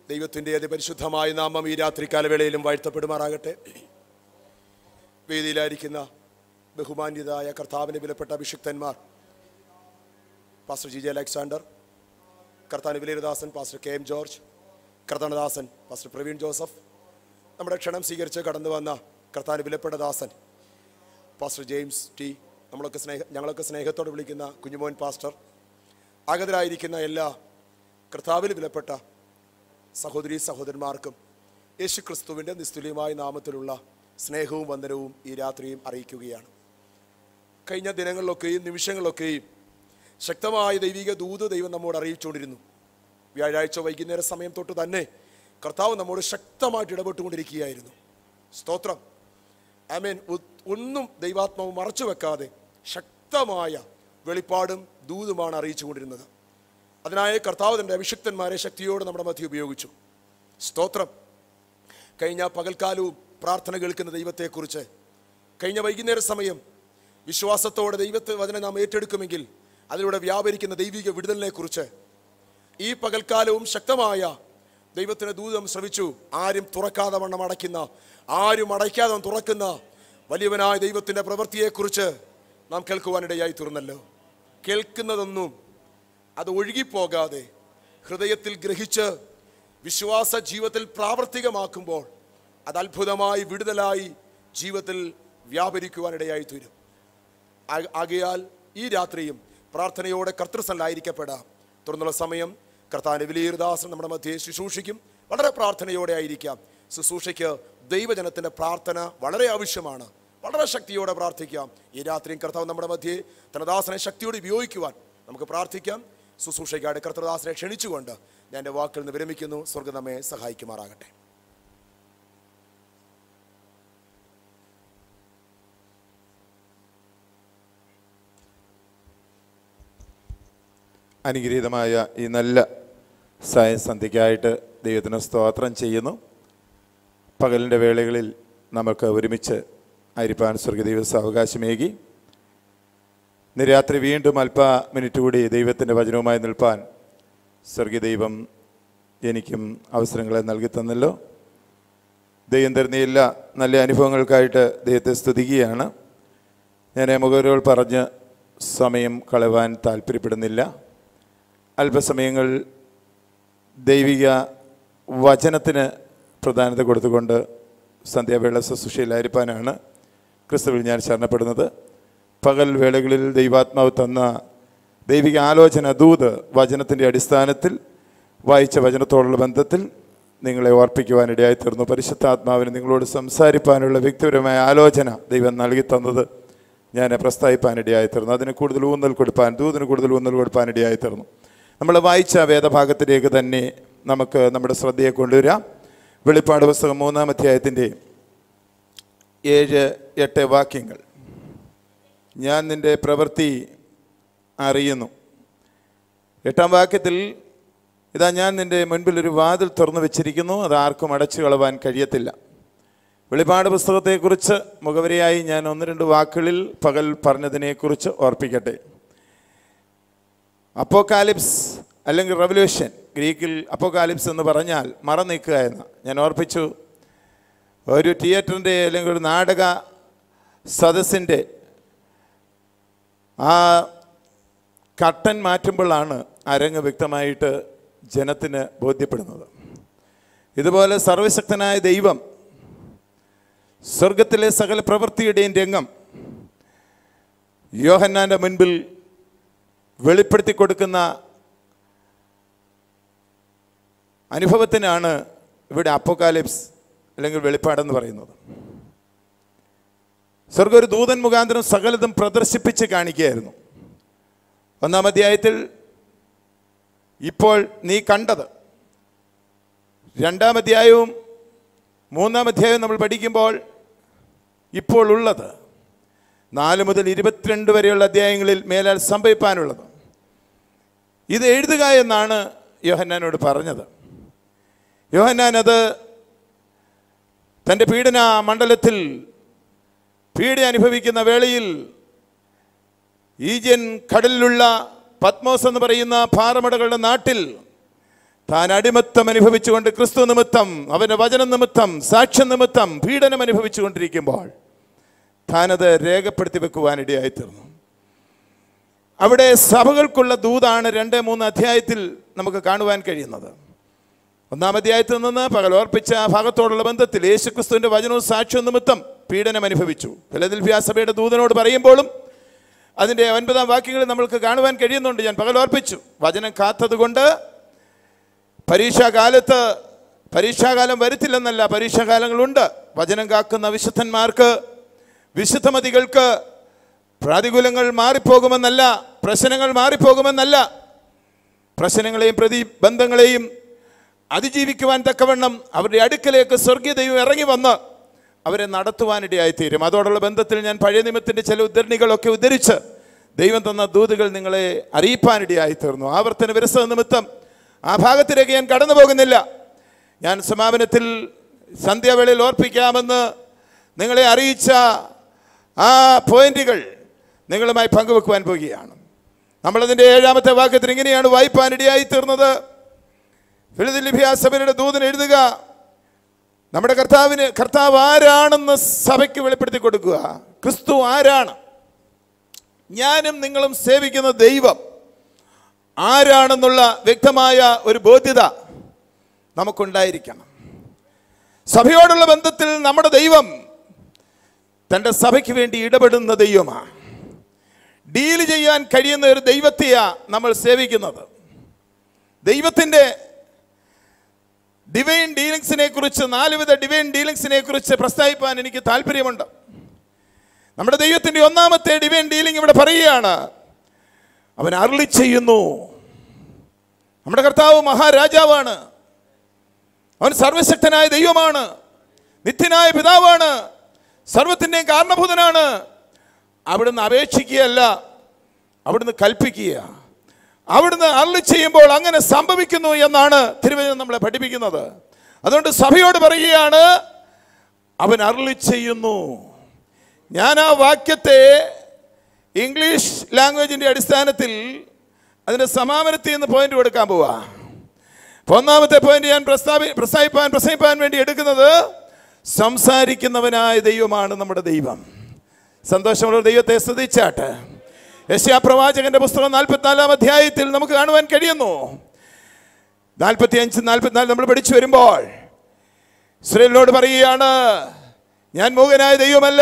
ദൈവത്തിൻ്റെ അതിപരിശുദ്ധമായ നാമം ഈ രാത്രികാലവേളയിലും വാഴ്ത്തപ്പെടുമാറാകട്ടെ വേദിയിലായിരിക്കുന്ന ബഹുമാന്യതായ കർത്താവിന് വിലപ്പെട്ട അഭിഷിക്തന്മാർ പാസ്റ്റർ ജി ജെ അലക്സാണ്ടർ കർത്താന് വിലയദാസൻ പാസ്റ്റർ കെ എം ജോർജ് കർത്താനദാസൻ പാസ്റ്റർ പ്രവീൺ ജോസഫ് നമ്മുടെ ക്ഷണം സ്വീകരിച്ച് കടന്നു വന്ന കർത്താന് വിലപ്പെട്ട ദാസൻ പാസ്റ്റർ ജെയിംസ് ടി നമ്മളൊക്കെ സ്നേഹ ഞങ്ങളൊക്കെ സ്നേഹത്തോടെ വിളിക്കുന്ന കുഞ്ഞുമോൻ പാസ്റ്റർ ആഗതരായിരിക്കുന്ന എല്ലാ കർത്താവിന് വിലപ്പെട്ട സഹോദരി സഹോദരന്മാർക്കും യേശു ക്രിസ്തുവിൻ്റെ നിസ്തുല്യമായ നാമത്തിലുള്ള സ്നേഹവും വന്ദനവും ഈ രാത്രിയും അറിയിക്കുകയാണ് കഴിഞ്ഞ ദിനങ്ങളിലൊക്കെയും നിമിഷങ്ങളിലൊക്കെയും ശക്തമായ ദൈവിക ദൂത് ദൈവം നമ്മോട് അറിയിച്ചുകൊണ്ടിരുന്നു വ്യാഴാഴ്ച വൈകുന്നേര സമയം തൊട്ട് തന്നെ കർത്താവ് നമ്മോട് ശക്തമായിട്ട് ഇടപെട്ടുകൊണ്ടിരിക്കുകയായിരുന്നു സ്തോത്രം ഐ മീൻ ഒന്നും ദൈവാത്മാവ് മറച്ചു വെക്കാതെ ശക്തമായ വെളിപ്പാടും ദൂതുമാണ് അറിയിച്ചുകൊണ്ടിരുന്നത് അതിനായി കർത്താവ് തൻ്റെ അഭിഷിക്തന്മാരെ ശക്തിയോട് നമ്മുടെ മധ്യ ഉപയോഗിച്ചു സ്തോത്രം കഴിഞ്ഞ പകൽക്കാലവും പ്രാർത്ഥന കേൾക്കുന്ന ദൈവത്തെക്കുറിച്ച് കഴിഞ്ഞ വൈകുന്നേര സമയം വിശ്വാസത്തോടെ ദൈവത്തെ വചനം നാം ഏറ്റെടുക്കുമെങ്കിൽ അതിലൂടെ വ്യാപരിക്കുന്ന ദൈവിക വിടുതലിനെക്കുറിച്ച് ഈ പകൽക്കാലവും ശക്തമായ ദൈവത്തിന് ദൂതം ശ്രമിച്ചു ആരും തുറക്കാതെ വണ്ണം അടയ്ക്കുന്ന ആരും അടയ്ക്കാതെ തുറക്കുന്ന വലിയവനായ ദൈവത്തിൻ്റെ പ്രവൃത്തിയെക്കുറിച്ച് നാം കേൾക്കുവാനിടയായി തീർന്നല്ലോ കേൾക്കുന്നതൊന്നും അത് ഒഴുകിപ്പോകാതെ ഹൃദയത്തിൽ ഗ്രഹിച്ച് വിശ്വാസ ജീവിതത്തിൽ പ്രാവർത്തികമാക്കുമ്പോൾ അത് അത്ഭുതമായി വിടുതലായി ജീവിതത്തിൽ വ്യാപരിക്കുവാനിടയായി തീരും ആ- ആകയാൽ ഈ രാത്രിയും പ്രാർത്ഥനയോടെ കർത്തൃസലായിരിക്കപ്പെടാം തുടർന്നുള്ള സമയം കർത്താവിൻ്റെ വിലീർദാസൻ നമ്മുടെ മധ്യേ ശുശ്രൂഷിക്കും വളരെ പ്രാർത്ഥനയോടെ ആയിരിക്കാം ശുശ്രൂഷയ്ക്ക് ദൈവജനത്തിൻ്റെ പ്രാർത്ഥന വളരെ ആവശ്യമാണ് വളരെ ശക്തിയോടെ പ്രാർത്ഥിക്കാം ഈ രാത്രിയും കർത്താവ് നമ്മുടെ മധ്യേ തനദാസനെ ശക്തിയോടെ ഉപയോഗിക്കുവാൻ നമുക്ക് പ്രാർത്ഥിക്കാം ശുശ്രൂഷയ്ക്കായിട്ട് കർത്തദാസനെ ക്ഷണിച്ചുകൊണ്ട് ഞാൻ എൻ്റെ വാക്കിൽ നിന്ന് വിരമിക്കുന്നു സ്വർഗം നമ്മെ സഹായിക്കുമാറാകട്ടെ അനുഗ്രഹീതമായ ഈ നല്ല സായസന്ധ്യയ്ക്കായിട്ട് ദൈവത്തിന് സ്തോത്രം ചെയ്യുന്നു പകലിൻ്റെ വേളകളിൽ നമുക്ക് ഒരുമിച്ച് അരിപ്പാൻ സ്വർഗദൈവ സാവകാശമേകി ഇന്ന് രാത്രി വീണ്ടും അല്പ മിനിറ്റ് കൂടി ദൈവത്തിൻ്റെ വചനവുമായി നിൽപ്പാൻ സ്വർഗദൈവം എനിക്കും അവസരങ്ങളെ നൽകി തന്നല്ലോ ദൈവം തരുന്ന എല്ലാ നല്ല അനുഭവങ്ങൾക്കായിട്ട് ദൈവത്തെ സ്തുതിക്കുകയാണ് ഞാൻ മുഖവരുകൾ പറഞ്ഞ് സമയം കളവാൻ താല്പര്യപ്പെടുന്നില്ല അല്പസമയങ്ങൾ ദൈവിക വചനത്തിന് പ്രധാനത കൊടുത്തുകൊണ്ട് സന്ധ്യാവേള ശുശ്രൂഷയിലായിരിക്കാനാണ് ക്രിസ്തുവിൽ ഞാൻ ശരണപ്പെടുന്നത് പകൽ വേളകളിൽ ദൈവാത്മാവ് തന്ന ദൈവിക ആലോചന ദൂത് വചനത്തിൻ്റെ അടിസ്ഥാനത്തിൽ വായിച്ച വചനത്തോടുള്ള ബന്ധത്തിൽ നിങ്ങളെ ഓർപ്പിക്കുവാനിടയായി തീർന്നു പരിശുദ്ധാത്മാവിന് നിങ്ങളോട് സംസാരിപ്പാനുള്ള വ്യക്തിപരമായ ആലോചന ദൈവം നൽകി തന്നത് ഞാൻ പ്രസ്താവിപ്പാനിടയായി തീർന്നു അതിന് കൂടുതൽ ഊന്നൽ കൊടുപ്പാൻ ദൂതിന് കൂടുതൽ ഊന്നൽ കൊടുപ്പാനിടയായി തീർന്നു നമ്മൾ വായിച്ച വേദഭാഗത്തിലേക്ക് തന്നെ നമുക്ക് നമ്മുടെ ശ്രദ്ധയെ കൊണ്ടുവരാം വെളിപ്പാട് പുസ്തകം മൂന്നാം അധ്യായത്തിൻ്റെ ഏഴ് എട്ട് വാക്യങ്ങൾ ഞാൻ നിൻ്റെ പ്രവൃത്തി അറിയുന്നു എട്ടാം വാക്യത്തിൽ ഇതാ ഞാൻ നിൻ്റെ മുൻപിൽ ഒരു വാതിൽ തുറന്നു വെച്ചിരിക്കുന്നു അത് ആർക്കും അടച്ചു കളവാൻ കഴിയത്തില്ല വെളിപാട് പുസ്തകത്തെക്കുറിച്ച് മുഖവരിയായി ഞാൻ ഒന്ന് രണ്ട് വാക്കുകളിൽ പകൽ പറഞ്ഞതിനെക്കുറിച്ച് ഓർപ്പിക്കട്ടെ അപ്പോക്കാലിപ്സ് അല്ലെങ്കിൽ റവല്യൂഷൻ ഗ്രീക്കിൽ അപ്പോക്കാലിപ്സ് എന്ന് പറഞ്ഞാൽ മറ നീക്കുക എന്ന് ഞാൻ ഓർപ്പിച്ചു ഒരു തിയേറ്ററിൻ്റെ അല്ലെങ്കിൽ ഒരു നാടക സദസ്സിൻ്റെ ആ കട്ടൻ മാറ്റുമ്പോഴാണ് അരങ്ങ് വ്യക്തമായിട്ട് ജനത്തിന് ബോധ്യപ്പെടുന്നത് ഇതുപോലെ സർവശക്തനായ ദൈവം സ്വർഗത്തിലെ സകല പ്രവൃത്തിയുടെയും രംഗം യോഹന്നാൻ്റെ മുൻപിൽ വെളിപ്പെടുത്തി കൊടുക്കുന്ന അനുഭവത്തിനാണ് ഇവിടെ അപ്പോക്കാലിപ്സ് അല്ലെങ്കിൽ വെളിപ്പാടെന്ന് പറയുന്നത് സ്വർഗ ഒരു ദൂതൻ മുഖാന്തരം സകലതും പ്രദർശിപ്പിച്ച് കാണിക്കുകയായിരുന്നു ഒന്നാം അധ്യായത്തിൽ ഇപ്പോൾ നീ കണ്ടത് രണ്ടാം അധ്യായവും മൂന്നാം അധ്യായവും നമ്മൾ പഠിക്കുമ്പോൾ ഇപ്പോൾ ഉള്ളത് നാല് മുതൽ ഇരുപത്തിരണ്ട് വരെയുള്ള അധ്യായങ്ങളിൽ മേലാൽ സംഭവിപ്പാനുള്ളത് ഇത് എഴുതുക എന്നാണ് യോഹന്നാനോട് പറഞ്ഞത് യോഹന്നാൻ അത് തൻ്റെ പീഡന മണ്ഡലത്തിൽ പീഡ അനുഭവിക്കുന്ന വേളയിൽ ഈജൻ കടലിലുള്ള പത്മോസ് എന്ന് പറയുന്ന പാറമടകളുടെ നാട്ടിൽ താൻ അടിമത്തം അനുഭവിച്ചുകൊണ്ട് ക്രിസ്തു നിമിത്തം അവന്റെ വചന നിമിത്തം സാക്ഷ്യം നിമിത്തം പീഡനം അനുഭവിച്ചുകൊണ്ടിരിക്കുമ്പോൾ താനത് രേഖപ്പെടുത്തി വെക്കുവാനിടയായി തീർന്നു അവിടെ സഭകൾക്കുള്ള ദൂതാണ് രണ്ട് മൂന്ന് അധ്യായത്തിൽ നമുക്ക് കാണുവാൻ കഴിയുന്നത് ഒന്നാം അധ്യായത്തിൽ നിന്ന് പകൽ ഓർപ്പിച്ച ആ ഭാഗത്തോടുള്ള ബന്ധത്തിൽ യേശുക്രിസ്തുവിന്റെ വചനവും സാക്ഷ്യവും നിമിത്തം പീഡനം അനുഭവിച്ചു ഫിലദൽഫിയ സഭയുടെ ദൂതനോട് പറയുമ്പോഴും അതിൻ്റെ ഒൻപതാം വാക്യങ്ങൾ നമ്മൾക്ക് കാണുവാൻ കഴിയുന്നുണ്ട് ഞാൻ പകൽ ഓർപ്പിച്ചു വചനം കാത്തതുകൊണ്ട് പരീക്ഷാകാലത്ത് പരീക്ഷാകാലം വരുത്തില്ലെന്നല്ല പരീക്ഷാകാലങ്ങളുണ്ട് വചനം കാക്കുന്ന വിശുദ്ധന്മാർക്ക് വിശുദ്ധമതികൾക്ക് പ്രാതികൂലങ്ങൾ മാറിപ്പോകുമെന്നല്ല പ്രശ്നങ്ങൾ മാറിപ്പോകുമെന്നല്ല പ്രശ്നങ്ങളെയും പ്രതിബന്ധങ്ങളെയും അതിജീവിക്കുവാൻ തക്കവണ്ണം അവരുടെ അടുക്കലേക്ക് സ്വർഗീയ ദൈവം ഇറങ്ങി വന്ന് അവരെ നടത്തുവാനിടയായിത്തീരും അതോടുള്ള ബന്ധത്തിൽ ഞാൻ പഴയ നിയമത്തിൻ്റെ ചില ഉദ്ധരണികളൊക്കെ ഉദ്ധരിച്ച് ദൈവം തന്ന ദൂതുകൾ നിങ്ങളെ അറിയിപ്പാനിടയായി തീർന്നു ആവർത്തന വിരസത നിമിത്തം ആ ഭാഗത്തിലേക്ക് ഞാൻ കടന്നു പോകുന്നില്ല ഞാൻ സമാപനത്തിൽ സന്ധ്യാവേളയിൽ ഓർപ്പിക്കാമെന്ന് നിങ്ങളെ അറിയിച്ച ആ പോയിന്റുകൾ നിങ്ങളുമായി പങ്കുവെക്കുവാൻ പോകുകയാണ് നമ്മളതിൻ്റെ ഏഴാമത്തെ വാക്യത്തിൽ ഇങ്ങനെയാണ് വായിപ്പാനിടയായി തീർന്നത് ഫിലിദിലിഫിയ സഭയുടെ ദൂതൻ എഴുതുക നമ്മുടെ കർത്താവിന് കർത്താവ് ആരാണെന്ന് സഭയ്ക്ക് വെളിപ്പെടുത്തി കൊടുക്കുക ക്രിസ്തു ആരാണ് ഞാനും നിങ്ങളും സേവിക്കുന്ന ദൈവം ആരാണെന്നുള്ള വ്യക്തമായ ഒരു ബോധ്യത നമുക്കുണ്ടായിരിക്കണം സഭയോടുള്ള ബന്ധത്തിൽ നമ്മുടെ ദൈവം തൻ്റെ സഭയ്ക്ക് വേണ്ടി ഇടപെടുന്ന ദൈവമാണ് ഡീൽ ചെയ്യാൻ കഴിയുന്ന ഒരു ദൈവത്തെയാ നമ്മൾ സേവിക്കുന്നത് ദൈവത്തിൻ്റെ ഡിവൈൻ ഡീലിങ്സിനെ കുറിച്ച് നാലുവിധ ഡിവൈൻ ഡീലിങ്സിനെ കുറിച്ച് പ്രസ്താവിപ്പാൻ എനിക്ക് താല്പര്യമുണ്ട് നമ്മുടെ ദൈവത്തിൻ്റെ ഒന്നാമത്തെ ഡിവൈൻ ഡീലിംഗ് ഇവിടെ പറയുകയാണ് അവൻ അരുളി ചെയ്യുന്നു നമ്മുടെ കർത്താവ് മഹാരാജാവാണ് അവൻ സർവശക്തനായ ദൈവമാണ് നിത്യനായ പിതാവാണ് സർവത്തിൻ്റെയും കാരണഭൂതനാണ് അവിടുന്ന് അപേക്ഷിക്കുകയല്ല അവിടുന്ന് കൽപ്പിക്കുക അവിടുന്ന് അരുളി ചെയ്യുമ്പോൾ അങ്ങനെ സംഭവിക്കുന്നു എന്നാണ് തിരുവചനം നമ്മളെ പഠിപ്പിക്കുന്നത് അതുകൊണ്ട് സഭയോട് പറയുകയാണ് അവൻ അരുളി ചെയ്യുന്നു ഞാൻ ആ വാക്യത്തെ ഇംഗ്ലീഷ് ലാംഗ്വേജിൻ്റെ അടിസ്ഥാനത്തിൽ അതിൻ്റെ സമാപനത്തിൽ നിന്ന് പോയിന്റ് കൊടുക്കാൻ പോവാ അപ്പൊ ഒന്നാമത്തെ പോയിന്റ് ഞാൻ പ്രസ്താവി പ്രസ്താവിപ്പാൻ പ്രസംഗിപ്പാൻ വേണ്ടി എടുക്കുന്നത് സംസാരിക്കുന്നവനായ ദൈവമാണ് നമ്മുടെ ദൈവം സന്തോഷമുള്ള ദൈവത്തെ സ്തുതിച്ചാട്ട് യശ്യാ പ്രവാചകന്റെ പുസ്തകം നാൽപ്പത്തിനാലാം അധ്യായത്തിൽ നമുക്ക് കാണുവാൻ കഴിയുന്നു നാൽപ്പത്തി അഞ്ച് നാൽപ്പത്തിനാല് നമ്മൾ പഠിച്ചു വരുമ്പോൾ ഇസ്രയേലിനോട് പറയുകയാണ് ഞാൻ മൂകനായ ദൈവമല്ല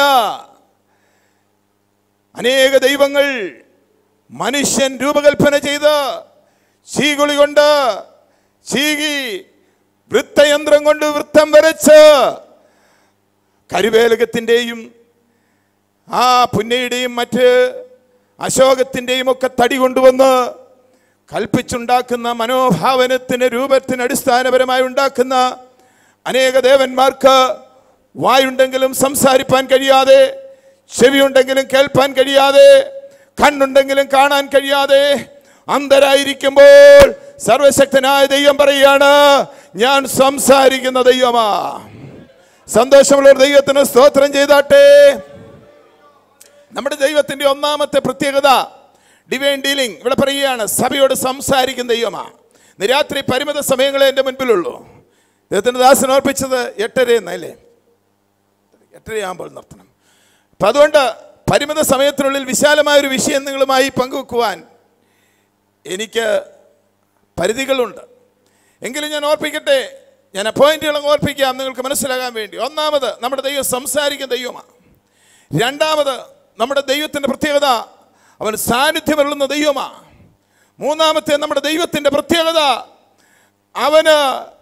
അനേക ദൈവങ്ങൾ മനുഷ്യൻ രൂപകൽപ്പന ചെയ്ത് ചീകുളി കൊണ്ട് ചീകി വൃത്തയന്ത്രം കൊണ്ട് വൃത്തം വരച്ച് കരുവേലകത്തിൻ്റെയും ആ പുന്നയുടെയും മറ്റ് അശോകത്തിൻ്റെയും ഒക്കെ തടി കൊണ്ടുവന്ന് കൽപ്പിച്ചുണ്ടാക്കുന്ന മനോഭാവനത്തിന് രൂപത്തിന് അടിസ്ഥാനപരമായി ഉണ്ടാക്കുന്ന അനേക ദേവന്മാർക്ക് വായുണ്ടെങ്കിലും സംസാരിപ്പാൻ കഴിയാതെ ചെവിയുണ്ടെങ്കിലും കേൾപ്പാൻ കഴിയാതെ കണ്ണുണ്ടെങ്കിലും കാണാൻ കഴിയാതെ അന്ധരായിരിക്കുമ്പോൾ സർവശക്തനായ ദൈവം പറയുകയാണ് ഞാൻ സംസാരിക്കുന്ന ദൈവമാ സന്തോഷമുള്ള ഒരു ദൈവത്തിന് സ്തോത്രം ചെയ്താട്ടെ നമ്മുടെ ദൈവത്തിന്റെ ഒന്നാമത്തെ പ്രത്യേകത ഡിവൈൻ ഡീലിംഗ് ഇവിടെ പറയുകയാണ് സഭയോട് സംസാരിക്കുന്ന ദൈവമാ ഇന്ന് രാത്രി പരിമിത സമയങ്ങളെ എൻ്റെ മുൻപിലുള്ളൂ ദൈവത്തിൻ്റെ ദാസൻ ഓർപ്പിച്ചത് എട്ടര എന്നല്ലേ എട്ടരയാകുമ്പോൾ നിർത്തണം അപ്പം അതുകൊണ്ട് പരിമിത സമയത്തിനുള്ളിൽ വിശാലമായ ഒരു വിഷയം നിങ്ങളുമായി പങ്കുവെക്കുവാൻ എനിക്ക് പരിധികളുണ്ട് എങ്കിലും ഞാൻ ഓർപ്പിക്കട്ടെ ഞാൻ പോയിന്റുകൾ ഓർപ്പിക്കാം നിങ്ങൾക്ക് മനസ്സിലാകാൻ വേണ്ടി ഒന്നാമത് നമ്മുടെ ദൈവം സംസാരിക്കുന്ന ദൈവമാണ് രണ്ടാമത് നമ്മുടെ ദൈവത്തിൻ്റെ പ്രത്യേകത അവൻ സാന്നിധ്യമരുളുന്ന ദൈവമാണ് മൂന്നാമത്തെ നമ്മുടെ ദൈവത്തിൻ്റെ പ്രത്യേകത അവന്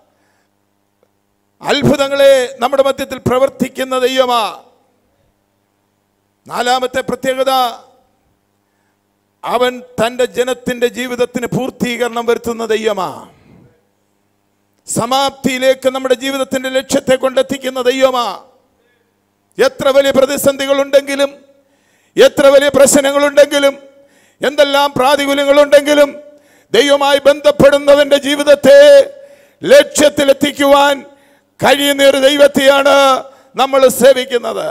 അത്ഭുതങ്ങളെ നമ്മുടെ മധ്യത്തിൽ പ്രവർത്തിക്കുന്ന ദൈവമാ നാലാമത്തെ പ്രത്യേകത അവൻ തൻ്റെ ജനത്തിൻ്റെ ജീവിതത്തിന് പൂർത്തീകരണം വരുത്തുന്ന ദൈവമാ സമാപ്തിയിലേക്ക് നമ്മുടെ ജീവിതത്തിൻ്റെ ലക്ഷ്യത്തെ കൊണ്ടെത്തിക്കുന്ന ദൈവമാ എത്ര വലിയ പ്രതിസന്ധികളുണ്ടെങ്കിലും എത്ര വലിയ പ്രശ്നങ്ങളുണ്ടെങ്കിലും എന്തെല്ലാം പ്രാതികൂല്യങ്ങളുണ്ടെങ്കിലും ദൈവമായി ബന്ധപ്പെടുന്നവന്റെ ജീവിതത്തെ ലക്ഷ്യത്തിലെത്തിക്കുവാൻ കഴിയുന്ന ഒരു ദൈവത്തെയാണ് നമ്മൾ സേവിക്കുന്നത്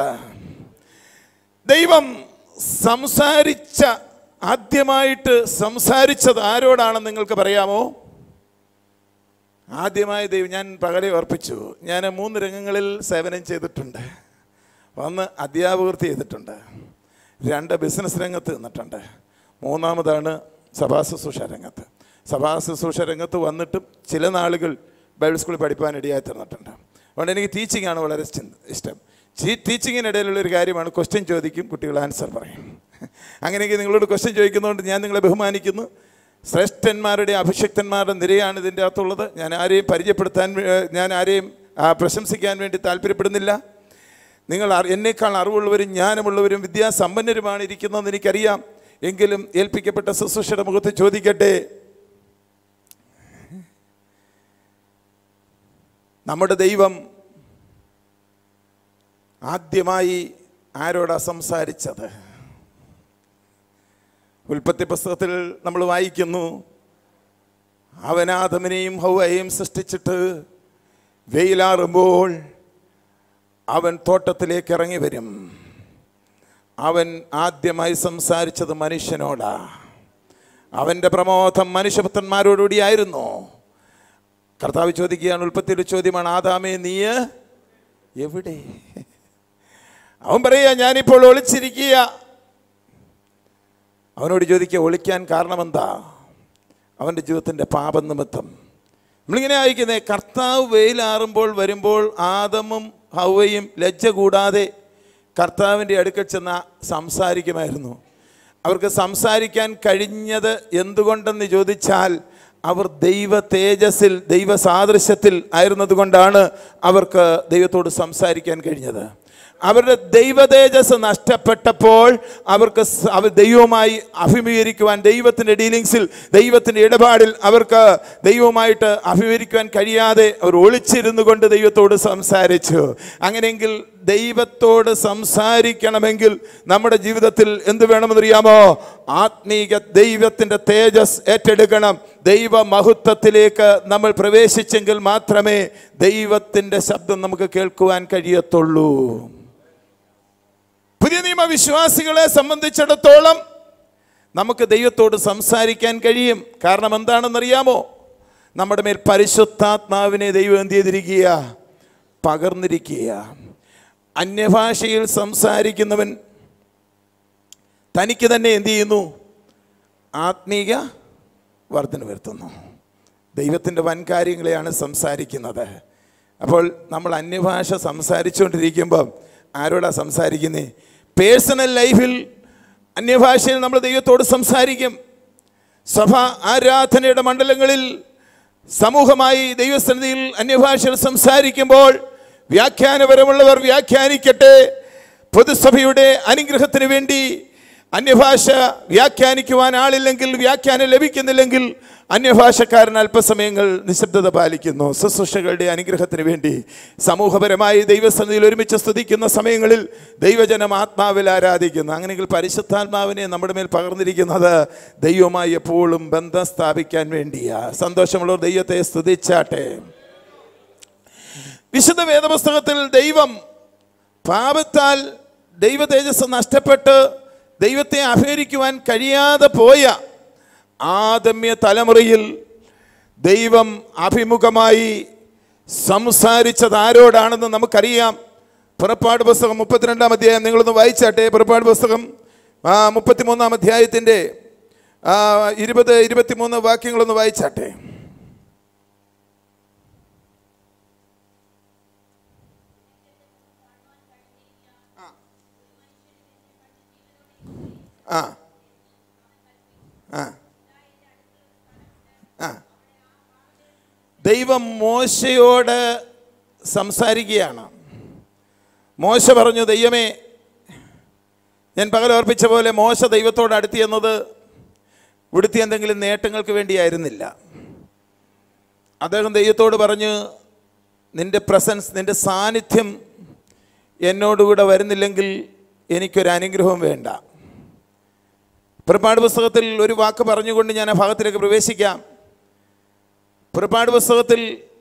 ദൈവം സംസാരിച്ച ആദ്യമായിട്ട് സംസാരിച്ചത് ആരോടാണെന്ന് നിങ്ങൾക്ക് പറയാമോ ആദ്യമായി ദൈവം ഞാൻ പകലെ ഓർപ്പിച്ചു ഞാൻ മൂന്ന് രംഗങ്ങളിൽ സേവനം ചെയ്തിട്ടുണ്ട് ഒന്ന് അധ്യാപകൃത്തി ചെയ്തിട്ടുണ്ട് രണ്ട് ബിസിനസ് രംഗത്ത് നിന്നിട്ടുണ്ട് മൂന്നാമതാണ് സഭാ ശുശ്രൂഷ രംഗത്ത് സഭാ ശുശ്രൂഷ രംഗത്ത് വന്നിട്ടും ചില നാളുകൾ ബൈബിൾ സ്കൂളിൽ പഠിപ്പാൻ ഇടയായി തീർന്നിട്ടുണ്ട് അതുകൊണ്ട് എനിക്ക് ടീച്ചിങ് ആണ് വളരെ ചിന്ത- ഇഷ്ടം ഈ ടീച്ചിങ്ങിനിടയിലുള്ള ഒരു കാര്യമാണ് ക്വസ്റ്റ്യൻ ചോദിക്കും കുട്ടികൾ ആൻസർ പറയും അങ്ങനെയെങ്കിൽ നിങ്ങളോട് ക്വസ്റ്റ്യൻ ചോദിക്കുന്നതുകൊണ്ട് ഞാൻ നിങ്ങളെ ബഹുമാനിക്കുന്നു ശ്രേഷ്ഠന്മാരുടെ അഭിഷക്തന്മാരുടെ നിരയാണ് ഇതിൻ്റെ അകത്തുള്ളത് ഞാൻ ആരെയും പരിചയപ്പെടുത്താൻ വേ- ഞാൻ ആരെയും ആ, പ്രശംസിക്കാൻ വേണ്ടി താല്പര്യപ്പെടുന്നില്ല നിങ്ങൾ അറി- എന്നേക്കാൾ അറിവുള്ളവരും ജ്ഞാനമുള്ളവരും വിദ്യാസമ്പന്നരുമാണ് ഇരിക്കുന്നതെന്ന് എനിക്കറിയാം എങ്കിലും ഏൽപ്പിക്കപ്പെട്ട ശുശ്രൂഷയുടെ മുഖത്ത് ചോദിക്കട്ടെ നമ്മുടെ ദൈവം ആദ്യമായി ആരോടാ സംസാരിച്ചത് ഉൽപ്പത്തി പുസ്തകത്തിൽ നമ്മൾ വായിക്കുന്നു അവനാഥമനെയും ഹൗവയെയും സൃഷ്ടിച്ചിട്ട് വെയിലാറുമ്പോൾ അവൻ തോട്ടത്തിലേക്ക് ഇറങ്ങി വരും അവൻ ആദ്യമായി സംസാരിച്ചത് മനുഷ്യനോടാ അവൻ്റെ പ്രമോദം മനുഷ്യപുത്രന്മാരോടുകൂടിയായിരുന്നു കർത്താവ് ചോദിക്കുകയാണ് ഉൽപ്പത്തിയുടെ ചോദ്യമാണ് ആദാമേ നീ എവിടെ അവൻ പറയുക ഞാനിപ്പോൾ ഒളിച്ചിരിക്കുക അവനോട് ചോദിക്കുക ഒളിക്കാൻ കാരണമെന്താ അവൻ്റെ ജീവിതത്തിൻ്റെ പാപം നിമിത്തം നമ്മളിങ്ങനെ വായിക്കുന്നത് കർത്താവ് വെയിലാറുമ്പോൾ വരുമ്പോൾ ആദമും ഹൗവയും ലജ്ജ കൂടാതെ കർത്താവിൻ്റെ അടുക്കൽ ചെന്ന് സംസാരിക്കുമായിരുന്നു അവർക്ക് സംസാരിക്കാൻ കഴിഞ്ഞത് എന്തുകൊണ്ടെന്ന് ചോദിച്ചാൽ അവർ ദൈവ തേജസ്സിൽ ദൈവ സാദൃശ്യത്തിൽ ആയിരുന്നത് കൊണ്ടാണ് അവർക്ക് ദൈവത്തോട് സംസാരിക്കാൻ കഴിഞ്ഞത് അവരുടെ ദൈവ തേജസ് നഷ്ടപ്പെട്ടപ്പോൾ അവർക്ക് സ- അവർ ദൈവവുമായി അഭിമുഖീകരിക്കുവാൻ ദൈവത്തിൻ്റെ ഡീലിങ്സിൽ ദൈവത്തിൻ്റെ ഇടപാടിൽ അവർക്ക് ദൈവവുമായിട്ട് അഭിമുഖീകരിക്കുവാൻ കഴിയാതെ അവർ ഒളിച്ചിരുന്നു കൊണ്ട് ദൈവത്തോട് സംസാരിച്ചു അങ്ങനെയെങ്കിൽ ദൈവത്തോട് സംസാരിക്കണമെങ്കിൽ നമ്മുടെ ജീവിതത്തിൽ എന്ത് വേണമെന്നറിയാമോ ആത്മീക ദൈവത്തിൻ്റെ തേജസ് ഏറ്റെടുക്കണം ദൈവ മഹത്വത്തിലേക്ക് നമ്മൾ പ്രവേശിച്ചെങ്കിൽ മാത്രമേ ദൈവത്തിൻ്റെ ശബ്ദം നമുക്ക് കേൾക്കുവാൻ കഴിയത്തുള്ളൂ പുതിയ നിയമ വിശ്വാസികളെ സംബന്ധിച്ചിടത്തോളം നമുക്ക് ദൈവത്തോട് സംസാരിക്കാൻ കഴിയും കാരണം എന്താണെന്നറിയാമോ നമ്മുടെ മേൽ പരിശുദ്ധാത്മാവിനെ ദൈവം എന്ത് ചെയ്തിരിക്കുക പകർന്നിരിക്കുക അന്യഭാഷയിൽ സംസാരിക്കുന്നവൻ തനിക്ക് തന്നെ എന്ത് ചെയ്യുന്നു ആത്മീക വർധന വരുത്തുന്നു ദൈവത്തിൻ്റെ വൻകാര്യങ്ങളെയാണ് സംസാരിക്കുന്നത് അപ്പോൾ നമ്മൾ അന്യഭാഷ സംസാരിച്ചുകൊണ്ടിരിക്കുമ്പം ആരോടാ സംസാരിക്കുന്നത് പേഴ്സണൽ ലൈഫിൽ അന്യഭാഷയിൽ നമ്മൾ ദൈവത്തോട് സംസാരിക്കും സഭ ആരാധനയുടെ മണ്ഡലങ്ങളിൽ സമൂഹമായി ദൈവസന്നിധിയിൽ അന്യഭാഷയിൽ സംസാരിക്കുമ്പോൾ വ്യാഖ്യാനപരമുള്ളവർ വ്യാഖ്യാനിക്കട്ടെ പൊതുസഭയുടെ അനുഗ്രഹത്തിന് വേണ്ടി അന്യഭാഷ വ്യാഖ്യാനിക്കുവാൻ ആളില്ലെങ്കിൽ വ്യാഖ്യാനം ലഭിക്കുന്നില്ലെങ്കിൽ അന്യഭാഷക്കാരൻ അല്പസമയങ്ങൾ നിശബ്ദത പാലിക്കുന്നു ശുശ്രൂഷകളുടെ അനുഗ്രഹത്തിന് വേണ്ടി സമൂഹപരമായി ദൈവസന്നിധിയിൽ ഒരുമിച്ച് സ്തുതിക്കുന്ന സമയങ്ങളിൽ ദൈവജനം ആത്മാവിൽ ആരാധിക്കുന്നു അങ്ങനെയെങ്കിൽ പരിശുദ്ധാത്മാവിനെ നമ്മുടെ മേൽ പകർന്നിരിക്കുന്നത് ദൈവവുമായി എപ്പോഴും ബന്ധം സ്ഥാപിക്കാൻ വേണ്ടിയാ സന്തോഷമുള്ളവർ ദൈവത്തെ സ്തുതിച്ചാട്ടെ വിശുദ്ധ വേദപുസ്തകത്തിൽ ദൈവം പാപത്താൽ ദൈവ തേജസ് നഷ്ടപ്പെട്ട് ദൈവത്തെ അപഹരിക്കുവാൻ കഴിയാതെ പോയ ആദമ്യ തലമുറയിൽ ദൈവം അഭിമുഖമായി സംസാരിച്ചത് ആരോടാണെന്ന് നമുക്കറിയാം പുറപ്പാട് പുസ്തകം മുപ്പത്തിരണ്ടാം അധ്യായം നിങ്ങളൊന്ന് വായിച്ചാട്ടെ പുറപ്പാട് പുസ്തകം ആ മുപ്പത്തിമൂന്നാം അധ്യായത്തിൻ്റെ ആ, ഇരുപത് ഇരുപത്തിമൂന്ന് വാക്യങ്ങളൊന്ന് വായിച്ചാട്ടെ ആ ആ ആ ദൈവം മോശയോട് സംസാരിക്കുകയാണ് മോശ പറഞ്ഞു ദൈവമേ ഞാൻ പകൽ ഓർപ്പിച്ച പോലെ മോശ ദൈവത്തോട് അടുത്തി എന്നത് ഇവിടുത്തെ എന്തെങ്കിലും നേട്ടങ്ങൾക്ക് വേണ്ടിയായിരുന്നില്ല അദ്ദേഹം ദൈവത്തോട് പറഞ്ഞു നിൻ്റെ പ്രസൻസ് നിൻ്റെ സാന്നിധ്യം എന്നോടുകൂടെ വരുന്നില്ലെങ്കിൽ എനിക്കൊരു അനുഗ്രഹവും വേണ്ട പുറപ്പാട് പുസ്തകത്തിൽ ഒരു വാക്ക് പറഞ്ഞുകൊണ്ട് ഞാൻ ആ ഭാഗത്തിലേക്ക് പ്രവേശിക്കാം പുറപ്പാട് പുസ്തകത്തിൽ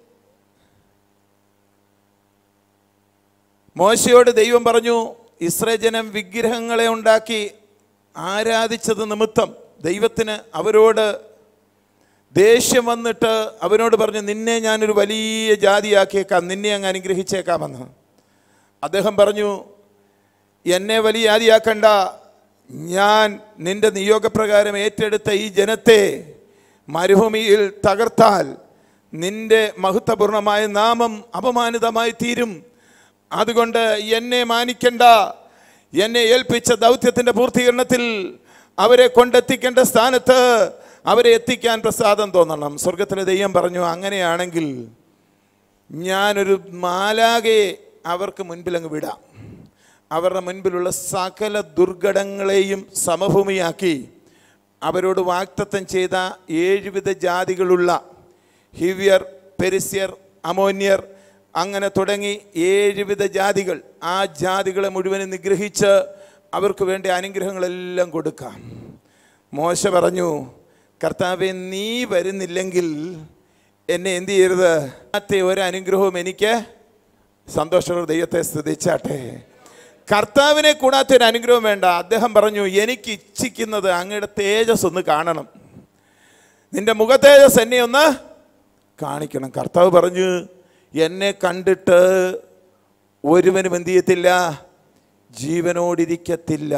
മോശയോട് ദൈവം പറഞ്ഞു ഇസ്രേ ജനം വിഗ്രഹങ്ങളെ ഉണ്ടാക്കി ആരാധിച്ചത് നിമിത്തം ദൈവത്തിന് അവരോട് ദേഷ്യം വന്നിട്ട് അവനോട് പറഞ്ഞു നിന്നെ ഞാനൊരു വലിയ ജാതിയാക്കിയേക്കാം നിന്നെ അങ്ങ് അനുഗ്രഹിച്ചേക്കാമെന്ന് അദ്ദേഹം പറഞ്ഞു എന്നെ വലിയ ജാതിയാക്കണ്ട ഞാൻ നിന്റെ നിയോഗപ്രകാരം ഏറ്റെടുത്ത ഈ ജനത്തെ മരുഭൂമിയിൽ തകർത്താൽ നിന്റെ മഹത്വപൂർണമായ നാമം അപമാനിതമായി തീരും അതുകൊണ്ട് എന്നെ മാനിക്കണ്ട എന്നെ ഏൽപ്പിച്ച ദൗത്യത്തിൻ്റെ പൂർത്തീകരണത്തിൽ അവരെ കൊണ്ടെത്തിക്കേണ്ട സ്ഥാനത്ത് അവരെ എത്തിക്കാൻ പ്രസാദം തോന്നണം സ്വർഗത്തിലെ ദൈവം പറഞ്ഞു അങ്ങനെയാണെങ്കിൽ ഞാനൊരു മാലാകയെ അവർക്ക് മുൻപിൽ അങ്ങ് വിടാം അവരുടെ മുൻപിലുള്ള സകല ദുർഘടങ്ങളെയും സമഭൂമിയാക്കി അവരോട് വാക്തത്വം ചെയ്ത ഏഴുവിധ ജാതികളുള്ള ഹിവ്യർ പെരിസ്യർ അമോന്യർ അങ്ങനെ തുടങ്ങി ഏഴുവിധ ജാതികൾ ആ ജാതികളെ മുഴുവനും നിഗ്രഹിച്ച് അവർക്ക് വേണ്ട അനുഗ്രഹങ്ങളെല്ലാം കൊടുക്കാം മോശ പറഞ്ഞു കർത്താവെ നീ വരുന്നില്ലെങ്കിൽ എന്നെ എന്ത് ചെയ്യരുത് അത്തെ ഒരു അനുഗ്രഹവും എനിക്ക് സന്തോഷമുള്ള ദൈവത്തെ സ്തുതിച്ചാട്ടെ കർത്താവിനെ കൂടാത്ത ഒരു അനുഗ്രഹം വേണ്ട അദ്ദേഹം പറഞ്ഞു എനിക്ക് ഇച്ഛിക്കുന്നത് അങ്ങയുടെ തേജസ് ഒന്ന് കാണണം നിന്റെ മുഖതേജസ് എന്നെ ഒന്ന് കാണിക്കണം കർത്താവ് പറഞ്ഞു എന്നെ കണ്ടിട്ട് ഒരുവനും എന്ത് ചെയ്യത്തില്ല ജീവനോടിരിക്കത്തില്ല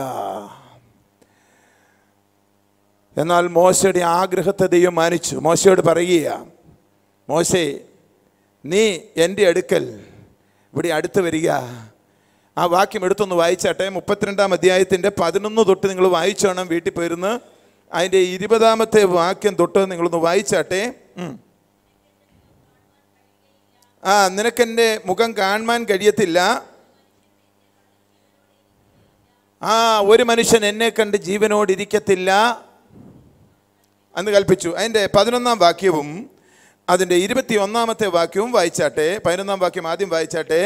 എന്നാൽ മോശയുടെ ആഗ്രഹത്തെ ദൈവം മാനിച്ചു മോശയോട് പറയുക മോശേ നീ എൻ്റെ അടുക്കൽ ഇവിടെ അടുത്ത് വരിക ആ വാക്യം എടുത്തൊന്ന് വായിച്ചാട്ടെ മുപ്പത്തിരണ്ടാം അധ്യായത്തിൻ്റെ പതിനൊന്ന് തൊട്ട് നിങ്ങൾ വായിച്ചു വേണം വീട്ടിൽ പോയിരുന്ന് അതിൻ്റെ ഇരുപതാമത്തെ വാക്യം തൊട്ട് നിങ്ങളൊന്ന് വായിച്ചാട്ടെ ഉം. ആ നിനക്കെൻ്റെ മുഖം കാണുവാൻ കഴിയത്തില്ല ആ ഒരു മനുഷ്യൻ എന്നെ കണ്ട് ജീവനോടിരിക്കത്തില്ല എന്ന് കൽപ്പിച്ചു അതിൻ്റെ പതിനൊന്നാം വാക്യവും അതിൻ്റെ ഇരുപത്തി ഒന്നാമത്തെ വാക്യവും വായിച്ചാട്ടെ പതിനൊന്നാം വാക്യം ആദ്യം വായിച്ചാട്ടെ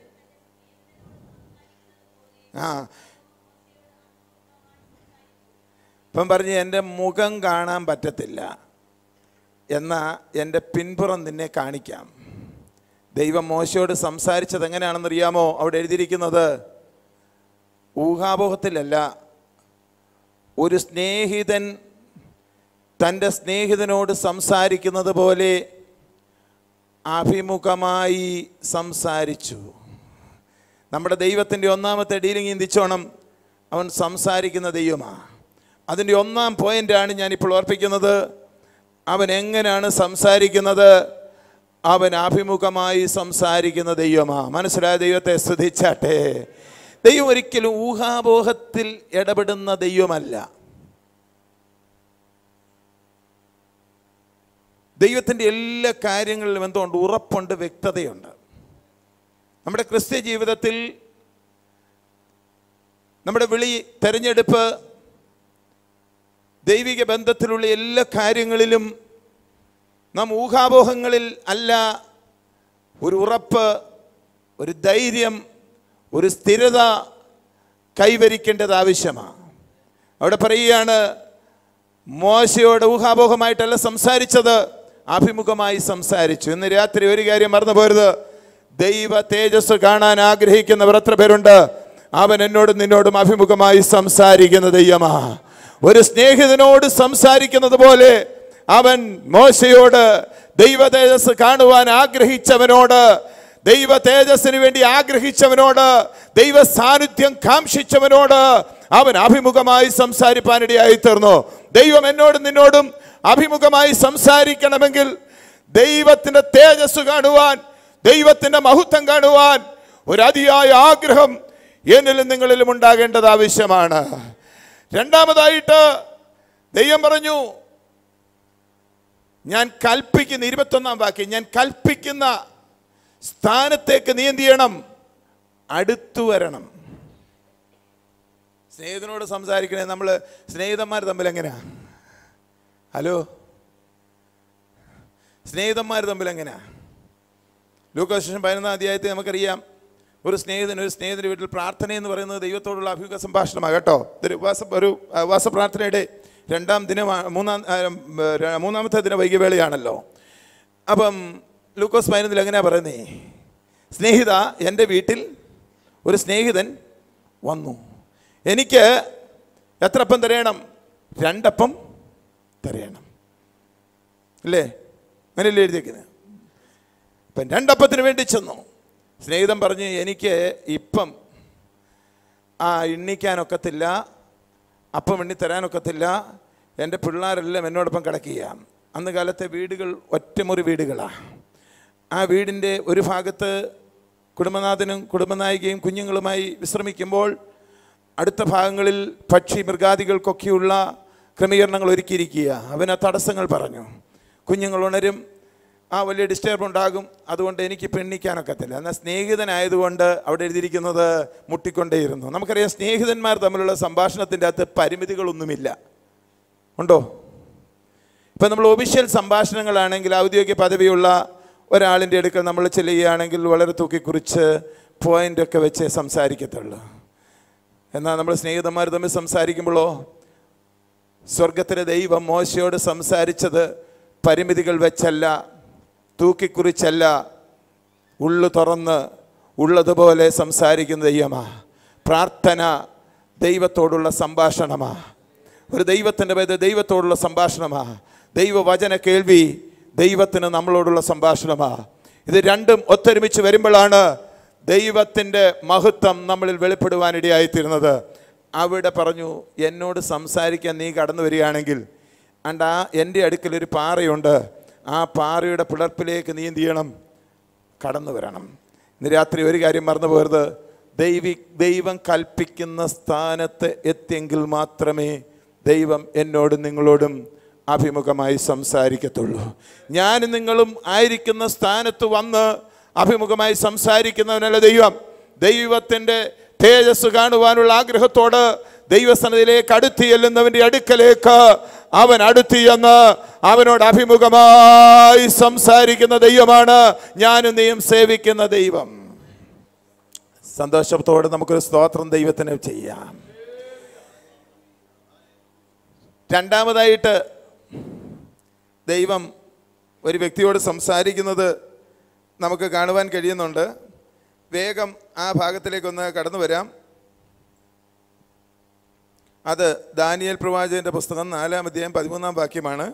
ആ ഇപ്പം പറഞ്ഞ് എൻ്റെ മുഖം കാണാൻ പറ്റത്തില്ല എന്നാൽ എൻ്റെ പിൻപുറം നിന്നെ കാണിക്കാം ദൈവം മോശയോട് സംസാരിച്ചത് എങ്ങനെയാണെന്നറിയാമോ അവിടെ എഴുതിയിരിക്കുന്നത് ഊഹാപോഹത്തിലല്ല ഒരു സ്നേഹിതൻ തൻ്റെ സ്നേഹിതനോട് സംസാരിക്കുന്നത് പോലെ അഭിമുഖമായി സംസാരിച്ചു നമ്മുടെ ദൈവത്തിൻ്റെ ഒന്നാമത്തെ ഡീലിംഗ് ചിന്തിച്ചോണം അവൻ സംസാരിക്കുന്ന ദൈവമാണ് അതിൻ്റെ ഒന്നാം പോയിൻ്റാണ് ഞാനിപ്പോൾ ഓർപ്പിക്കുന്നത് അവൻ എങ്ങനെയാണ് സംസാരിക്കുന്നത് അവൻ അഭിമുഖമായി സംസാരിക്കുന്ന ദൈവമാ മനസ്സിലായ ദൈവത്തെ സ്തുതിച്ചാട്ടെ ദൈവം ഒരിക്കലും ഊഹാപോഹത്തിൽ ഇടപെടുന്ന ദൈവമല്ല ദൈവത്തിൻ്റെ എല്ലാ കാര്യങ്ങളിലും എന്തുകൊണ്ട് ഉറപ്പുണ്ട് വ്യക്തതയുണ്ട് നമ്മുടെ ക്രിസ്ത്യ ജീവിതത്തിൽ നമ്മുടെ വിളി തെരഞ്ഞെടുപ്പ് ദൈവിക ബന്ധത്തിലുള്ള എല്ലാ കാര്യങ്ങളിലും നാം ഊഹാപോഹങ്ങളിൽ അല്ല ഒരു ഉറപ്പ് ഒരു ധൈര്യം ഒരു സ്ഥിരത കൈവരിക്കേണ്ടത് ആവശ്യമാണ് അവിടെ പറയുകയാണ് മോശയോട് ഊഹാപോഹമായിട്ടല്ല സംസാരിച്ചത് അഭിമുഖമായി സംസാരിച്ചു ഇന്ന് രാത്രി ഒരു കാര്യം മറന്നു പോരുത് ദൈവ തേജസ് കാണാൻ ആഗ്രഹിക്കുന്നവർ എത്ര പേരുണ്ട് അവൻ എന്നോടും നിന്നോടും അഭിമുഖമായി സംസാരിക്കുന്ന ദൈവമാ ഒരു സ്നേഹിതനോട് സംസാരിക്കുന്നത് പോലെ അവൻ മോശയോട് ദൈവ തേജസ് കാണുവാൻ ആഗ്രഹിച്ചവനോട് ദൈവ തേജസ്സിന് വേണ്ടി ആഗ്രഹിച്ചവനോട് ദൈവ സാന്നിധ്യം കാംക്ഷിച്ചവനോട് അവൻ അഭിമുഖമായി സംസാരിപ്പാനിടയായി തീർന്നു ദൈവം എന്നോടും നിന്നോടും അഭിമുഖമായി സംസാരിക്കണമെങ്കിൽ ദൈവത്തിന്റെ തേജസ് കാണുവാൻ ദൈവത്തിന്റെ മഹത്വം കാണുവാൻ ഒരു അതിയായ ആഗ്രഹം എന്നിലും നിങ്ങളിലും ഉണ്ടാകേണ്ടത് ആവശ്യമാണ് രണ്ടാമതായിട്ട് ദൈവം പറഞ്ഞു ഞാൻ കൽപ്പിക്കുന്ന ഇരുപത്തൊന്നാം വാക്യം ഞാൻ കൽപ്പിക്കുന്ന സ്ഥാനത്തേക്ക് നീ എന്ത് ചെയ്യണം അടുത്തു വരണം സ്നേഹിതനോട് സംസാരിക്കണേ നമ്മൾ സ്നേഹിതന്മാർ തമ്മിൽ എങ്ങനെയാ ഹലോ സ്നേഹിതന്മാർ തമ്മിൽ എങ്ങനെയാ ലൂക്കോശേഷം പതിനൊന്നാം അധ്യായത്തിൽ നമുക്കറിയാം ഒരു സ്നേഹിതൻ ഒരു സ്നേഹിതൻ്റെ വീട്ടിൽ പ്രാർത്ഥന എന്ന് പറയുന്നത് ദൈവത്തോടുള്ള അഭിമുഖ സംഭാഷണമാണ് കേട്ടോ ഇതൊരു ഉപവാസ ഒരു ആ, ഉപവാസ പ്രാർത്ഥനയുടെ രണ്ടാം ദിനമാണ് മൂന്നാം ആ, ര- മൂന്നാമത്തെ ദിന വൈകിവേളയാണല്ലോ അപ്പം ലൂക്കോസ് പതിനൊന്നിൽ എങ്ങനെയാ പറയുന്നേ സ്നേഹിത എൻ്റെ വീട്ടിൽ ഒരു സ്നേഹിതൻ വന്നു എനിക്ക് എത്ര അപ്പം തരയണം രണ്ടപ്പം തരയണം അല്ലേ അങ്ങനെയല്ലേ എഴുതിയേക്കുന്നത് ഇപ്പം രണ്ടപ്പത്തിന് വേണ്ടി ചെന്നു സ്നേഹിതൻ പറഞ്ഞ് എനിക്ക് ഇപ്പം ആ എണ്ണിക്കാനൊക്കത്തില്ല അപ്പം എണ്ണി തരാനൊക്കത്തില്ല എൻ്റെ പിള്ളേരെല്ലാം എന്നോടൊപ്പം കിടക്കുക അന്ന് കാലത്തെ വീടുകൾ ഒറ്റമുറി വീടുകളാണ് ആ വീടിൻ്റെ ഒരു ഭാഗത്ത് കുടുംബനാഥനും കുടുംബനായികയും കുഞ്ഞുങ്ങളുമായി വിശ്രമിക്കുമ്പോൾ അടുത്ത ഭാഗങ്ങളിൽ പക്ഷി മൃഗാദികൾക്കൊക്കെയുള്ള ക്രമീകരണങ്ങൾ ഒരുക്കിയിരിക്കുക അവന് തടസ്സങ്ങൾ പറഞ്ഞു കുഞ്ഞുങ്ങൾ ഉണരും ആ വലിയ ഡിസ്റ്റർബ് ഉണ്ടാകും അതുകൊണ്ട് എനിക്ക് പെണ്ണിക്കാനൊക്കത്തില്ല എന്നാൽ സ്നേഹിതനായതുകൊണ്ട് അവിടെ എഴുതിയിരിക്കുന്നത് മുട്ടിക്കൊണ്ടേയിരുന്നു നമുക്കറിയാം സ്നേഹിതന്മാർ തമ്മിലുള്ള സംഭാഷണത്തിൻ്റെ അകത്ത് പരിമിതികളൊന്നുമില്ല ഉണ്ടോ ഇപ്പം നമ്മൾ ഒഫീഷ്യൽ സംഭാഷണങ്ങളാണെങ്കിൽ ഔദ്യോഗിക പദവിയുള്ള ഒരാളിൻ്റെ അടുക്കൽ നമ്മൾ ചെല്ലുകയാണെങ്കിൽ വളരെ തൂക്കിക്കുറിച്ച് പോയിൻ്റൊക്കെ വെച്ച് സംസാരിക്കത്തുള്ളൂ എന്നാൽ നമ്മൾ സ്നേഹിതന്മാർ തമ്മിൽ സംസാരിക്കുമ്പോഴോ സ്വർഗത്തിലെ ദൈവം മോശയോട് സംസാരിച്ചത് പരിമിതികൾ വെച്ചല്ല തൂക്കിക്കുറിച്ചല്ല ഉള്ളു തുറന്ന് ഉള്ളതുപോലെ സംസാരിക്കുന്ന ദൈവമാ പ്രാർത്ഥന ദൈവത്തോടുള്ള സംഭാഷണമാ ഒരു ദൈവത്തിൻ്റെ പേര് ദൈവത്തോടുള്ള സംഭാഷണമാ ദൈവവചന കേൾവി ദൈവത്തിന് നമ്മളോടുള്ള സംഭാഷണമാ ഇത് രണ്ടും ഒത്തൊരുമിച്ച് വരുമ്പോഴാണ് ദൈവത്തിൻ്റെ മഹത്വം നമ്മളിൽ വെളിപ്പെടുവാനിടയായിത്തീരുന്നത് അവിടെ പറഞ്ഞു എന്നോട് സംസാരിക്കാൻ നീ കടന്നു വരികയാണെങ്കിൽ അണ്ട് ആ എൻ്റെ അടുക്കൽ ഒരു പാറയുണ്ട് ആ പാറയുടെ പിളർപ്പിലേക്ക് നീ എന്ത് ചെയ്യണം കടന്നു വരണം ഇന്ന് രാത്രി ഒരു കാര്യം മറന്നു പോകരുത് ദൈവി ദൈവം കൽപ്പിക്കുന്ന സ്ഥാനത്ത് എത്തിയെങ്കിൽ മാത്രമേ ദൈവം എന്നോടും നിങ്ങളോടും അഭിമുഖമായി സംസാരിക്കത്തുള്ളൂ ഞാനും നിങ്ങളും ആയിരിക്കുന്ന സ്ഥാനത്ത് വന്ന് അഭിമുഖമായി സംസാരിക്കുന്നവനല്ല ദൈവം ദൈവത്തിൻ്റെ തേജസ് കാണുവാനുള്ള ആഗ്രഹത്തോട് ദൈവസനത്തിലേക്ക് അടുത്ത് ചെല്ലുന്നവൻ്റെ അടുക്കലേക്ക് അവൻ അടുത്ത് ചെന്ന് അവനോട് അഭിമുഖമായി സംസാരിക്കുന്ന ദൈവമാണ് ഞാനും നീയും സേവിക്കുന്ന ദൈവം സന്തോഷത്തോടെ നമുക്കൊരു സ്തോത്രം ദൈവത്തിന് ചെയ്യാം രണ്ടാമതായിട്ട് ദൈവം ഒരു വ്യക്തിയോട് സംസാരിക്കുന്നത് നമുക്ക് കാണുവാൻ കഴിയുന്നുണ്ട് വേഗം ആ ഭാഗത്തിലേക്കൊന്ന് കടന്നു വരാം അത് ദാനിയൽ പ്രവാചകന്റെ പുസ്തകം നാലാം അധ്യായം പതിമൂന്നാം വാക്യമാണ്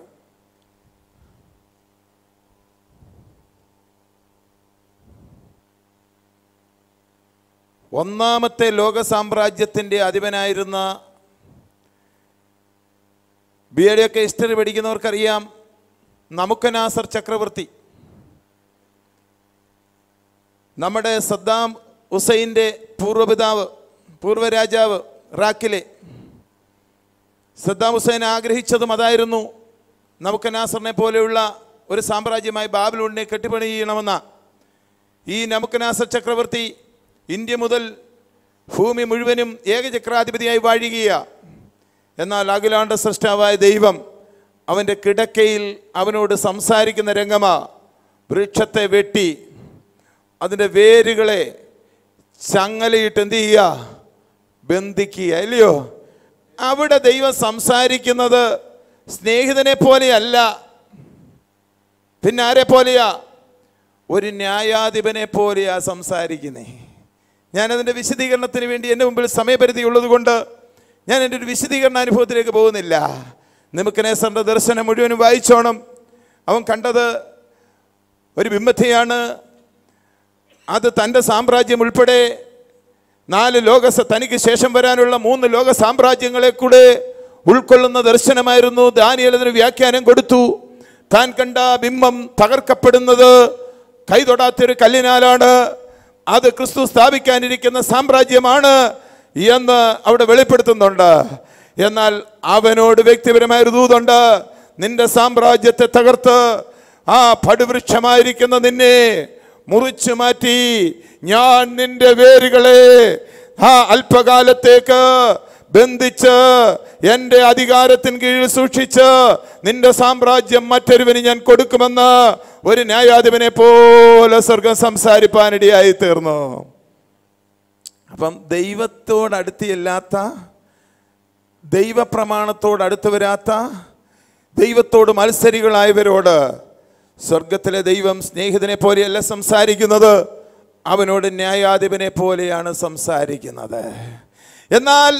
ഒന്നാമത്തെ ലോക സാമ്രാജ്യത്തിൻ്റെ അധിപനായിരുന്ന ബി എഡൊക്കെ ഹിസ്റ്ററി പഠിക്കുന്നവർക്കറിയാം നമുക്കനാസർ ചക്രവർത്തി നമ്മുടെ സദ്ദാം ഹുസൈൻ്റെ പൂർവ്വപിതാവ് പൂർവ്വരാജാവ് റാക്കിലെ സദ്ദാം ഹുസൈൻ ആഗ്രഹിച്ചതും അതായിരുന്നു നമുക്ക് നാസറിനെ പോലെയുള്ള ഒരു സാമ്രാജ്യമായി ബാബിലൂണിനെ കെട്ടിപ്പണി ചെയ്യണമെന്ന ഈ നമുക്കനാസർ ചക്രവർത്തി ഇന്ത്യ മുതൽ ഭൂമി മുഴുവനും ഏകചക്രാധിപതിയായി വാഴുകയാണ് എന്നാൽ അഖിലാണ്ട സൃഷ്ടാവായ ദൈവം അവൻ്റെ കിടക്കയിൽ അവനോട് സംസാരിക്കുന്ന രംഗമാ വൃക്ഷത്തെ വെട്ടി അതിൻ്റെ വേരുകളെ ചങ്ങലയിട്ട് എന്ത് ചെയ്യുക ബന്ധിക്കുക അല്ലയോ അവിടെ ദൈവം സംസാരിക്കുന്നത് സ്നേഹിതനെ പോലെയല്ല പിന്നെ ആരെ പോലെയാ ഒരു ന്യായാധിപനെ പോലെയാ സംസാരിക്കുന്നേ ഞാനതിൻ്റെ വിശദീകരണത്തിന് വേണ്ടി എൻ്റെ മുമ്പിൽ സമയപരിധി ഉള്ളത് കൊണ്ട് ഞാൻ എൻ്റെ ഒരു വിശദീകരണ അനുഭവത്തിലേക്ക് പോകുന്നില്ല നിമുക്കനേസറിൻ്റെ ദർശനം മുഴുവനും വായിച്ചോണം അവൻ കണ്ടത് ഒരു ബിംബത്തെയാണ് അത് തൻ്റെ സാമ്രാജ്യം ഉൾപ്പെടെ നാല് ലോക സ- തനിക്ക് ശേഷം വരാനുള്ള മൂന്ന് ലോക സാമ്രാജ്യങ്ങളെ കൂടെ ഉൾക്കൊള്ളുന്ന ദർശനമായിരുന്നു ദാനിയേൽ അതിന് വ്യാഖ്യാനം കൊടുത്തു താൻ കണ്ട ബിംബം തകർക്കപ്പെടുന്നത് കൈതൊടാത്തൊരു കല്ലിനാലാണ് അത് ക്രിസ്തു സ്ഥാപിക്കാനിരിക്കുന്ന സാമ്രാജ്യമാണ് എന്ന് അവിടെ വെളിപ്പെടുത്തുന്നുണ്ട് എന്നാൽ അവനോട് വ്യക്തിപരമായ ഒരു ദൂതുണ്ട് നിന്റെ സാമ്രാജ്യത്തെ തകർത്ത് ആ പടുവൃക്ഷമായിരിക്കുന്ന നിന്നെ മുറിച്ചു മാറ്റി ഞാൻ നിന്റെ വേരുകളെ ആ അല്പകാലത്തേക്ക് ബന്ധിച്ച് എൻ്റെ അധികാരത്തിന് കീഴിൽ സൂക്ഷിച്ച് നിന്റെ സാമ്രാജ്യം മറ്റൊരുവന് ഞാൻ കൊടുക്കുമെന്ന് ഒരു ന്യായാധിപനെ പോലെ സ്വർഗം സംസാരിപ്പാനിടയായി തീർന്നു അപ്പം ദൈവത്തോടടുത്തിയല്ലാത്ത ദൈവപ്രമാണത്തോട് അടുത്ത് വരാത്ത ദൈവത്തോട് മത്സരികളായവരോട് സ്വർഗത്തിലെ ദൈവം സ്നേഹിതനെ പോലെയല്ല സംസാരിക്കുന്നത് അവനോട് ന്യായാധിപനെ പോലെയാണ് സംസാരിക്കുന്നത് എന്നാൽ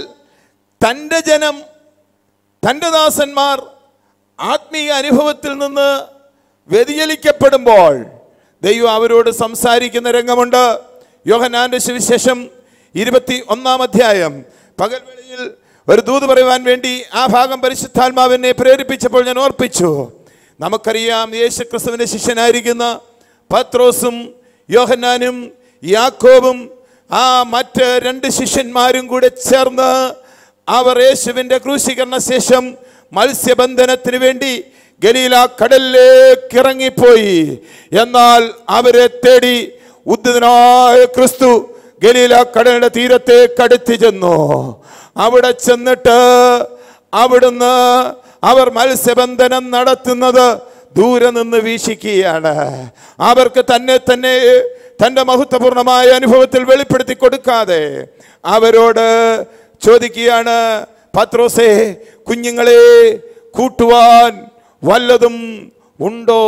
തൻ്റെ ജനം തൻ്റെ ദാസന്മാർ ആത്മീയ അനുഭവത്തിൽ നിന്ന് വ്യതിചലിക്കപ്പെടുമ്പോൾ ദൈവം അവരോട് സംസാരിക്കുന്ന രംഗമുണ്ട് യോഹനാന്റെ സുവിശേഷം ഇരുപത്തി ഒന്നാം അധ്യായം പകൽവേളയിൽ ഒരു ദൂത് പറയുവാൻ വേണ്ടി ആ ഭാഗം പരിശുദ്ധാത്മാവിനെ പ്രേരിപ്പിച്ചപ്പോൾ ഞാൻ ഓർപ്പിച്ചു നമുക്കറിയാം യേശു ക്രിസ്തുവിന്റെ ശിഷ്യനായിരിക്കുന്ന പത്രോസും യോഹന്നാനും യാക്കോബും ആ മറ്റ് രണ്ട് ശിഷ്യന്മാരും കൂടെ ചേർന്ന് അവർ യേശുവിന്റെ ക്രൂശീകരണ ശേഷം മത്സ്യബന്ധനത്തിന് വേണ്ടി ഗലീല കടലിലേക്ക് ഇറങ്ങിപ്പോയി എന്നാൽ അവരെ തേടി ഉദ്ധിതനായ ക്രിസ്തു ഗലീല കടലിന്റെ തീരത്തേക്ക് അടുത്ത് ചെന്നു അവിടെ ചെന്നിട്ട് അവിടുന്ന് അവർ മത്സ്യബന്ധനം നടത്തുന്നത് ദൂരെ നിന്ന് വീക്ഷിക്കുകയാണ് അവർക്ക് തന്നെ തന്നെ തന്റെ മഹത്വപൂർണമായ അനുഭവത്തിൽ വെളിപ്പെടുത്തി കൊടുക്കാതെ അവരോട് ചോദിക്കുകയാണ് പത്രോസേ കുഞ്ഞുങ്ങളെ കൂട്ടുവാൻ വല്ലതും ഉണ്ടോ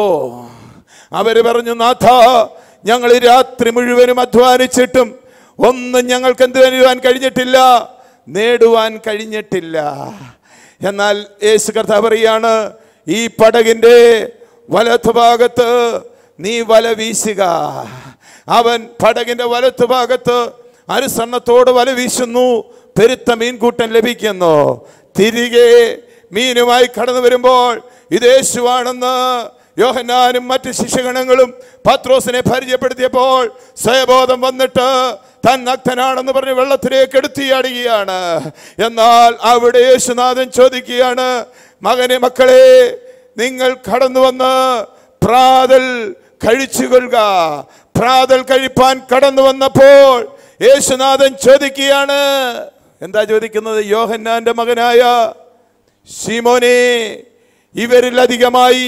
അവര് പറഞ്ഞു നാഥ ഞങ്ങൾ ഈ രാത്രി മുഴുവനും അധ്വാനിച്ചിട്ടും ഒന്നും ഞങ്ങൾക്ക് എന്ത് നേടുവാൻ കഴിഞ്ഞിട്ടില്ല നേടുവാൻ കഴിഞ്ഞിട്ടില്ല എന്നാൽ യേശു കർത്താവ് പറയാണ് ഈ പടകിന്റെ വലത്തുഭാഗത്ത് നീ വല വീശുക അവൻ പടകിന്റെ വലത്തുഭാഗത്ത് അനുസരണത്തോട് വല വീശുന്നു പെരുത്ത മീൻകൂട്ടം ലഭിക്കുന്നു തിരികെ മീനുമായി കടന്നു വരുമ്പോൾ ഇത് യേശുവാണെന്ന് യോഹന്നാനും മറ്റ് ശിഷ്യഗണങ്ങളും പത്രോസിനെ പരിചയപ്പെടുത്തിയപ്പോൾ സ്വയബോധം വന്നിട്ട് താൻ നഗ്നനാണെന്ന് പറഞ്ഞ് വെള്ളത്തിലേക്ക് എടുത്തിയാടുകയാണ് എന്നാൽ അവിടെ യേശുനാഥൻ ചോദിക്കുകയാണ് മകനെ മക്കളെ നിങ്ങൾ കടന്നു വന്ന് പ്രാതൽ കഴിച്ചുകൊള്ളുക പ്രാതൽ കഴിപ്പാൻ കടന്നു വന്നപ്പോൾ യേശുനാഥൻ ചോദിക്കുകയാണ് എന്താ ചോദിക്കുന്നത് യോഹന്നാന്റെ മകനായ ശിമോനെ ഇവരിൽ അധികമായി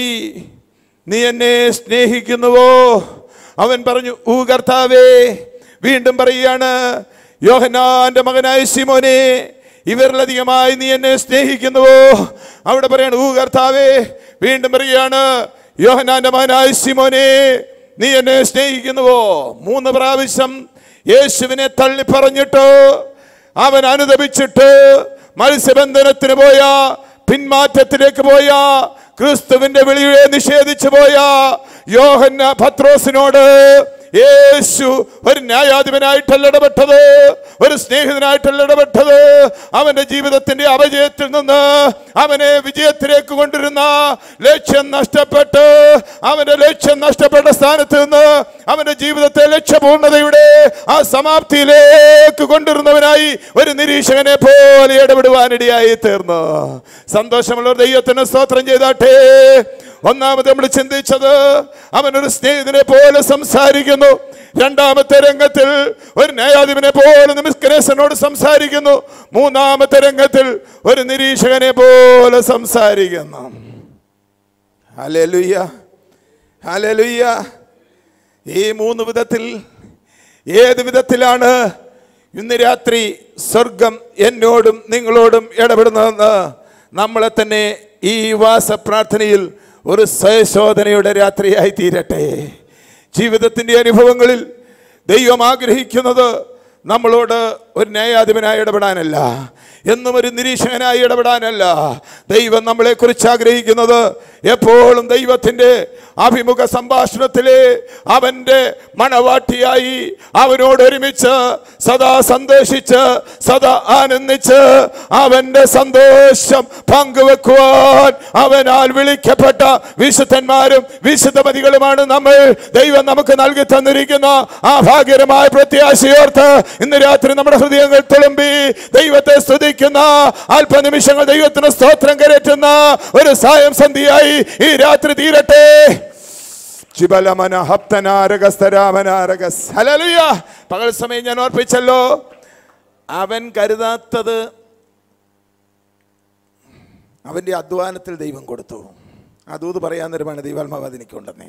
നീ എന്നെ സ്നേഹിക്കുന്നുവോ അവൻ പറഞ്ഞു ഊ കർത്താവേ വീണ്ടും പറയുകയാണ് യോഹന്നാന്റെ മകനായ ശിമോനെ ഇവരിലധികമായി നീ എന്നെ സ്നേഹിക്കുന്നുവോ അവിടെ പറയാണ് ഊ കർത്താവേ വീണ്ടും പറയുകയാണ് യോഹന്നാന്റെ മകനായ ശിമോനെ നീ എന്നെ സ്നേഹിക്കുന്നുവോ മൂന്ന് പ്രാവശ്യം യേശുവിനെ തള്ളി പറഞ്ഞിട്ട് അവൻ അനുദപിച്ചിട്ട് മത്സ്യബന്ധനത്തിന് പോയ പിന്മാറ്റത്തിലേക്ക് പോയ ക്രിസ്തുവിന്റെ വിളിയെ നിഷേധിച്ചു പോയ യോഹന്ന പത്രോസിനോട് യേശു ഒരു ന്യായാധിപനായിട്ടല്ല ഇടപെട്ടത് ഒരു സ്നേഹിതനായിട്ടല്ല ഇടപെട്ടത് അവന്റെ ജീവിതത്തിന്റെ അപജയത്തിൽ നിന്ന് അവനെ വിജയത്തിലേക്ക് കൊണ്ടിരുന്ന ലക്ഷ്യം നഷ്ടപ്പെട്ട് അവന്റെ ലക്ഷ്യം നഷ്ടപ്പെട്ട സ്ഥാനത്ത് നിന്ന് അവന്റെ ജീവിതത്തെ ലക്ഷ്യപൂർണ്ണതയുടെ ആ സമാപ്തിയിലേക്ക് കൊണ്ടുവരുന്നവനായി ഒരു നിരീക്ഷകനെ പോലെ ഇടപെടുവാനിടയായി തീർന്നു സന്തോഷമുള്ള ദൈവത്തിന് സ്തോത്രം ചെയ്താട്ടെ ഒന്നാമത് നമ്മൾ ചിന്തിച്ചത് അവനൊരു സ്നേഹിതനെ പോലെ സംസാരിക്കുന്നു രണ്ടാമത്തെ രംഗത്തിൽ ഒരു ന്യായാധിപനെ പോലെ നിമിസ്കരേശനോട് സംസാരിക്കുന്നു മൂന്നാമത്തെ രംഗത്തിൽ ഒരു നിരീക്ഷകനെ പോലെ സംസാരിക്കുന്നു ഹല്ലേലൂയ ഹല്ലേലൂയ ഈ മൂന്ന് വിധത്തിൽ ഏത് വിധത്തിലാണ് ഇന്ന് രാത്രി സ്വർഗം എന്നോടും നിങ്ങളോടും ഇടപെടുന്നതെന്ന് നമ്മളെ തന്നെ ഈ വാസ പ്രാർത്ഥനയിൽ ഒരു സ്വയശോധനയുടെ രാത്രിയായി തീരട്ടെ ജീവിതത്തിൻ്റെ അനുഭവങ്ങളിൽ ദൈവം ആഗ്രഹിക്കുന്നത് നമ്മളോട് ഒരു ന്യായാധിപനായി ഇടപെടാനല്ല എന്നും ഒരു നിരീക്ഷകനായി ഇടപെടാനല്ല ദൈവം നമ്മളെക്കുറിച്ച് ആഗ്രഹിക്കുന്നത് എപ്പോഴും ദൈവത്തിൻ്റെ അഭിമുഖ സംഭാഷണത്തിലെ അവൻ്റെ മണവാട്ടിയായി അവനോട് ഒരുമിച്ച് സദാ സന്തോഷിച്ച് സദാ ആനന്ദിച്ച് അവൻ്റെ സന്തോഷം പങ്കുവെക്കുവാൻ അവനാൽ വിളിക്കപ്പെട്ട വിശുദ്ധന്മാരും വിശുദ്ധമതികളുമാണ് നമ്മൾ ദൈവം നമുക്ക് നൽകി തന്നിരിക്കുന്ന ആ ഭാഗ്യകരമായ പ്രത്യാശയോർത്ത് ഇന്ന് രാത്രി നമ്മുടെ ഹൃദയങ്ങൾ തുളുമ്പി ദൈവത്തെ സ്തുതിക്കുന്ന അല്പനിമിഷങ്ങൾ ദൈവത്തിന് സ്തോത്രം കരറ്റുന്ന ഒരു സായം സന്ധിയായി ഈ രാത്രി തീരട്ടെ ചിബലമന ഹപ്തനാരകസ്തരാമനാരകസ് ഹല്ലേലൂയ പകൽ സമയം ഞാൻ ഓർപ്പിച്ചല്ലോ അവൻ കരുതാത്തത് അവൻ്റെ അധ്വാനത്തിൽ ദൈവം കൊടുത്തു അതൂത് പറയാൻ നേരമാണ് ദൈവാത്മാവ് എനിക്കുണ്ടെന്നേ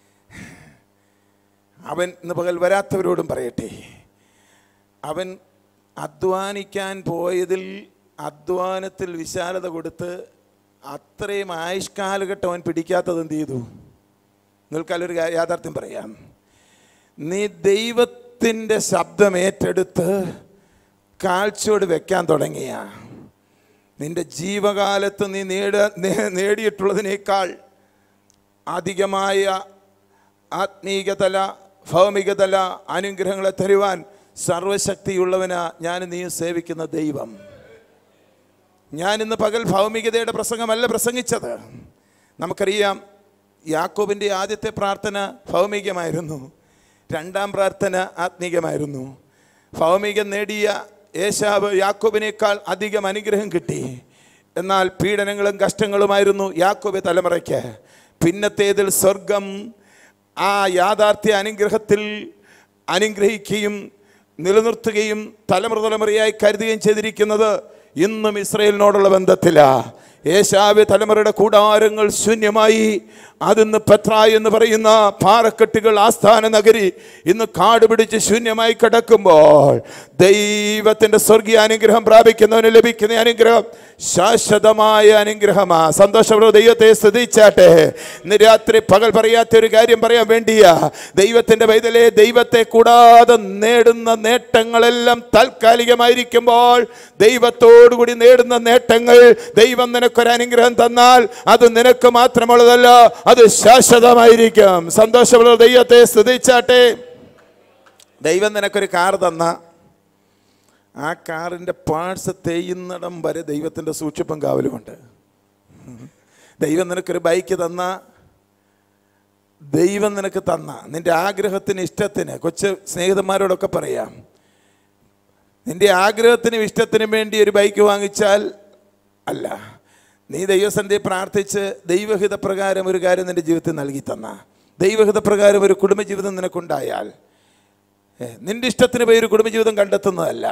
അവൻ ഇന്ന് പകൽ വരാത്തവരോടും പറയട്ടെ അവൻ അധ്വാനിക്കാൻ പോയതിൽ അധ്വാനത്തിൽ വിശാലത കൊടുത്ത് അത്രയും ആയുഷ്കാലഘട്ടം അവൻ പിടിക്കാത്തത് എന്ത് ചെയ്തു നിങ്ങൾക്കല്ലൊരു കാ- യാഥാർത്ഥ്യം പറയാം നീ ദൈവത്തിൻ്റെ ശബ്ദം ഏറ്റെടുത്ത് കാഴ്ചയോട് വെക്കാൻ തുടങ്ങിയ നിന്റെ ജീവകാലത്ത് നീ നേട നേ- നേടിയിട്ടുള്ളതിനേക്കാൾ അധികമായ ആത്മീകതല ഭൗമികതല അനുഗ്രഹങ്ങളെ തരുവാൻ സർവശക്തിയുള്ളവനാ ഞാൻ നീയും സേവിക്കുന്ന ദൈവം ഞാൻ ഇന്ന് പകൽ ഭൗമികതയുടെ പ്രസംഗമല്ല പ്രസംഗിച്ചത് നമുക്കറിയാം യാക്കോബിൻ്റെ ആദ്യത്തെ പ്രാർത്ഥന ഭൗമികമായിരുന്നു രണ്ടാം പ്രാർത്ഥന ആത്മീകമായിരുന്നു ഭൗമികം നേടിയ യേശാവ് യാക്കോബിനേക്കാൾ അധികം അനുഗ്രഹം കിട്ടി എന്നാൽ പീഡനങ്ങളും കഷ്ടങ്ങളുമായിരുന്നു യാക്കോബ് തലമുറയ്ക്ക് പിന്നത്തേതിൽ സ്വർഗം ആ യാഥാർത്ഥ്യ അനുഗ്രഹത്തിൽ അനുഗ്രഹിക്കുകയും നിലനിർത്തുകയും തലമുറ തലമുറയായി കരുതുകയും ചെയ്തിരിക്കുന്നത് ഇന്നും ഇസ്രയേലിനോടുള്ള ബന്ധത്തിലാ ഏശാവ്യ തലമുറയുടെ കൂടാരങ്ങൾ ശൂന്യമായി അതിന്ന് പെത്ര എന്ന് പറയുന്ന പാറക്കെട്ടുകൾ ആസ്ഥാന നഗരി ഇന്ന് കാട് പിടിച്ച് ശൂന്യമായി കിടക്കുമ്പോൾ ദൈവത്തിന്റെ സ്വർഗീയ അനുഗ്രഹം പ്രാപിക്കുന്നവന് ലഭിക്കുന്ന അനുഗ്രഹം ശാശ്വതമായ അനുഗ്രഹമാ സന്തോഷപൂർവ്വം ദൈവത്തെ സ്തുതിച്ചാട്ടെ ഇന്ന് രാത്രി പകൽ പറയാത്ത ഒരു കാര്യം പറയാൻ വേണ്ടിയാ ദൈവത്തിന്റെ വൈതലെ ദൈവത്തെ കൂടാതെ നേടുന്ന നേട്ടങ്ങളെല്ലാം താൽക്കാലികമായിരിക്കുമ്പോൾ ദൈവത്തോടുകൂടി നേടുന്ന നേട്ടങ്ങൾ ദൈവം നിനക്കൊരു അനുഗ്രഹം തന്നാൽ അത് നിനക്ക് മാത്രമുള്ളതല്ല അത് ശാശ്വതമായിരിക്കും സന്തോഷമുള്ള ദൈവത്തെ സ്തുതിച്ചാട്ടെ ദൈവം നിനക്കൊരു കാർ തന്ന ആ കാറിൻ്റെ പാർട്സ് തേയുന്നിടം വരെ ദൈവത്തിൻ്റെ സൂക്ഷിപ്പും കാവലുമുണ്ട് ദൈവം നിനക്കൊരു ബൈക്ക് തന്ന ദൈവം നിനക്ക് തന്ന നിന്റെ ആഗ്രഹത്തിന് ഇഷ്ടത്തിന് കൊച്ചു സ്നേഹിതന്മാരോടൊക്കെ പറയാം നിന്റെ ആഗ്രഹത്തിനും ഇഷ്ടത്തിനും വേണ്ടി ഒരു ബൈക്ക് വാങ്ങിച്ചാൽ അല്ല നീ ദൈവസന്ധി പ്രാർത്ഥിച്ച് ദൈവഹിത പ്രകാരം ഒരു കാര്യം നിന്റെ ജീവിതത്തിൽ നൽകി തന്ന ദൈവഹിത പ്രകാരം ഒരു കുടുംബജീവിതം നിനക്കുണ്ടായാൽ ഏ, നിന്റെ ഇഷ്ടത്തിന് പോയി ഒരു കുടുംബജീവിതം കണ്ടെത്തുന്നതല്ല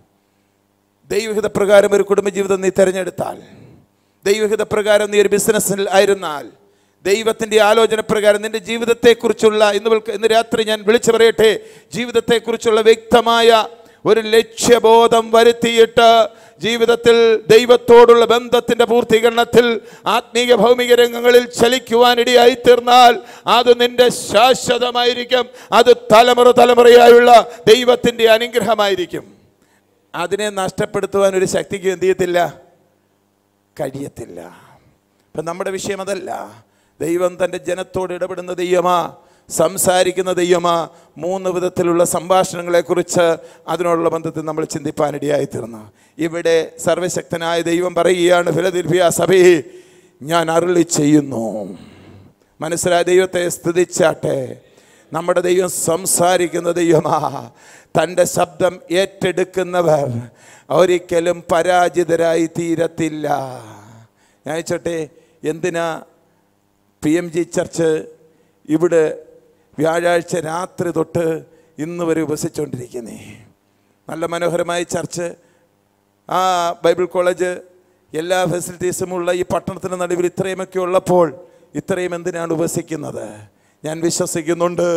ദൈവഹിത പ്രകാരം ഒരു കുടുംബജീവിതം നീ തിരഞ്ഞെടുത്താൽ ദൈവഹിത പ്രകാരം നീ ഒരു ബിസിനസ്സിൽ ആയിരുന്നാൽ ദൈവത്തിൻ്റെ ആലോചന പ്രകാരം നിന്റെ ജീവിതത്തെക്കുറിച്ചുള്ള ഇന്ന് വിൽക്ക- ഇന്ന് രാത്രി ഞാൻ വിളിച്ചു പറയട്ടെ ജീവിതത്തെക്കുറിച്ചുള്ള വ്യക്തമായ ഒരു ലക്ഷ്യബോധം വരുത്തിയിട്ട് ജീവിതത്തിൽ ദൈവത്തോടുള്ള ബന്ധത്തിന്റെ പൂർത്തീകരണത്തിൽ ആത്മീയ ഭൗമിക രംഗങ്ങളിൽ ചലിക്കുവാനിടയായി തീർന്നാൽ അത് നിന്റെ ശാശ്വതമായിരിക്കും അത് തലമുറ തലമുറയായുള്ള ദൈവത്തിൻ്റെ അനുഗ്രഹമായിരിക്കും അതിനെ നഷ്ടപ്പെടുത്തുവാൻ ഒരു ശക്തിക്ക് എന്ത് ചെയ്യത്തില്ല കഴിയത്തില്ല ഇപ്പം നമ്മുടെ വിഷയം അതല്ല ദൈവം തൻ്റെ ജനത്തോട് ഇടപെടുന്ന ദൈവമാ സംസാരിക്കുന്ന ദൈവമാ മൂന്ന് വിധത്തിലുള്ള സംഭാഷണങ്ങളെക്കുറിച്ച് അതിനോടുള്ള ബന്ധത്തിൽ നമ്മൾ ചിന്തിപ്പാനിടയായി തീർന്നു ഇവിടെ സർവശക്തനായ ദൈവം പറയുകയാണ് ഫിലദിൽഫിയ സഭയെ ഞാൻ അരുളി ചെയ്യുന്നു മനസ്സിലായ ദൈവത്തെ സ്തുതിച്ചാട്ടെ നമ്മുടെ ദൈവം സംസാരിക്കുന്ന ദൈവമാ തൻ്റെ ശബ്ദം ഏറ്റെടുക്കുന്നവർ ഒരിക്കലും പരാജിതരായി തീരത്തില്ല ഞാൻ ചോട്ടെ എന്തിനാ പി എം ജി ചർച്ച് ഇവിടെ വ്യാഴാഴ്ച രാത്രി തൊട്ട് ഇന്ന് വരെ ഉപസിച്ചുകൊണ്ടിരിക്കുന്നേ നല്ല മനോഹരമായ ചർച്ച് ആ ബൈബിൾ കോളേജ് എല്ലാ ഫെസിലിറ്റീസും ഉള്ള ഈ പട്ടണത്തിന് നടുവിൽ ഇത്രയുമൊക്കെ ഉള്ളപ്പോൾ ഇത്രയും എന്തിനാണ് ഉപസിക്കുന്നത് ഞാൻ വിശ്വസിക്കുന്നുണ്ട്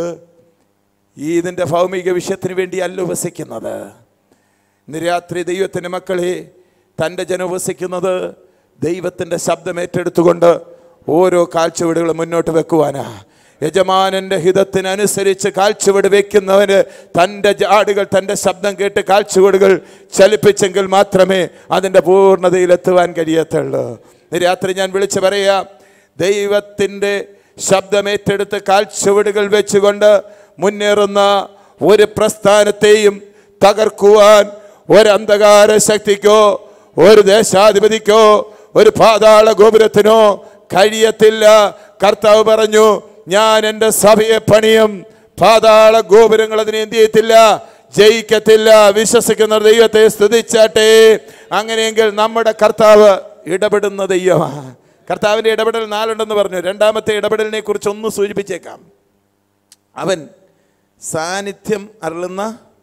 ഈ ഇതിൻ്റെ ഭൗമിക വിഷയത്തിന് വേണ്ടിയല്ല ഉപസിക്കുന്നത് ഇന്ന് രാത്രി ദൈവത്തിൻ്റെ മക്കളെ തൻ്റെ ജനം ഉപസിക്കുന്നത് ദൈവത്തിൻ്റെ ശബ്ദം ഏറ്റെടുത്തുകൊണ്ട് ഓരോ കാഴ്ചവീടുകളും മുന്നോട്ട് വെക്കുവാനാ യജമാനന്റെ ഹിതത്തിനനുസരിച്ച് കാഴ്ചവീട് വെക്കുന്നവന് തൻ്റെ ജാടുകൾ തൻ്റെ ശബ്ദം കേട്ട് കാഴ്ചവീടുകൾ ചലിപ്പിച്ചെങ്കിൽ മാത്രമേ അതിൻ്റെ പൂർണ്ണതയിലെത്തുവാൻ കഴിയത്തുള്ളൂ ഇന്ന് രാത്രി ഞാൻ വിളിച്ചു പറയാം ദൈവത്തിൻ്റെ ശബ്ദമേറ്റെടുത്ത് കാഴ്ചവീടുകൾ വെച്ചുകൊണ്ട് മുന്നേറുന്ന ഒരു പ്രസ്ഥാനത്തെയും തകർക്കുവാൻ ഒരു അന്ധകാര ശക്തിക്കോ ഒരു ദേശാധിപതിക്കോ ഒരു പാതാള ഗോപുരത്തിനോ കഴിയത്തില്ല കർത്താവ് പറഞ്ഞു ഞാൻ എൻ്റെ സഭയെ പണിയും പാതാള ഗോപുരങ്ങൾ അതിനെ എന്ത് ചെയ്യത്തില്ല ജയിക്കത്തില്ല വിശ്വസിക്കുന്ന ദൈവത്തെ സ്തുതിച്ചാട്ടെ അങ്ങനെയെങ്കിൽ നമ്മുടെ കർത്താവ് ഇടപെടുന്ന ദൈവമാണ് കർത്താവിൻ്റെ ഇടപെടൽ നാലുണ്ടെന്ന് പറഞ്ഞു രണ്ടാമത്തെ ഇടപെടലിനെ കുറിച്ച് ഒന്ന് സൂചിപ്പിച്ചേക്കാം അവൻ സാന്നിധ്യം അരുളുന്ന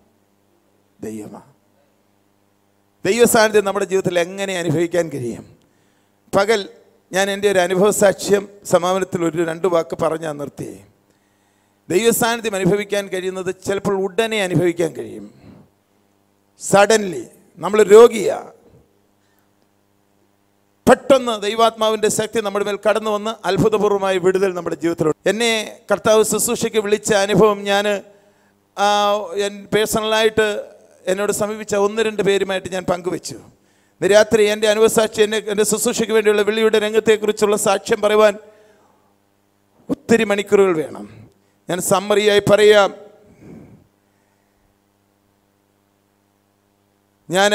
ദൈവമാണ് ദൈവ സാന്നിധ്യം നമ്മുടെ ജീവിതത്തിൽ എങ്ങനെ അനുഭവിക്കാൻ കഴിയും പകൽ ഞാൻ എൻ്റെ ഒരു അനുഭവ സാക്ഷ്യം സമാപനത്തിൽ ഒരു രണ്ട് വാക്ക് പറഞ്ഞാൽ നിർത്തി ദൈവ സാന്നിധ്യം അനുഭവിക്കാൻ കഴിയുന്നത് ചിലപ്പോൾ ഉടനെ അനുഭവിക്കാൻ കഴിയും സഡൻലി നമ്മൾ രോഗിയാണ് പെട്ടെന്ന് ദൈവാത്മാവിൻ്റെ ശക്തി നമ്മുടെ മേൽ കടന്നു വന്ന് അത്ഭുതപൂർവ്വമായ വിടുതൽ നമ്മുടെ ജീവിതത്തിലുണ്ട് എന്നെ കർത്താവ് ശുശ്രൂഷയ്ക്ക് വിളിച്ച അനുഭവം ഞാൻ പേഴ്സണലായിട്ട് എന്നോട് സമീപിച്ച ഒന്ന് രണ്ട് പേരുമായിട്ട് ഞാൻ പങ്കുവെച്ചു ഇന്ന് രാത്രി എൻ്റെ അനുഭവസാക്ഷി എന്നെ എൻ്റെ ശുശ്രൂഷയ്ക്ക് വേണ്ടിയുള്ള വിളിയുടെ രംഗത്തെക്കുറിച്ചുള്ള സാക്ഷ്യം പറയുവാൻ ഒത്തിരി മണിക്കൂറുകൾ വേണം ഞാൻ സമ്മറിയായി പറയാം ഞാൻ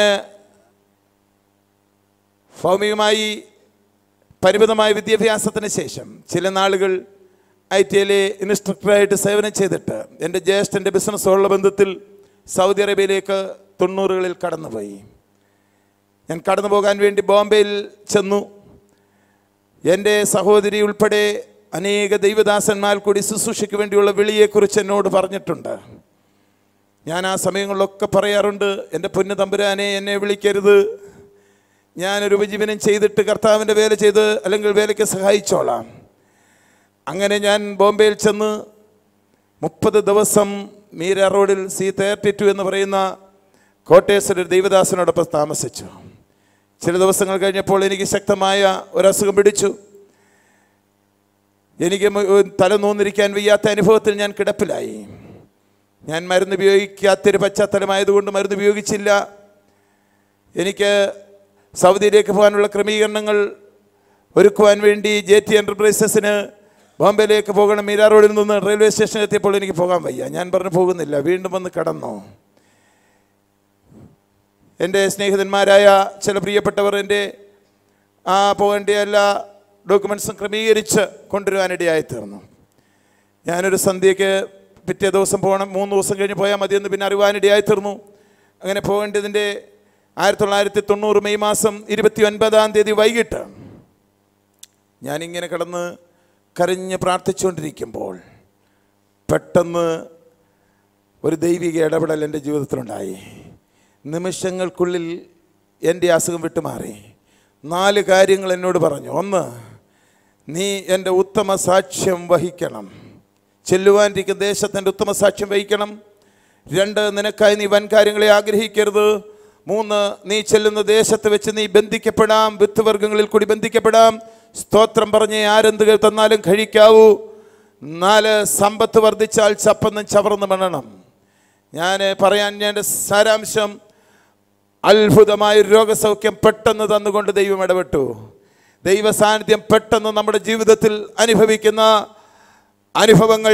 ഭൗമികമായി പരിമിതമായ വിദ്യാഭ്യാസത്തിന് ശേഷം ചില നാളുകൾ ഐ ടി ഐയിലെ ഇൻസ്ട്രക്ടറായിട്ട് സേവനം ചെയ്തിട്ട് എൻ്റെ ജ്യേഷ്ഠൻ്റെ ബിസിനസ്സുള്ള ബന്ധത്തിൽ സൗദി അറേബ്യയിലേക്ക് തൊണ്ണൂറുകളിൽ കടന്നുപോയി ഞാൻ കടന്നു പോകാൻ വേണ്ടി ബോംബെയിൽ ചെന്നു എൻ്റെ സഹോദരി ഉൾപ്പെടെ അനേക ദൈവദാസന്മാർ കൂടി ശുശ്രൂഷയ്ക്ക് വേണ്ടിയുള്ള വിളിയെക്കുറിച്ച് എന്നോട് പറഞ്ഞിട്ടുണ്ട് ഞാൻ ആ സമയങ്ങളിലൊക്കെ പറയാറുണ്ട് എൻ്റെ പൊന്നു തമ്പുരാനെ എന്നെ വിളിക്കരുത് ഞാനൊരു ഉപജീവനം ചെയ്തിട്ട് കർത്താവിൻ്റെ വേല ചെയ്ത് അല്ലെങ്കിൽ വേലയ്ക്ക് സഹായിച്ചോളാം അങ്ങനെ ഞാൻ ബോംബെയിൽ ചെന്ന് മുപ്പത് ദിവസം മീര റോഡിൽ സി തേർട്ടി ടു എന്ന് പറയുന്ന കോട്ടേഴ്സിൽ ഒരു ദൈവദാസനോടൊപ്പം താമസിച്ചു ചില ദിവസങ്ങൾ കഴിഞ്ഞപ്പോൾ എനിക്ക് ശക്തമായ ഒരു അസുഖം പിടിച്ചു എനിക്ക് മ- തല നൂന്നിരിക്കാൻ വയ്യാത്ത അനുഭവത്തിൽ ഞാൻ കിടപ്പിലായി ഞാൻ മരുന്ന് ഉപയോഗിക്കാത്തൊരു പശ്ചാത്തലമായതുകൊണ്ട് മരുന്ന് ഉപയോഗിച്ചില്ല എനിക്ക് സൗദിയിലേക്ക് പോകാനുള്ള ക്രമീകരണങ്ങൾ ഒരുക്കുവാൻ വേണ്ടി ജെ ടി എൻ്റർപ്രൈസസിന് ബോംബെയിലേക്ക് പോകണം മീരാ റോഡിൽ നിന്ന് റെയിൽവേ സ്റ്റേഷനിൽ എത്തിയപ്പോൾ എനിക്ക് പോകാൻ വയ്യ ഞാൻ പറഞ്ഞു പോകുന്നില്ല വീണ്ടും വന്ന് കടന്നു എൻ്റെ സ്നേഹിതന്മാരായ ചില പ്രിയപ്പെട്ടവർ എൻ്റെ ആ പോകേണ്ട എല്ലാ ഡോക്യുമെൻസും ക്രമീകരിച്ച് കൊണ്ടുവരുവാനിടയായി തീർന്നു ഞാനൊരു സന്ധ്യയ്ക്ക് പിറ്റേ ദിവസം പോകണം മൂന്ന് ദിവസം കഴിഞ്ഞ് പോയാൽ മതിയെന്ന് പിന്നെ അറിവാനിടയായി തീർന്നു അങ്ങനെ പോകേണ്ടതിൻ്റെ ആയിരത്തി തൊള്ളായിരത്തി തൊണ്ണൂറ് മെയ് മാസം ഇരുപത്തി ഒൻപതാം തീയതി വൈകിട്ട് ഞാനിങ്ങനെ കിടന്ന് കരഞ്ഞ് പ്രാർത്ഥിച്ചുകൊണ്ടിരിക്കുമ്പോൾ പെട്ടെന്ന് ഒരു ദൈവിക ഇടപെടൽ എൻ്റെ ജീവിതത്തിലുണ്ടായി നിമിഷങ്ങൾക്കുള്ളിൽ എൻ്റെ അസുഖം വിട്ടുമാറി നാല് കാര്യങ്ങൾ എന്നോട് പറഞ്ഞു ഒന്ന് നീ എൻ്റെ ഉത്തമ സാക്ഷ്യം വഹിക്കണം ചെല്ലുവാനിരിക്കുന്ന ദേശത്തിൻ്റെ ഉത്തമ സാക്ഷ്യം വഹിക്കണം രണ്ട് നിനക്കായി നീ വൻ കാര്യങ്ങളെ ആഗ്രഹിക്കരുത് മൂന്ന് നീ ചെല്ലുന്ന ദേശത്ത് വെച്ച് നീ ബന്ധിക്കപ്പെടാം വിത്തുവർഗങ്ങളിൽ കൂടി ബന്ധിക്കപ്പെടാം സ്തോത്രം പറഞ്ഞ് ആരെന്ത് തന്നാലും കഴിക്കാവൂ നാല് സമ്പത്ത് വർദ്ധിച്ചാൽ ചപ്പന്നും ചവർന്ന് മണണം ഞാൻ പറയാൻ ഞാൻ സാരാംശം അത്ഭുതമായ ഒരു രോഗസൗഖ്യം പെട്ടെന്ന് തന്നുകൊണ്ട് ദൈവം ഇടപെട്ടു ദൈവ സാന്നിധ്യം പെട്ടെന്ന് നമ്മുടെ ജീവിതത്തിൽ അനുഭവിക്കുന്ന അനുഭവങ്ങൾ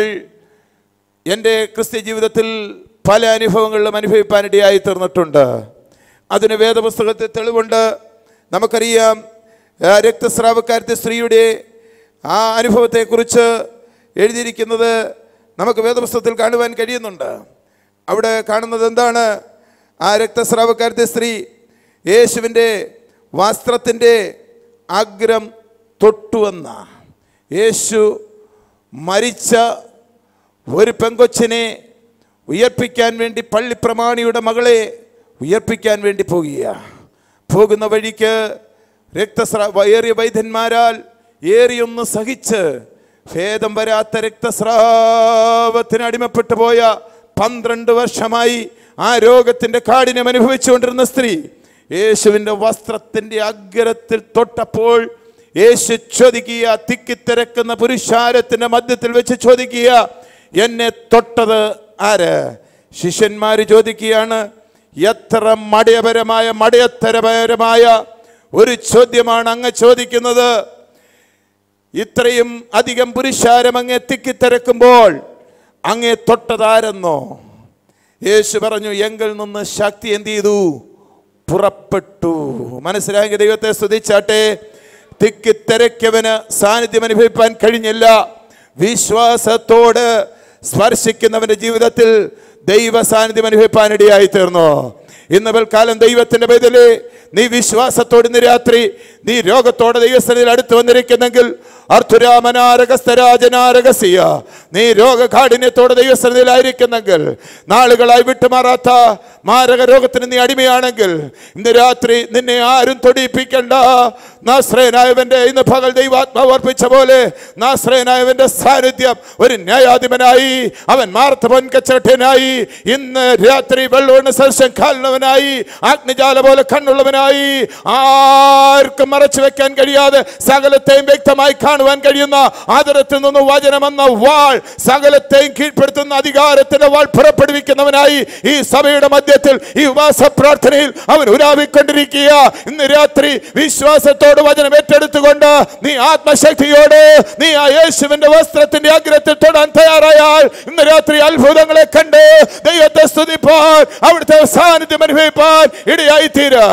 എൻ്റെ ക്രിസ്ത്യ ജീവിതത്തിൽ പല അനുഭവങ്ങളിലും അനുഭവിപ്പാനിടയായി തീർന്നിട്ടുണ്ട് അതിന് വേദപുസ്തകത്തിൽ തെളിവുണ്ട് നമുക്കറിയാം ആ രക്തസ്രാവക്കാരത്തെ സ്ത്രീയുടെ ആ അനുഭവത്തെക്കുറിച്ച് എഴുതിയിരിക്കുന്നത് നമുക്ക് വേദപുസ്തകത്തിൽ കാണുവാൻ കഴിയുന്നുണ്ട് അവിടെ കാണുന്നത് എന്താണ് ആ രക്തസ്രാവക്കാരത്തെ സ്ത്രീ യേശുവിൻ്റെ വസ്ത്രത്തിൻ്റെ അഗ്രം തൊട്ടുവന്ന യേശു മരിച്ച ഒരു പെങ്കൊച്ചിനെ ഉയർപ്പിക്കാൻ വേണ്ടി പള്ളിപ്രമാണിയുടെ മകളെ ഉയർപ്പിക്കാൻ വേണ്ടി പോകുക പോകുന്ന വഴിക്ക് രക്തസ്രാ ഏറിയ വൈദ്യന്മാരാൽ ഏറിയൊന്ന് സഹിച്ച് ഭേദം വരാത്ത രക്തസ്രാവത്തിന് അടിമപ്പെട്ടു പോയ പന്ത്രണ്ട് വർഷമായി ആ രോഗത്തിന്റെ കാഠിന്യം അനുഭവിച്ചുകൊണ്ടിരുന്ന സ്ത്രീ യേശുവിൻ്റെ വസ്ത്രത്തിൻ്റെ അഗ്രത്തിൽ തൊട്ടപ്പോൾ യേശു ചോദിക്കുക തിക്കിത്തിരക്കുന്ന പുരുഷാരത്തിന്റെ മധ്യത്തിൽ വെച്ച് ചോദിക്കുക എന്നെ തൊട്ടത് ആര് ശിഷ്യന്മാർ ചോദിക്കുകയാണ് എത്ര മടയപരമായ മടയത്തരപരമായ ഒരു ചോദ്യമാണ് അങ്ങ് ചോദിക്കുന്നത് ഇത്രയും അധികം പുരുഷാരം അങ്ങ് തിക്കിത്തിരക്കുമ്പോൾ അങ്ങേ തൊട്ടതാരെന്നോ യേശു പറഞ്ഞു എങ്കിൽ നിന്ന് ശക്തി എന്ത് ചെയ്തു പുറപ്പെട്ടു മനസ്സിലായെങ്കിൽ ദൈവത്തെ സ്തുതിച്ചാട്ടെ തിക്കിത്തിരക്കവന് സാന്നിധ്യം അനുഭവിപ്പാൻ കഴിഞ്ഞില്ല വിശ്വാസത്തോട് സ്പർശിക്കുന്നവന്റെ ജീവിതത്തിൽ ദൈവ സാന്നിധ്യം അനുഭവിപ്പാൻ ഇടയായി തീർന്നു ഇന്ന് പിൽക്കാലം ദൈവത്തിന്റെ ബദല് നീ വിശ്വാസത്തോട് ഇന്ന് രാത്രി നീ രോഗത്തോടെ ദൈവസ്ഥനിൽ അടുത്ത് വന്നിരിക്കുന്നെങ്കിൽ അർത്ഥുരാമനാരകസ്തരാജനാരകസിയ നീ രോഗകാഠിന്യത്തോടെ ദൈവസ്ഥനിലായിരിക്കുന്നെങ്കിൽ നാളുകളായി വിട്ടുമാറാത്ത മാരക രോഗത്തിന് നീ അടിമയാണെങ്കിൽ ഇന്ന് രാത്രി നിന്നെ ആരും തൊടിയിപ്പിക്കണ്ട നാശ്രയനായവന്റെ ഇന്ന് പകൽ ദൈവാത്മാവ് അർപ്പിച്ച പോലെ നാശ്രയനായവന്റെ സാന്നിധ്യം ഒരു ന്യായാധിപനായി അവൻ മാർത്ത പൊൻകച്ചട്ടനായി ഇന്ന് രാത്രി വെള്ളോണ് സദൃശം കാലുള്ളവനായി അഗ്നിജാല പോലെ കണ്ണുള്ളവനായി ആർക്കും മറച്ചു വെക്കാൻ കഴിയാതെ സകലത്തെയും വ്യക്തമായി കാണുന്ന കാണുവാൻ കഴിയുന്ന ആദരത്തിൽ നിന്ന് വചനമെന്ന വാൾ സകലത്തെയും കീഴ്പ്പെടുത്തുന്ന അധികാരത്തിന്റെ വാൾ പുറപ്പെടുവിക്കുന്നവനായി ഈ സഭയുടെ മധ്യത്തിൽ ഈ ഉപവാസ പ്രാർത്ഥനയിൽ അവൻ ഉരാവിക്കൊണ്ടിരിക്കുക ഇന്ന് രാത്രി വിശ്വാസത്തോട് വചനം ഏറ്റെടുത്തുകൊണ്ട് നീ ആത്മശക്തിയോട് നീ ആ യേശുവിന്റെ വസ്ത്രത്തിന്റെ അഗ്രത്തിൽ തൊടാൻ തയ്യാറായാൽ ഇന്ന് രാത്രി അത്ഭുതങ്ങളെ കണ്ട് ദൈവത്തെ സ്തുതിപ്പാൻ അവിടുത്തെ സാന്നിധ്യം അനുഭവിപ്പാൻ ഇടയായി തീരാ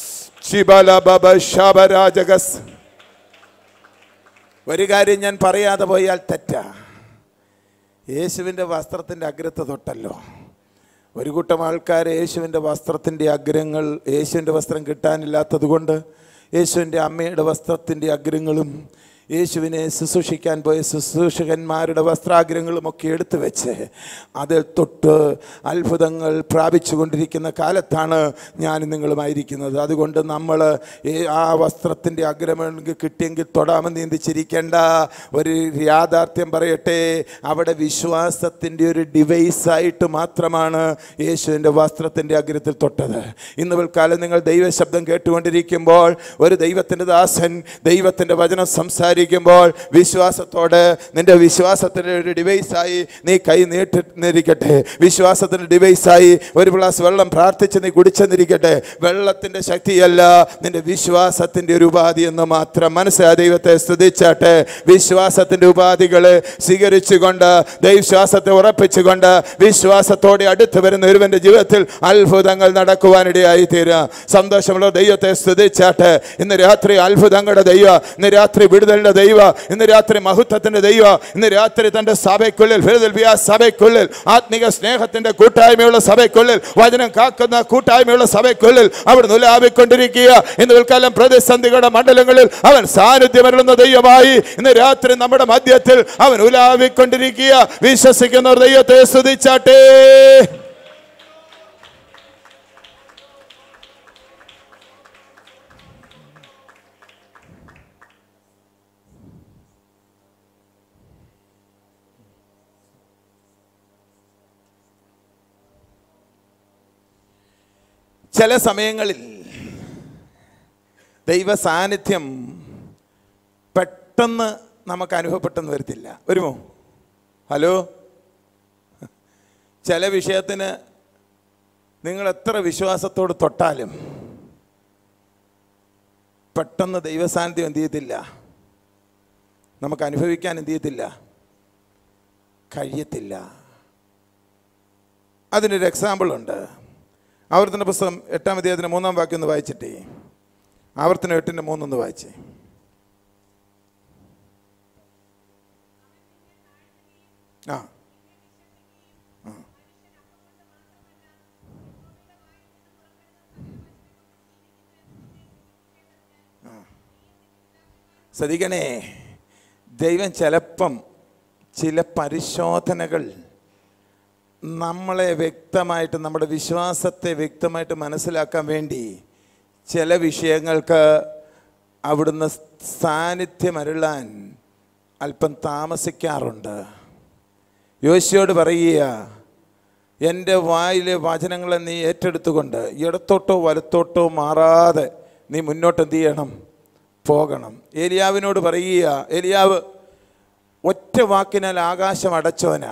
ഒരു കാര്യം ഞാൻ പറയാതെ പോയാൽ തെറ്റാ യേശുവിൻ്റെ വസ്ത്രത്തിൻ്റെ അഗ്രത്ത് തൊട്ടല്ലോ ഒരു കൂട്ടം ആൾക്കാർ യേശുവിൻ്റെ വസ്ത്രത്തിൻ്റെ അഗ്രങ്ങൾ യേശുവിൻ്റെ വസ്ത്രം കിട്ടാനില്ലാത്തത് കൊണ്ട് യേശുവിൻ്റെ അമ്മയുടെ വസ്ത്രത്തിൻ്റെ അഗ്രങ്ങളും യേശുവിനെ ശുശ്രൂഷിക്കാൻ പോയ ശുശ്രൂഷകന്മാരുടെ വസ്ത്രാഗ്രങ്ങളും ഒക്കെ എടുത്തു വെച്ച് അതിൽ തൊട്ട് അത്ഭുതങ്ങൾ പ്രാപിച്ചു കൊണ്ടിരിക്കുന്ന കാലത്താണ് ഞാൻ നിങ്ങളുമായിരിക്കുന്നത് അതുകൊണ്ട് നമ്മൾ ആ വസ്ത്രത്തിൻ്റെ അഗ്രമെങ്കിൽ കിട്ടിയെങ്കിൽ തൊടാമെന്ന് ചിന്തിച്ചിരിക്കേണ്ട ഒരു യാഥാർത്ഥ്യം പറയട്ടെ അവിടെ വിശ്വാസത്തിൻ്റെ ഒരു ഡിവൈസായിട്ട് മാത്രമാണ് യേശുവിൻ്റെ വസ്ത്രത്തിൻ്റെ അഗ്രത്തിൽ തൊട്ടത് ഇന്ന് പിൽക്കാലം നിങ്ങൾ ദൈവശബ്ദം കേട്ടുകൊണ്ടിരിക്കുമ്പോൾ ഒരു ദൈവത്തിൻ്റെ ദാസൻ ദൈവത്തിൻ്റെ വചനം സംസാരിക്കുമ്പോൾ വിശ്വാസത്തോട് നിന്റെ വിശ്വാസത്തിൻ്റെ ഒരു ഡിവൈസായി നീ കൈ നീട്ടിരിക്കട്ടെ വിശ്വാസത്തിൻ്റെ ഡിവൈസായി ഒരു ഗ്ലാസ് വെള്ളം പ്രാർത്ഥിച്ച് നീ കുടിച്ചെന്നിരിക്കട്ടെ വെള്ളത്തിൻ്റെ ശക്തിയല്ല നിന്റെ വിശ്വാസത്തിൻ്റെ ഒരു ഉപാധി എന്ന് മാത്രം മനസ്സിലാ ദൈവത്തെ സ്തുതിച്ചാട്ടെ വിശ്വാസത്തിൻ്റെ ഉപാധികളെ സ്വീകരിച്ചുകൊണ്ട് ദൈവശ്വാസത്തെ ഉറപ്പിച്ചുകൊണ്ട് വിശ്വാസത്തോടെ അടുത്ത് വരുന്ന ഒരുവന്റെ ജീവിതത്തിൽ അത്ഭുതങ്ങൾ നടക്കുവാനിടയായി തീരുക സന്തോഷമുള്ള ദൈവത്തെ സ്തുതിച്ചാട്ടെ ഇന്ന് രാത്രി അത്ഭുതങ്ങളുടെ ദൈവ ഇന്ന് രാത്രി വിടുതലിന്റെ ദൈവ ഇന്ന് രാത്രി മഹത്വത്തിന്റെ ദൈവ ഇന്ന് രാത്രി തന്റെ സഭയ്ക്കുള്ളിൽ ഫിലദൽഫിയ സഭയ്ക്കുള്ളിൽ ആത്മിക സ്നേഹത്തിന്റെ കൂട്ടായ്മയുള്ള സഭയ്ക്കുള്ളിൽ വചനം കാക്കുന്ന കൂട്ടായ്മയുള്ള സഭയ്ക്കുള്ളിൽ അവിടെ നുലാവിക്കൊണ്ടിരിക്കുക ഇന്ന് വിൽക്കാലം പ്രതിസന്ധികളുടെ മണ്ഡലങ്ങളിൽ അവൻ സാന്നിധ്യമരുളുന്ന ദൈവമായി ഇന്ന് രാത്രി നമ്മുടെ മധ്യത്തിൽ അവൻ ഉലാവിക്കൊണ്ടിരിക്കുക വിശ്വസിക്കുന്നവർ ദൈവത്തെ സ്തുതിച്ചാട്ടെ ചില സമയങ്ങളിൽ ദൈവ സാന്നിധ്യം പെട്ടെന്ന് നമുക്ക് അനുഭവപ്പെട്ടെന്ന് വരത്തില്ല വരുമോ ഹലോ ചില വിഷയത്തിന് നിങ്ങൾ എത്ര വിശ്വാസത്തോട് തൊട്ടാലും പെട്ടെന്ന് ദൈവസാന്നിധ്യം എന്ത് ചെയ്യത്തില്ല നമുക്ക് അനുഭവിക്കാൻ എന്ത് ചെയ്യത്തില്ല കഴിയത്തില്ല അതിനൊരു എക്സാമ്പിൾ ഉണ്ട് ആവർത്തന പുസ്തകം എട്ടാം അധ്യായത്തിന് മൂന്നാം വാക്യം ഒന്ന് വായിച്ചിട്ടേ ആവർത്തനം എട്ടിൻ്റെ മൂന്നൊന്ന് വായിച്ചേ ആ ആ. ആ. ശ്രദ്ധിക്കണേ ദൈവം ചിലപ്പം ചില പരിശോധനകൾ നമ്മളെ വ്യക്തമായിട്ട് നമ്മുടെ വിശ്വാസത്തെ വ്യക്തമായിട്ട് മനസ്സിലാക്കാൻ വേണ്ടി ചില വിഷയങ്ങൾക്ക് അവിടുന്ന് സാന്നിധ്യം അരുളാൻ അല്പം താമസിക്കാറുണ്ട് യോശിയോട് പറയുക എൻ്റെ വായിലെ വചനങ്ങളെ നീ ഏറ്റെടുത്തുകൊണ്ട് ഇടത്തോട്ടോ വലത്തോട്ടോ മാറാതെ നീ മുന്നോട്ട് എന്ത് ചെയ്യണം പോകണം ഏലിയാവിനോട് പറയുക ഏലിയാവ് ഒറ്റ വാക്കിനാൽ ആകാശം അടച്ചോനാ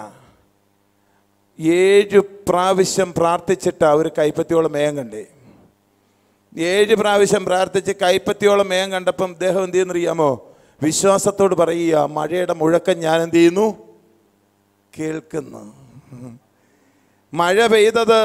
ഏഴ് പ്രാവശ്യം പ്രാർത്ഥിച്ചിട്ട് അവർ കൈപ്പത്തിയോളം മേയം കണ്ടേ ഏഴ് പ്രാവശ്യം പ്രാർത്ഥിച്ച് കൈപ്പത്തിയോളം മേയം കണ്ടപ്പം അദ്ദേഹം എന്ത് ചെയ്യുന്നറിയാമോ വിശ്വാസത്തോട് പറയുക മഴയുടെ മുഴക്കം ഞാൻ എന്ത് ചെയ്യുന്നു കേൾക്കുന്നു മഴ പെയ്തത്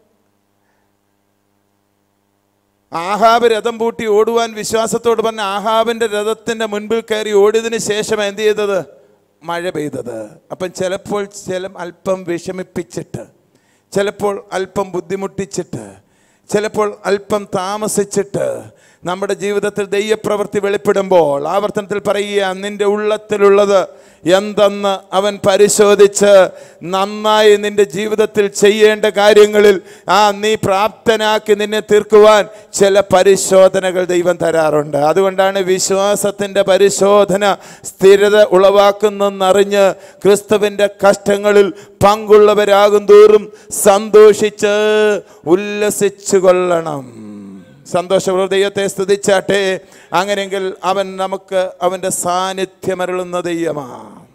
ആഹാബ് രഥം പൂട്ടി ഓടുവാൻ വിശ്വാസത്തോട് പറഞ്ഞ ആഹാബിന്റെ രഥത്തിന്റെ മുൻപിൽ കയറി ഓടിയതിന് ശേഷം എന്ത് ചെയ്തത് മഴ പെയ്തത് അപ്പം ചിലപ്പോൾ ചില അല്പം വിഷമിപ്പിച്ചിട്ട് ചിലപ്പോൾ അല്പം ബുദ്ധിമുട്ടിച്ചിട്ട് ചിലപ്പോൾ അല്പം താമസിച്ചിട്ട് നമ്മുടെ ജീവിതത്തിൽ ദൈവപ്രവൃത്തി വെളിപ്പെടുമ്പോൾ ആവർത്തനത്തിൽ പറയുക നിന്റെ ഉള്ളത്തിലുള്ളത് എന്തെന്ന് അവൻ പരിശോധിച്ച് നന്നായി നിന്റെ ജീവിതത്തിൽ ചെയ്യേണ്ട കാര്യങ്ങളിൽ ആ നീ പ്രാപ്തനാക്കി നിന്നെ തീർക്കുവാൻ ചില പരിശോധനകൾ ദൈവം തരാറുണ്ട് അതുകൊണ്ടാണ് വിശ്വാസത്തിൻ്റെ പരിശോധന സ്ഥിരത ഉളവാക്കുന്നെന്നറിഞ്ഞ് ക്രിസ്തുവിൻ്റെ കഷ്ടങ്ങളിൽ പങ്കുള്ളവരാകും തോറും സന്തോഷിച്ച് ഉല്ലസിച്ചു കൊള്ളണം സന്തോഷപൂർവ്വം ദൈവത്തെ സ്തുതിച്ചാട്ടെ അങ്ങനെയെങ്കിൽ അവൻ നമുക്ക് അവൻ്റെ സാന്നിധ്യമരുളുന്ന ദൈവമാ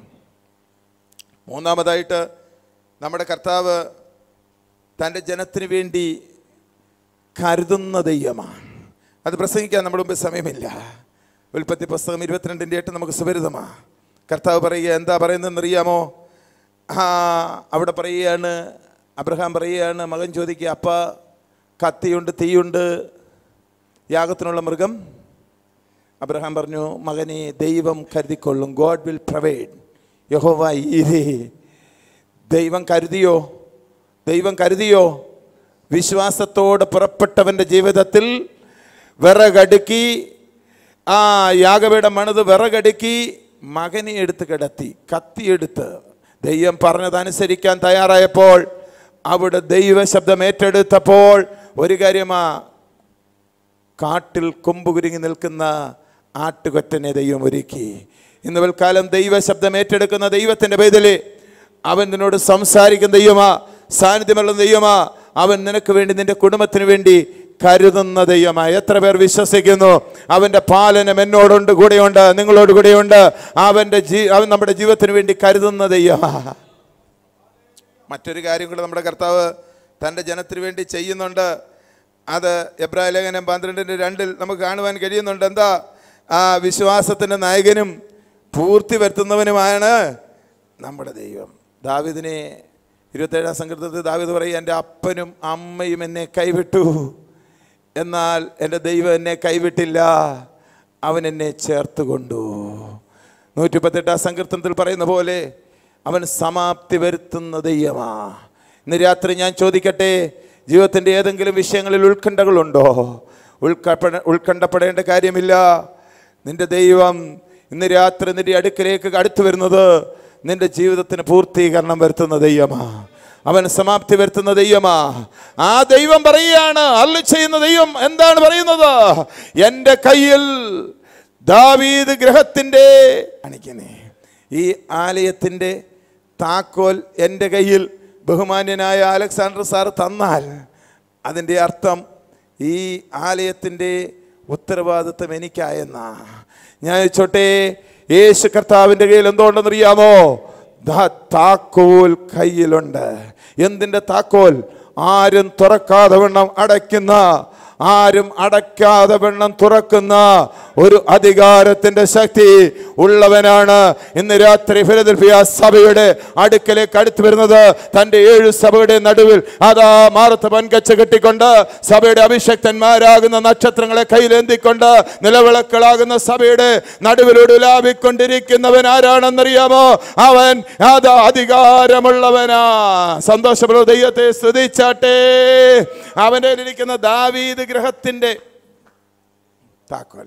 മൂന്നാമതായിട്ട് നമ്മുടെ കർത്താവ് തൻ്റെ ജനത്തിന് വേണ്ടി കരുതുന്ന ദൈവമാണ് അത് പ്രസംഗിക്കാൻ നമ്മുടെ മുമ്പ് സമയമില്ല ഉൽപ്പത്തി പുസ്തകം ഇരുപത്തിരണ്ടിൻ്റെ എട്ട് നമുക്ക് സുപരിതമാ കർത്താവ് പറയുക എന്താ പറയുന്നതെന്ന് അറിയാമോ ആ അവിടെ പറയുകയാണ് അബ്രഹാം പറയുകയാണ് മകൻ ചോദിക്കുക അപ്പ കത്തിയുണ്ട് തീയുണ്ട് യാഗത്തിനുള്ള മൃഗം അബ്രഹാം പറഞ്ഞു മകനെ ദൈവം കരുതിക്കൊള്ളും ഗോഡ് വിൽ പ്രൊവൈഡ് യഹോവ ഈരേ ദൈവം കരുതിയോ ദൈവം കരുതിയോ വിശ്വാസത്തോടെ പുറപ്പെട്ടവൻ്റെ ജീവിതത്തിൽ വിറകടുക്കി ആ യാഗപീഠം മണത് വിറകടുക്കി മകനെ എടുത്ത് കിടത്തി കത്തിയെടുത്ത് ദൈവം പറഞ്ഞതനുസരിക്കാൻ തയ്യാറായപ്പോൾ അവിടെ ദൈവശബ്ദം ഏറ്റെടുത്തപ്പോൾ ഒരു കാര്യമാ കാട്ടിൽ കൊമ്പ് കുരുങ്ങി നിൽക്കുന്ന ആട്ടുകൊറ്റനെ ദൈവം ഒരുക്കി ഇന്ന് പിൽക്കാലം ദൈവശബ്ദം ഏറ്റെടുക്കുന്ന ദൈവത്തിൻ്റെ പൈതലേ അവൻ നിന്നോട് സംസാരിക്കുന്ന ദൈവമാ സാന്നിധ്യമുള്ള ദൈവമാ അവൻ നിനക്ക് വേണ്ടി നിന്റെ കുടുംബത്തിന് വേണ്ടി കരുതുന്ന ദൈവമാ എത്ര പേർ വിശ്വസിക്കുന്നു അവൻ്റെ പാലനം എന്നോടുണ്ട് കൂടെയുണ്ട് നിങ്ങളോട് കൂടെയുണ്ട് അവൻ്റെ ജീ അവൻ നമ്മുടെ ജീവിതത്തിന് വേണ്ടി കരുതുന്ന ദൈവമാ മറ്റൊരു കാര്യം കൂടെ നമ്മുടെ കർത്താവ് തൻ്റെ ജനത്തിന് വേണ്ടി ചെയ്യുന്നുണ്ട് അത് എബ്രായ ലേഖനം പന്ത്രണ്ടിൻ്റെ രണ്ടിൽ നമുക്ക് കാണുവാൻ കഴിയുന്നുണ്ട് എന്താ ആ വിശ്വാസത്തിൻ്റെ നായകനും പൂർത്തി വരുത്തുന്നവനുമാണ് നമ്മുടെ ദൈവം ദാവിദിനെ ഇരുപത്തേഴാം സങ്കീർത്തത്തിൽ ദാവിദ് പറയും എൻ്റെ അപ്പനും അമ്മയും എന്നെ കൈവിട്ടു എന്നാൽ എൻ്റെ ദൈവം എന്നെ കൈവിട്ടില്ല അവൻ എന്നെ ചേർത്ത് കൊണ്ടു നൂറ്റി പത്തെട്ടാം സങ്കീർത്തനത്തിൽ പറയുന്ന പോലെ അവൻ സമാപ്തി വരുത്തുന്ന ദൈവമാ ഇന്ന് രാത്രി ഞാൻ ചോദിക്കട്ടെ ജീവിതത്തിൻ്റെ ഏതെങ്കിലും വിഷയങ്ങളിൽ ഉത്കണ്ഠകളുണ്ടോ ഉൾക്കപ്പെട ഉത്കണ്ഠപ്പെടേണ്ട കാര്യമില്ല നിന്റെ ദൈവം ഇന്ന് രാത്രി നിന്റെ അടുക്കലേക്ക് അടുത്തു വരുന്നത് നിന്റെ ജീവിതത്തിന് പൂർത്തീകരണം വരുത്തുന്ന ദൈവമാ അവൻ സമാപ്തി വരുത്തുന്ന ദൈവമാ ആ ദൈവം പറയുകയാണ് അല്ല ചെയ്യുന്ന ദൈവം എന്താണ് പറയുന്നത് എൻ്റെ കയ്യിൽ ദാവീദ് ഗ്രഹത്തിൻ്റെ അണിക്കണേ ഈ ആലയത്തിൻ്റെ താക്കോൽ എൻ്റെ കയ്യിൽ ബഹുമാന്യനായ അലക്സാണ്ടർ സാർ തന്നാൽ അതിൻ്റെ അർത്ഥം ഈ ആലയത്തിൻ്റെ ഉത്തരവാദിത്വം എനിക്കായെന്നാ ഞാൻ ചോട്ടെ യേശു കർത്താവിൻ്റെ കയ്യിൽ എന്തുകൊണ്ടെന്നറിയാമോ ദാ താക്കോൽ കയ്യിലുണ്ട് എന്തിൻ്റെ താക്കോൽ ആരും തുറക്കാതെ വണ്ണം അടയ്ക്കുന്ന ആരും അടയ്ക്കാതെ വെണ്ണം തുറക്കുന്ന ഒരു അധികാരത്തിന്റെ ശക്തി ഉള്ളവനാണ് ഇന്ന് രാത്രി ഫിലദൽഫിയ സഭയുടെ അടുക്കലേക്ക് അടുത്തു വരുന്നത് തന്റെ ഏഴു സഭയുടെ നടുവിൽ അതാ മാറത്ത് പൻകച്ച കെട്ടിക്കൊണ്ട് സഭയുടെ അഭിഷക്തന്മാരാകുന്ന നക്ഷത്രങ്ങളെ കയ്യിലേന്തിക്കൊണ്ട് നിലവിളക്കളാകുന്ന സഭയുടെ നടുവിലൂടെ ഉലാവിക്കൊണ്ടിരിക്കുന്നവൻ ആരാണെന്നറിയാമോ അവൻ അതാ അധികാരമുള്ളവനാ സന്തോഷപ്രഭു ദൈവത്തെ സ്തുതിച്ചാട്ടെ അവൻ്റെ ഇരിക്കുന്ന ദാവീദ് ഗ്രഹത്തിന്റെ താക്കോൽ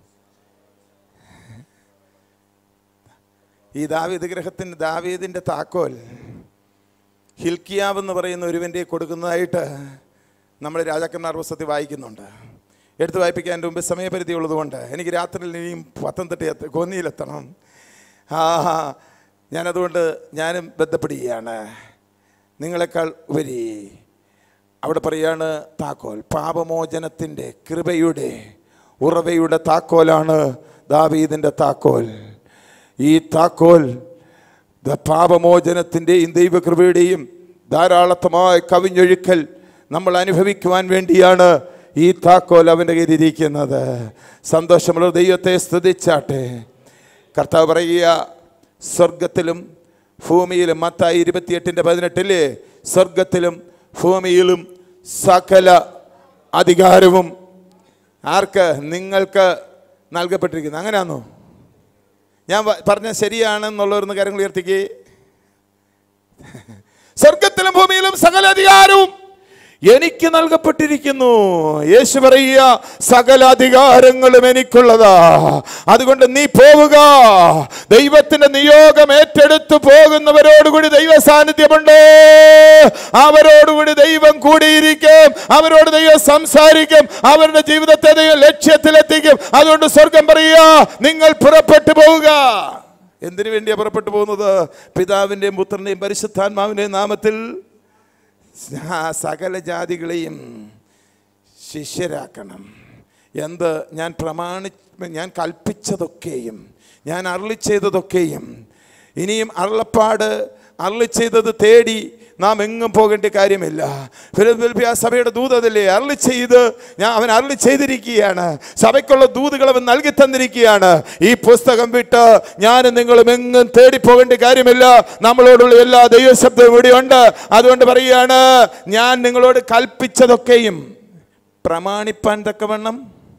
ഈ ദാവീദ് ഗ്രഹത്തിന് ദാവീദിന്റെ താക്കോൽ ഹിൽക്കിയാവ് എന്ന് പറയുന്ന ഒരുവൻ്റെ കൊടുക്കുന്നതായിട്ട് നമ്മൾ രാജാക്കന്മാർ പുസ്തകത്തിൽ വായിക്കുന്നുണ്ട് എടുത്ത് വായിപ്പിക്കാൻ എൻ്റെ മുമ്പ് സമയപരിധി ഉള്ളതുകൊണ്ട് എനിക്ക് രാത്രിയിൽ ഇനിയും പത്തനംതിട്ട എത്ത കോന്നിയിലെത്തണം ആ ഞാനതുകൊണ്ട് ഞാനും ബന്ധപ്പെടുകയാണ് നിങ്ങളെക്കാൾ ഉപരി അവിടെ പറയാണ് താക്കോൽ പാപമോചനത്തിൻ്റെ കൃപയുടെ ഉറവയുടെ താക്കോലാണ് ദാവീദിൻ്റെ താക്കോൽ ഈ താക്കോൽ ദ പാപമോചനത്തിൻ്റെയും ദൈവകൃപയുടെയും ധാരാളത്തമായ കവിഞ്ഞൊഴുക്കൽ നമ്മൾ അനുഭവിക്കുവാൻ വേണ്ടിയാണ് ഈ താക്കോൽ അവൻ്റെ കയ്യിലിരിക്കുന്നത് സന്തോഷമുള്ള ദൈവത്തെ സ്തുതിച്ചാട്ടെ കർത്താവ് പറയുക സ്വർഗത്തിലും ഭൂമിയിലും മത്തായി ഇരുപത്തിയെട്ടിൻ്റെ പതിനെട്ടില്ലേ സ്വർഗത്തിലും ഭൂമിയിലും സകല അധികാരവും ആർക്ക് നിങ്ങൾക്ക് നൽകപ്പെട്ടിരിക്കുന്നു അങ്ങനെയാണോ ഞാൻ വ- പറഞ്ഞ ശരിയാണെന്നുള്ളവരൊന്ന് കാര്യങ്ങൾ ഉയർത്തിക്കേ സ്വർഗത്തിലും ഭൂമിയിലും സകല അധികാരവും എനിക്ക് നൽകപ്പെട്ടിരിക്കുന്നു യേശു പറയുക സകല അധികാരങ്ങളും എനിക്കുള്ളതാ അതുകൊണ്ട് നീ പോവുക ദൈവത്തിന്റെ നിയോഗം ഏറ്റെടുത്തു പോകുന്നവരോടുകൂടി ദൈവ സാന്നിധ്യമുണ്ട് അവരോടുകൂടി ദൈവം കൂടിയിരിക്കും അവരോട് ദൈവം സംസാരിക്കും അവരുടെ ജീവിതത്തെ ദൈവം ലക്ഷ്യത്തിലെത്തിക്കും അതുകൊണ്ട് സ്വർഗം പറയുക നിങ്ങൾ പുറപ്പെട്ടു പോവുക എന്തിനു വേണ്ടിയാ പുറപ്പെട്ടു പോകുന്നത് പിതാവിൻ്റെയും പുത്രൻ്റെയും പരിശുദ്ധാത്മാവിൻ്റെയും നാമത്തിൽ ആ സകല ജാതികളെയും ശിഷ്യരാക്കണം എന്ത് ഞാൻ പ്രമാണി ഞാൻ കൽപ്പിച്ചതൊക്കെയും ഞാൻ അരുളി ചെയ്തതൊക്കെയും ഇനിയും അരുളപ്പാട് അരുളി ചെയ്തത് തേടി നാം എങ്ങും പോകേണ്ട കാര്യമില്ല ഫിലദൽഫിയ സഭയുടെ ദൂതതല്ലേ അരുളി ചെയ്ത് ഞാൻ അവൻ അരുളി ചെയ്തിരിക്കുകയാണ് സഭയ്ക്കുള്ള ദൂതുകൾ അവൻ നൽകി തന്നിരിക്കുകയാണ് ഈ പുസ്തകം വിട്ട് ഞാനും നിങ്ങളും എങ്ങും തേടി പോകേണ്ട കാര്യമില്ല നമ്മളോടുള്ള എല്ലാ ദൈവശബ്ദവും ഇവിടെയുണ്ട് അതുകൊണ്ട് പറയുകയാണ് ഞാൻ നിങ്ങളോട് കൽപ്പിച്ചതൊക്കെയും പ്രമാണിപ്പാൻ തക്കവണ്ണം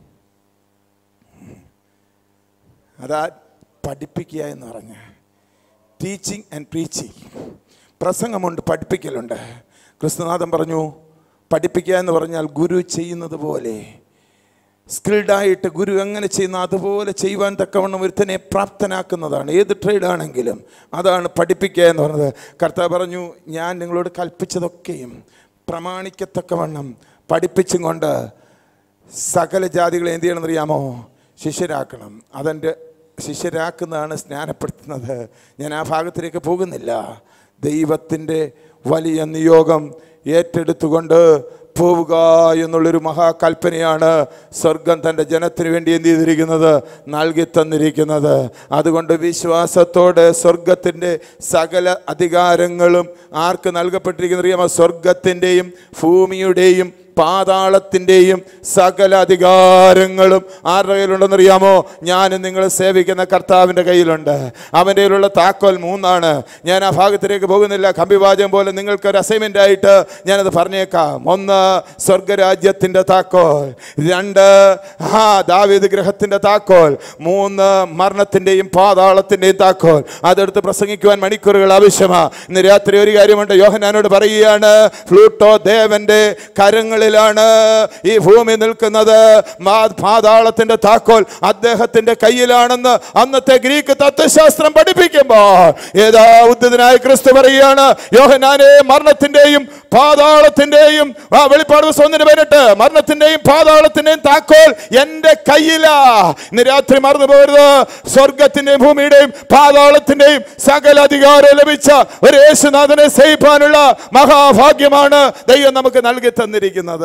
അതാ പഠിപ്പിക്കുക എന്ന് പറഞ്ഞ ടീച്ചിങ് ആൻഡ് പ്രീച്ചിങ് പ്രസംഗമുണ്ട് പഠിപ്പിക്കലുണ്ട് ക്രിസ്തുനാഥൻ പറഞ്ഞു പഠിപ്പിക്കുക എന്ന് പറഞ്ഞാൽ ഗുരു ചെയ്യുന്നത് പോലെ സ്കിൽഡായിട്ട് ഗുരു എങ്ങനെ ചെയ്യുന്ന അതുപോലെ ചെയ്യുവാൻ തക്കവണ്ണം ഒരുത്തനെ പ്രാപ്തനാക്കുന്നതാണ് ഏത് ട്രേഡാണെങ്കിലും അതാണ് പഠിപ്പിക്കുക എന്ന് പറഞ്ഞത് കർത്താവ് പറഞ്ഞു ഞാൻ നിങ്ങളോട് കൽപ്പിച്ചതൊക്കെയും പ്രമാണിക്കത്തക്കവണ്ണം പഠിപ്പിച്ചും കൊണ്ട് സകല ജാതികളെ എന്ത് ചെയ്യണമെന്ന് അറിയാമോ ശിഷ്യരാക്കണം അതെൻ്റെ ശിഷ്യരാക്കുന്നതാണ് സ്നാനപ്പെടുത്തുന്നത് ഞാൻ ആ ഭാഗത്തിലേക്ക് പോകുന്നില്ല ദൈവത്തിൻ്റെ വലിയ നിയോഗം ഏറ്റെടുത്തുകൊണ്ട് പോവുക എന്നുള്ളൊരു മഹാകൽപ്പനയാണ് സ്വർഗം തൻ്റെ ജനത്തിന് വേണ്ടി എന്ത് ചെയ്തിരിക്കുന്നത് നൽകി തന്നിരിക്കുന്നത് അതുകൊണ്ട് വിശ്വാസത്തോടെ സ്വർഗത്തിൻ്റെ സകല അധികാരങ്ങളും ആർക്ക് നൽകപ്പെട്ടിരിക്കുന്ന അറിയാമോ സ്വർഗത്തിൻ്റെയും ഭൂമിയുടെയും പാതാളത്തിൻ്റെയും സകല അധികാരങ്ങളും ആരുടെ കയ്യിലുണ്ടെന്ന് അറിയാമോ ഞാനും നിങ്ങൾ സേവിക്കുന്ന കർത്താവിൻ്റെ കയ്യിലുണ്ട് അവൻ്റെ കയ്യിലുള്ള താക്കോൽ മൂന്നാണ് ഞാൻ ആ ഭാഗത്തിലേക്ക് പോകുന്നില്ല കമ്പിവാചകം പോലെ നിങ്ങൾക്ക് ഒരു അസൈൻമെൻ്റ് ആയിട്ട് ഞാനത് പറഞ്ഞേക്കാം ഒന്ന് സ്വർഗരാജ്യത്തിൻ്റെ താക്കോൽ രണ്ട് ആ ദാവീദ് ഗ്രഹത്തിൻ്റെ താക്കോൽ മൂന്ന് മരണത്തിൻ്റെയും പാതാളത്തിൻ്റെയും താക്കോൽ അതെടുത്ത് പ്രസംഗിക്കുവാൻ മണിക്കൂറുകൾ ആവശ്യമാണ് ഇന്ന് രാത്രി ഒരു കാര്യമുണ്ട് യോഹനാനോട് പറയുകയാണ് ഫ്ലൂട്ടോ ദേവന്റെ കരങ്ങളിലാണ് ഈ ഭൂമി നിൽക്കുന്നത് മാ- പാതാളത്തിന്റെ താക്കോൽ അദ്ദേഹത്തിന്റെ കയ്യിലാണെന്ന് അന്നത്തെ ഗ്രീക്ക് തത്വശാസ്ത്രം പഠിപ്പിക്കുമ്പോൾ ഏതാ ഉദ്ധിതനായ ക്രിസ്തു പറയുകയാണ് യോഹനാനെ മരണത്തിന്റെയും പാതാളത്തിന്റെയും ആ വെളിപ്പാട് ദിവസം ഒന്നിന് പേരിട്ട് മരണത്തിന്റെയും പാതാളത്തിന്റെയും താക്കോൽ എന്റെ കയ്യിലാ ഇന്ന് രാത്രി മറന്നു പോകരുത് സ്വർഗത്തിന്റെയും ഭൂമിയുടെയും പാതാളത്തിന്റെയും സകല അധികാരം ലഭിച്ച ഒരു യേശുനാഥനെ സേവിപ്പാനുള്ള മഹാഭാഗ്യമാണ് ദൈവം നമുക്ക് നൽകി തന്നിരിക്കുന്നത്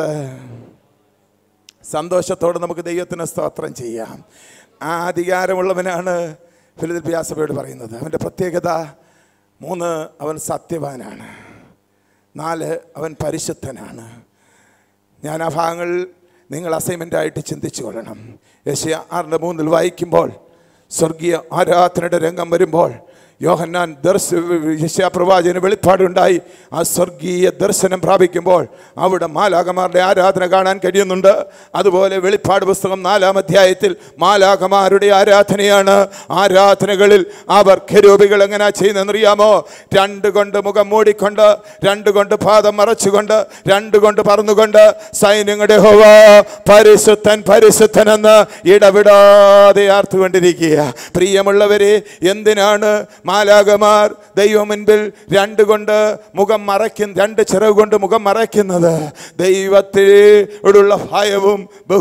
സന്തോഷത്തോടെ നമുക്ക് ദൈവത്തിന് സ്തോത്രം ചെയ്യാം ആ അധികാരമുള്ളവനാണ് ഫിലിപ്പിയ സഭയോട് പറയുന്നത് അവൻ്റെ പ്രത്യേകത മൂന്ന് അവൻ സത്യവാനാണ് നാല് അവൻ പരിശുദ്ധനാണ് ഞാൻ ആ ഭാഗങ്ങൾ നിങ്ങൾ അസൈൻമെൻ്റായിട്ട് ചിന്തിച്ചു കൊള്ളണം യശയ ആറിൻ്റെ മൂന്നിൽ വായിക്കുമ്പോൾ സ്വർഗീയ ആരാധനയുടെ രംഗം വരുമ്പോൾ യോഹന്നാൻ ദർശ യശയാപ്രവാചകന് വെളിപ്പാടുണ്ടായി ആ സ്വർഗീയ ദർശനം പ്രാപിക്കുമ്പോൾ അവിടെ മാലാകമാരുടെ ആരാധന കാണാൻ കഴിയുന്നുണ്ട് അതുപോലെ വെളിപ്പാട് പുസ്തകം നാലാം അധ്യായത്തിൽ മാലാകമാരുടെ ആരാധനയാണ് ആരാധനകളിൽ അവർ ഖരൂപികൾ എങ്ങനെ ചെയ്യുന്നതെന്നറിയാമോ രണ്ട് കൊണ്ട് മുഖം മൂടിക്കൊണ്ട് രണ്ട് കൊണ്ട് പാദം മറച്ചുകൊണ്ട് രണ്ട് കൊണ്ട് പറന്നുകൊണ്ട് സൈന്യങ്ങളുടെ ഹോവ പരിശുദ്ധൻ പരിശുദ്ധൻ എന്ന് ഇടവിടാതെ ആർത്തുകൊണ്ടിരിക്കുക പ്രിയമുള്ളവരെ എന്തിനാണ് മാലാകമാർ ദൈവം മുൻപിൽ രണ്ട് കൊണ്ട് മുഖം മറയ്ക്കും രണ്ട് ചിറവ് കൊണ്ട് മുഖം മറയ്ക്കുന്നത് ദൈവത്തിനോടുള്ള ഭയവും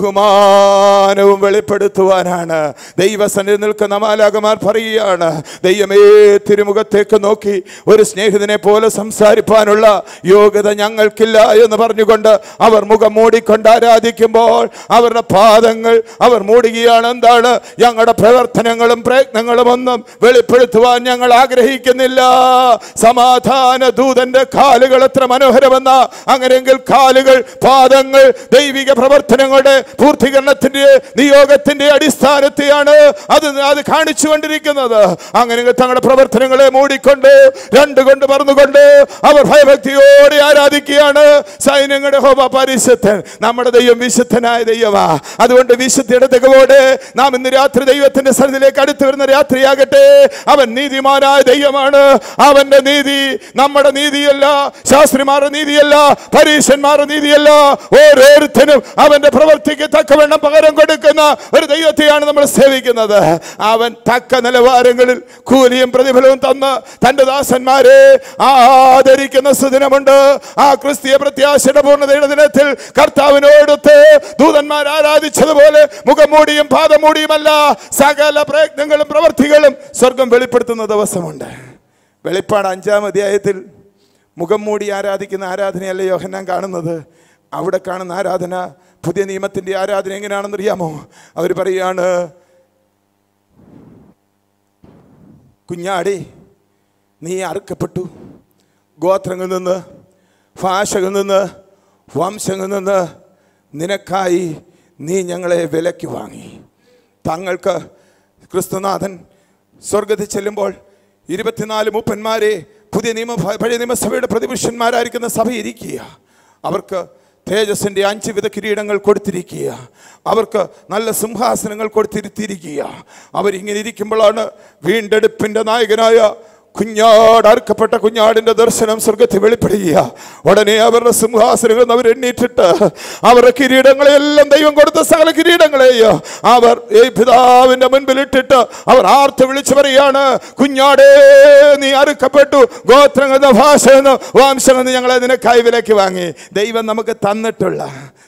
ബഹുമാനവും വെളിപ്പെടുത്തുവാനാണ് ദൈവസന്നിധി നിൽക്കുന്ന മാലാകമാർ പറയുകയാണ് ദൈവമേ തിരുമുഖത്തേക്ക് നോക്കി ഒരു സ്നേഹിതനെ പോലെ സംസാരിപ്പാനുള്ള യോഗ്യത ഞങ്ങൾക്കില്ല എന്ന് പറഞ്ഞുകൊണ്ട് അവർ മുഖം മൂടിക്കൊണ്ട് ആരാധിക്കുമ്പോൾ അവരുടെ പാദങ്ങൾ അവർ മൂടുകയാണ് എന്താണ് ഞങ്ങളുടെ പ്രവർത്തനങ്ങളും പ്രയത്നങ്ങളും ഒന്നും വെളിപ്പെടുത്തുവാൻ ഞങ്ങൾ ആഗ്രഹിക്കുന്നില്ല സമാധാന ദൂതന്റെ കാലുകൾ എത്ര മനോഹരമെന്ന അങ്ങനെയെങ്കിൽ കാലുകൾ പാദങ്ങൾ ദൈവിക പ്രവർത്തനങ്ങളുടെ പൂർത്തീകരണത്തിന്റെ നിയോഗത്തിന്റെ അടിസ്ഥാനത്തെയാണ് അത് അത് കാണിച്ചു കൊണ്ടിരിക്കുന്നത് അങ്ങനെ തങ്ങളുടെ പ്രവർത്തനങ്ങളെ മൂടിക്കൊണ്ട് രണ്ട് കൊണ്ട് പറന്നുകൊണ്ട് അവർ ഭയഭക്തിയോടെ ആരാധിക്കുകയാണ് സൈന്യങ്ങളുടെ ഹോമ പരിശുദ്ധൻ നമ്മുടെ ദൈവം വിശുദ്ധനായ ദൈവമാ അതുകൊണ്ട് വിശുദ്ധിയുടെ തികവോടെ നാം ഇന്ന് രാത്രി ദൈവത്തിന്റെ സന്നിധിയിലേക്ക് അടുത്ത് വരുന്ന രാത്രിയാകട്ടെ അവൻ നീതിമാനായ ദൈവമാണ് അവന്റെ നീതി നമ്മുടെ നീതിയല്ല ശാസ്ത്രിമാരുടെ നീതിയല്ല പരീശന്മാരുടെ നീതിയല്ല ഓരോരുത്തരും അവന്റെ പ്രവൃത്തിക്ക് തക്കവണ്ണം പകരം കൊടുക്കുന്ന ഒരു ദൈവത്തെയാണ് നമ്മൾ സേവിക്കുന്നത് അവൻ തക്ക നിലവാരങ്ങളിൽ കൂലിയും പ്രതിഫലവും തന്ന് തന്റെ ദാസന്മാരെ ആദരിക്കുന്ന സുദിനമുണ്ട് ആ ക്രിസ്തീയ പ്രത്യാശയുടെ പൂർണ്ണതയുടെ ദിനത്തിൽ കർത്താവിനോടൊത്ത് ദൂതന്മാർ ആരാധിച്ചതുപോലെ മുഖംമൂടിയും പാദമൂടിയുമല്ല സകല പ്രയത്നങ്ങളും പ്രവർത്തികളും സ്വർഗം വെളിപ്പെടുത്തുന്ന ദിവസമുണ്ട് വെളിപ്പാട് അഞ്ചാം അധ്യായത്തിൽ മുഖം മൂടി ആരാധിക്കുന്ന ആരാധനയല്ല യോഹന്നാൻ കാണുന്നത് അവിടെ കാണുന്ന ആരാധന പുതിയ നിയമത്തിൻ്റെ ആരാധന എങ്ങനെയാണെന്ന് അറിയാമോ അവർ പറയാണ് കുഞ്ഞാടി നീ അറുക്കപ്പെട്ടു ഗോത്രങ്ങളിൽ നിന്ന് ഭാഷകളിൽ നിന്ന് വംശങ്ങളിൽ നിന്ന് നിനക്കായി നീ ഞങ്ങളെ വിലയ്ക്ക് വാങ്ങി തങ്ങൾക്ക് ക്രിസ്തുനാഥൻ സ്വർഗത്തിൽ ചെല്ലുമ്പോൾ ഇരുപത്തിനാല് മൂപ്പന്മാരെ പുതിയ നിയമ പഴയ നിയമസഭയുടെ പ്രതിപുരുഷന്മാരായിരിക്കുന്ന സഭ ഇരിക്കുക അവർക്ക് തേജസ്സിൻ്റെ അഞ്ച് വിധ കിരീടങ്ങൾ കൊടുത്തിരിക്കുക അവർക്ക് നല്ല സിംഹാസനങ്ങൾ കൊടുത്തിരുത്തിയിരിക്കുക അവരിങ്ങനെ ഇരിക്കുമ്പോഴാണ് വീണ്ടെടുപ്പിൻ്റെ നായകനായ കുഞ്ഞാട് അറുക്കപ്പെട്ട കുഞ്ഞാടിന്റെ ദർശനം സ്വർഗത്തിൽ വെളിപ്പെടുക ഉടനെ അവരുടെ സിംഹാസനങ്ങൾ നിന്ന് അവർ എണ്ണീറ്റിട്ട് അവരുടെ കിരീടങ്ങളെല്ലാം ദൈവം കൊടുത്ത സകല കിരീടങ്ങളെയും അവർ ഈ പിതാവിന്റെ മുൻപിൽ ഇട്ടിട്ട് അവർ ആർത്ത് വിളിച്ചു പറയാണ് കുഞ്ഞാടേ നീ അറുക്കപ്പെട്ടു ഗോത്രമെന്ന ഭാഷയെന്ന് വംശമെന്ന് ഞങ്ങളെ നിനക്കായി വിലക്ക് വാങ്ങി ദൈവം നമുക്ക് തന്നിട്ടുള്ള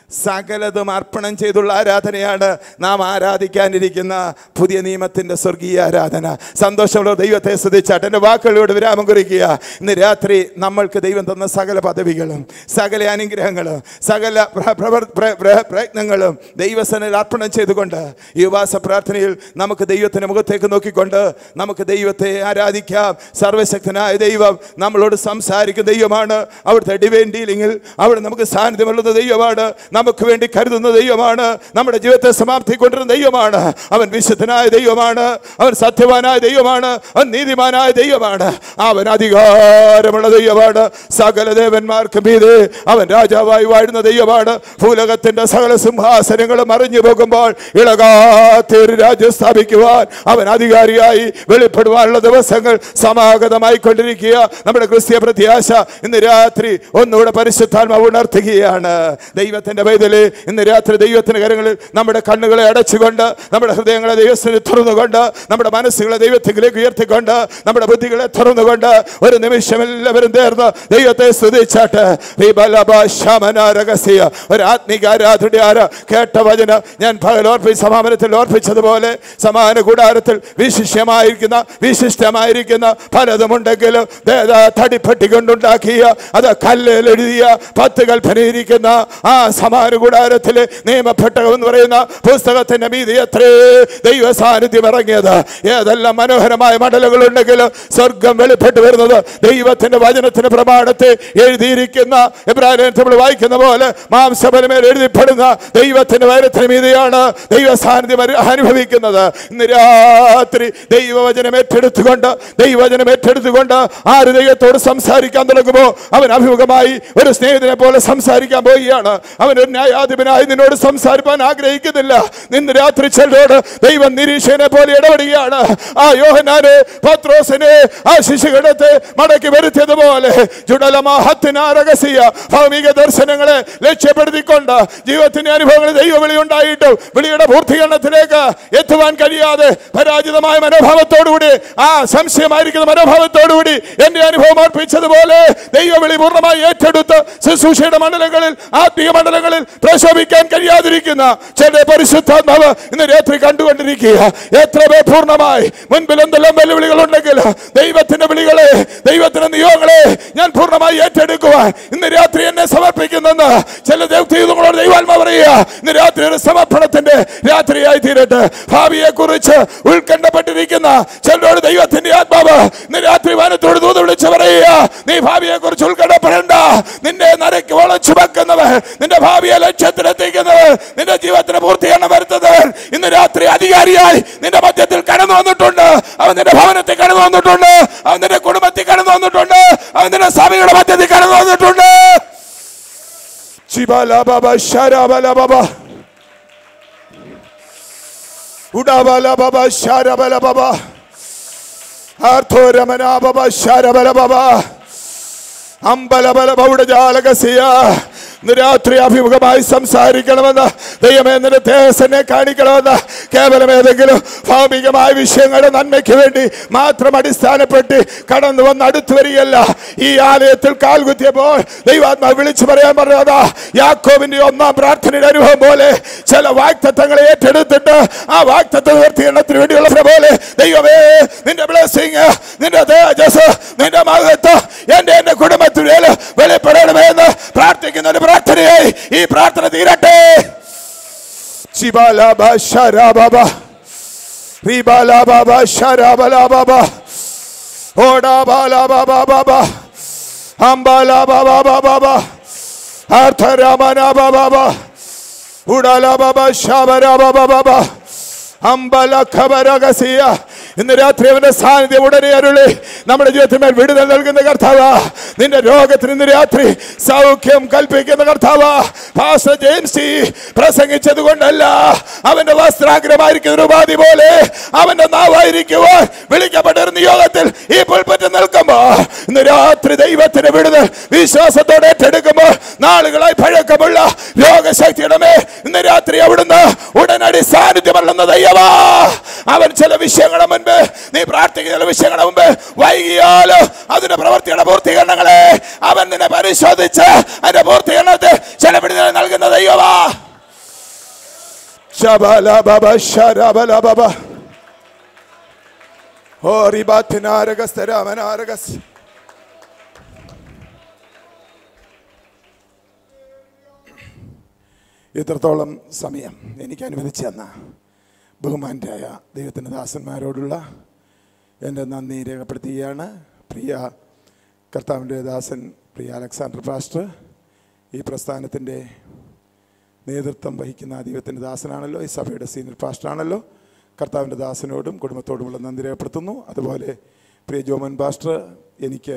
സകലതും അർപ്പണം ചെയ്തുള്ള ആരാധനയാണ് നാം ആരാധിക്കാനിരിക്കുന്ന പുതിയ നിയമത്തിന്റെ സ്വർഗീയ ആരാധന സന്തോഷമുള്ള ദൈവത്തെ സ്തുതിച്ചാട്ട് എൻ്റെ വാക്കുകളോട് വിരാമം കുറിക്കുക ഇന്ന് രാത്രി നമ്മൾക്ക് ദൈവം തന്ന സകല പദവികളും സകല അനുഗ്രഹങ്ങളും സകല പ്ര- പ്രവർ- പ്ര- പ്ര- പ്രയത്നങ്ങളും ദൈവസനിൽ അർപ്പണം ചെയ്തുകൊണ്ട് ഈ ഉപവാസ പ്രാർത്ഥനയിൽ നമുക്ക് ദൈവത്തിൻ്റെ മുഖത്തേക്ക് നോക്കിക്കൊണ്ട് നമുക്ക് ദൈവത്തെ ആരാധിക്കാം സർവശക്തനായ ദൈവം നമ്മളോട് സംസാരിക്കുന്ന ദൈവമാണ് അവിടുത്തെ ഡിവൈൻ ഡീലിങ്ങിൽ അവിടെ നമുക്ക് സാന്നിധ്യമുള്ളത് ദൈവമാണ് നമുക്ക് വേണ്ടി കരുതുന്ന ദൈവമാണ് നമ്മുടെ ജീവിതത്തെ സമാപ്തി കൊണ്ടിരുന്ന ദൈവമാണ് അവൻ വിശുദ്ധനായ ദൈവമാണ് അവൻ സത്യവാനായ ദൈവമാണ് അവൻ നീതിമാനായ ദൈവമാണ് അവൻ അധികാരമുള്ള ദൈവമാണ് സകല ദേവന്മാർക്ക് മീതെ അവൻ രാജാവായി വാഴുന്ന ദൈവമാണ് ഭൂലകത്തിന്റെ സകല സിംഹാസനങ്ങളും അറിഞ്ഞു പോകുമ്പോൾ ഇളകാത്ത ഒരു രാജ്യം സ്ഥാപിക്കുവാൻ അവൻ അധികാരിയായി വെളിപ്പെടുവാനുള്ള ദിവസങ്ങൾ സമാഗതമായി കൊണ്ടിരിക്കുക നമ്മുടെ ക്രിസ്തീയ പ്രത്യാശ ഇന്ന് രാത്രി ഒന്നുകൂടെ പരിശുദ്ധാത്മാവ് ഉണർത്തുകയാണ് ദൈവത്തിന്റെ വൈതല് ഇന്ന് രാത്രി ദൈവത്തിന്റെ കരങ്ങളിൽ നമ്മുടെ കണ്ണുകളെ അടച്ചുകൊണ്ട് നമ്മുടെ ഹൃദയങ്ങളെ ദൈവത്തിന് തുറന്നുകൊണ്ട് നമ്മുടെ മനസ്സുകളെ ദൈവത്തിലേക്ക് ഉയർത്തിക്കൊണ്ട് നമ്മുടെ ബുദ്ധികളെ തുറന്നുകൊണ്ട് ഒരു നിമിഷം എല്ലാവരും ചേർന്ന് ദൈവത്തെ സ്തുതിച്ചാട്ട് വിബലബ ശമന രഹസ്യ ഒരു ആത്മീക ആരാധന ആര കേട്ട വചന ഞാൻ പകൽ ഓർപ്പി സമാപനത്തിൽ ഓർപ്പിച്ചതുപോലെ സമാന കൂടാരത്തിൽ വിശിഷ്യമായിരിക്കുന്ന വിശിഷ്ടമായിരിക്കുന്ന പലതുമുണ്ടെങ്കിലും ദേദാ തടിപ്പെട്ടി കൊണ്ടുണ്ടാക്കിയ അത് കല്ലിൽ എഴുതിയ പത്ത് കൽപ്പനയിരിക്കുന്ന ആ സമാന കൂടാരത്തിലെ നിയമപ്പെട്ടകം എന്ന് പറയുന്ന പുസ്തകത്തിന്റെ മീതി എത്രേ ദൈവ സാന്നിധ്യം ഇറങ്ങിയത് ഏതെല്ലാം മനോഹരമായ മടലുകൾ ഉണ്ടെങ്കിലും സ്വർഗം വെളിപ്പെട്ടു വരുന്നത് ദൈവത്തിന്റെ വചനത്തിന്റെ പ്രമാണത്തെ എഴുതിയിരിക്കുന്ന എബ്രാഹിം നമ്മൾ വായിക്കുന്ന പോലെ മാംസബലമേൽ എഴുതിപ്പെടുന്ന ദൈവത്തിന്റെ വചനത്തിന് മീതിയാണ് ദൈവ സാന്നിധ്യം അനു- അനുഭവിക്കുന്നത് ഇന്ന് രാത്രി ദൈവവചനം ഏറ്റെടുത്തുകൊണ്ട് ദൈവവചനം ഏറ്റെടുത്തുകൊണ്ട് ആര് ദൈവത്തോട് സംസാരിക്കാൻ തുടങ്ങുമോ അവൻ അഭിമുഖമായി ഒരു സ്നേഹിതനെ പോലെ സംസാരിക്കാൻ പോവുകയാണ് അവൻ ഒരു ന്യായാധിപനായി നിന്നോട് സംസാരിപ്പാൻ ആഗ്രഹിക്കുന്നില്ല നിന്ന് രാത്രി ചിലരോട് ദൈവം നിരീക്ഷനെ പോലെ ഇടപെടുകയാണ് ആ യോഹനാനെ പത്രോസിനെ ആ ശിശുഗണത്തെ മടക്കി വരുത്തിയതുപോലെ ജുഡലമാഹത്തിന രഹസ്യ ഭൗമിക ദർശനങ്ങളെ ലക്ഷ്യപ്പെടുത്തിക്കൊണ്ട് ജീവിതത്തിന്റെ അനുഭവങ്ങൾ ദൈവവിളി ഉണ്ടായിട്ടും വിളിയുടെ പൂർത്തീകരണത്തിലേക്ക് എത്തുവാൻ കഴിയാതെ പരാജിതമായ മനോഭാവത്തോടുകൂടി ആ സംശയമായിരിക്കുന്ന മനോഭാവത്തോടുകൂടി എന്റെ അനുഭവം അർപ്പിച്ചതുപോലെ ദൈവവിളി പൂർണ്ണമായി ഏറ്റെടുത്ത് ശുശ്രൂഷയുടെ മണ്ഡലങ്ങളിൽ ആത്മീയ മണ്ഡലങ്ങളിൽ പ്രശോഭിക്കാൻ കഴിയാതിരിക്കുന്ന ചില പരിശുദ്ധാത്മാവ് ഇന്ന് രാത്രി കണ്ടുകൊണ്ടിരിക്കുക എത്ര പേർ പൂർണ്ണമായി മുൻപിൽ എന്തെല്ലാം വെല്ലുവിളികൾ ഉണ്ടെങ്കിൽ ദൈവത്തിന്റെ വിളികളെ ദൈവത്തിന്റെ നിയോഗങ്ങളെ ഞാൻ പൂർണ്ണമായി ഏറ്റെടുക്കുവാൻ ഇന്ന് രാത്രി എന്നെ സമർപ്പിക്കുന്നെന്ന് ചില ദൈവങ്ങളോട് ദൈവാത്മ പറയുക ഇന്ന് രാത്രി ഒരു സമർപ്പണത്തിന്റെ രാത്രിയായി തീരട്ടെ ഭാവിയെ കുറിച്ച് ഉത്കണ്ഠപ്പെട്ടിരിക്കുന്ന ചിലരോട് ദൈവത്തിന്റെ ആത്മാവ് ഇന്ന് രാത്രി വാനത്തോട് ദൂത് വിളിച്ച് പറയുക നീ ഭാവിയെ കുറിച്ച് ഉത്കണ്ഠപ്പെടേണ്ട നിന്നെ നരയ്ക്ക് വളച്ചു വെക്കുന്നവർ നിന്റെ ഭാവിയെ ലക്ഷ്യത്തിലെത്തിക്കുന്നവർ നിന്റെ ജീവിതത്തിന് പൂർത്തീകരണം വരുത്തുന്നവർ ഇന്ന് രാത്രി അധികാരിയായി നിന്റെ മധ്യത്തിൽ കടന്നു വന്നിട്ടുണ്ട് അവൻ നിന്റെ ഭവനത്തിൽ കടന്നു വന്നിട്ടുണ്ട് അവൻ നിന്റെ കുടുംബത്തിൽ കടന്നു വന്നിട്ടുണ്ട് അവൻ നിന്റെ സഭയുടെ മധ്യത്തിൽ കടന്നു വന്നിട്ടുണ്ട് ചിബാല ബാബ ശരാബല ബാബ ഉഡാബല ബാബ ശാരബല ബാബ ആർത്തോരമന ബാബ ശാരബല ബാബ അമ്പലബല ബൗഡജാലകസിയ ഇന്ന് രാത്രി അഭിമുഖമായി സംസാരിക്കണമെന്ന് ദൈവമേ നിന്റെ തേജസ്സിനെ കാണിക്കണമെന്ന് കേവലം ഏതെങ്കിലും ഭൗമികമായ വിഷയങ്ങളുടെ നന്മയ്ക്ക് വേണ്ടി മാത്രം അടിസ്ഥാനപ്പെട്ട് കടന്നു വന്ന് അടുത്തു വരികയല്ല ഈ ആലയത്തിൽ കാൽകുത്തിയപ്പോൾ ദൈവാത്മാ വിളിച്ചു പറയാൻ പറഞ്ഞതാ യാക്കോബിന്റെ ഒന്നാം പ്രാർത്ഥനയുടെ അനുഭവം പോലെ ചില വാക്തത്വങ്ങളെ ഏറ്റെടുത്തിട്ട് ആ വാക്തത്വ നിവർത്തീകരണത്തിന് വേണ്ടിയുള്ള പോലെ ദൈവമേ നിന്റെ ബ്ലെസ്സിങ് നിന്റെ തേജസ് നിന്റെ മഹത്വം എന്റെ എന്റെ കുടുംബത്തിനേൽ വെളിപ്പെടണമേ എന്ന് പ്രാർത്ഥിക്കുന്ന ഒരു പ്രാർത്ഥനയായി ഈ പ്രാർത്ഥന തീരട്ടെ Shibalaba Sharababa. Ribalababa Sharabalababa. Oda Balababa Baba. Ambalababa Baba. Artharamana Baba. Udalababa Shabarababa Baba. അമ്പല ഖബരകസിയ ഇന്ന് രാത്രി അവന്റെ സാന്നിധ്യം ഉടനെ അരുളി നമ്മുടെ ജീവിതത്തിൽ മേൽ വിടുതൽ നൽകുന്ന കർത്താവ നിന്റെ രോഗത്തിന് ഇന്ന് രാത്രി സൗഖ്യം കൽപ്പിക്കുന്ന കർത്താവ പാസ്റ്റർ ജെയിംസ് ടി പ്രസംഗിച്ചത് കൊണ്ടല്ല അവന്റെ വസ്ത്രാഗ്രഹമായിരിക്കുന്ന ഒരു ഉപാധി പോലെ അവന്റെ നാവായിരിക്കുവാൻ വിളിക്കപ്പെട്ടിരുന്ന യോഗത്തിൽ ഈ പുൽപ്പറ്റ് നിൽക്കുമ്പോ ഇന്ന് രാത്രി ദൈവത്തിന് വിടുതൽ വിശ്വാസത്തോടെ ഏറ്റെടുക്കുമ്പോൾ നാളുകളായി പഴക്കമുള്ള രോഗശക്തിയുടെ മേൽ ഇന്ന് രാത്രി അവിടുന്ന് ഉടനടി സാന്നിധ്യമല്ലെന്ന ദൈവമാ അവൻ ചില വിഷയങ്ങളുടെ മുൻപ് നീ പ്രാർത്ഥിക്കുന്ന ചില വിഷയങ്ങളുടെ മുമ്പ് വൈകിയാലോ അതിന്റെ പ്രവർത്തിയുടെ പൂർത്തീകരണങ്ങളെ അവൻ നിന്നെ പരിശോധിച്ച് അതിന്റെ പൂർത്തീകരണത്തെ ചില വിടുതൽ നൽകുന്ന ദൈവമാ ശബലബബ ശരബലബബ ഓ റിബാത്തിനാരകസ്തരാമനാരകസ് ഇത്രത്തോളം സമയം എനിക്ക് അനുവദിച്ചു തന്ന ബഹുമാനായ ദൈവത്തിൻ്റെ ദാസന്മാരോടുള്ള എൻ്റെ നന്ദി രേഖപ്പെടുത്തുകയാണ് പ്രിയ കർത്താവിൻ്റെ ദാസൻ പ്രിയ അലക്സാണ്ടർ പാസ്റ്റർ ഈ പ്രസ്ഥാനത്തിൻ്റെ നേതൃത്വം വഹിക്കുന്ന ദൈവത്തിൻ്റെ ദാസനാണല്ലോ ഈ സഭയുടെ സീനിയർ പാസ്റ്ററാണല്ലോ കർത്താവിൻ്റെ ദാസനോടും കുടുംബത്തോടുമുള്ള നന്ദി രേഖപ്പെടുത്തുന്നു അതുപോലെ പ്രിയ ജോമൻ പാസ്റ്റർ എനിക്ക്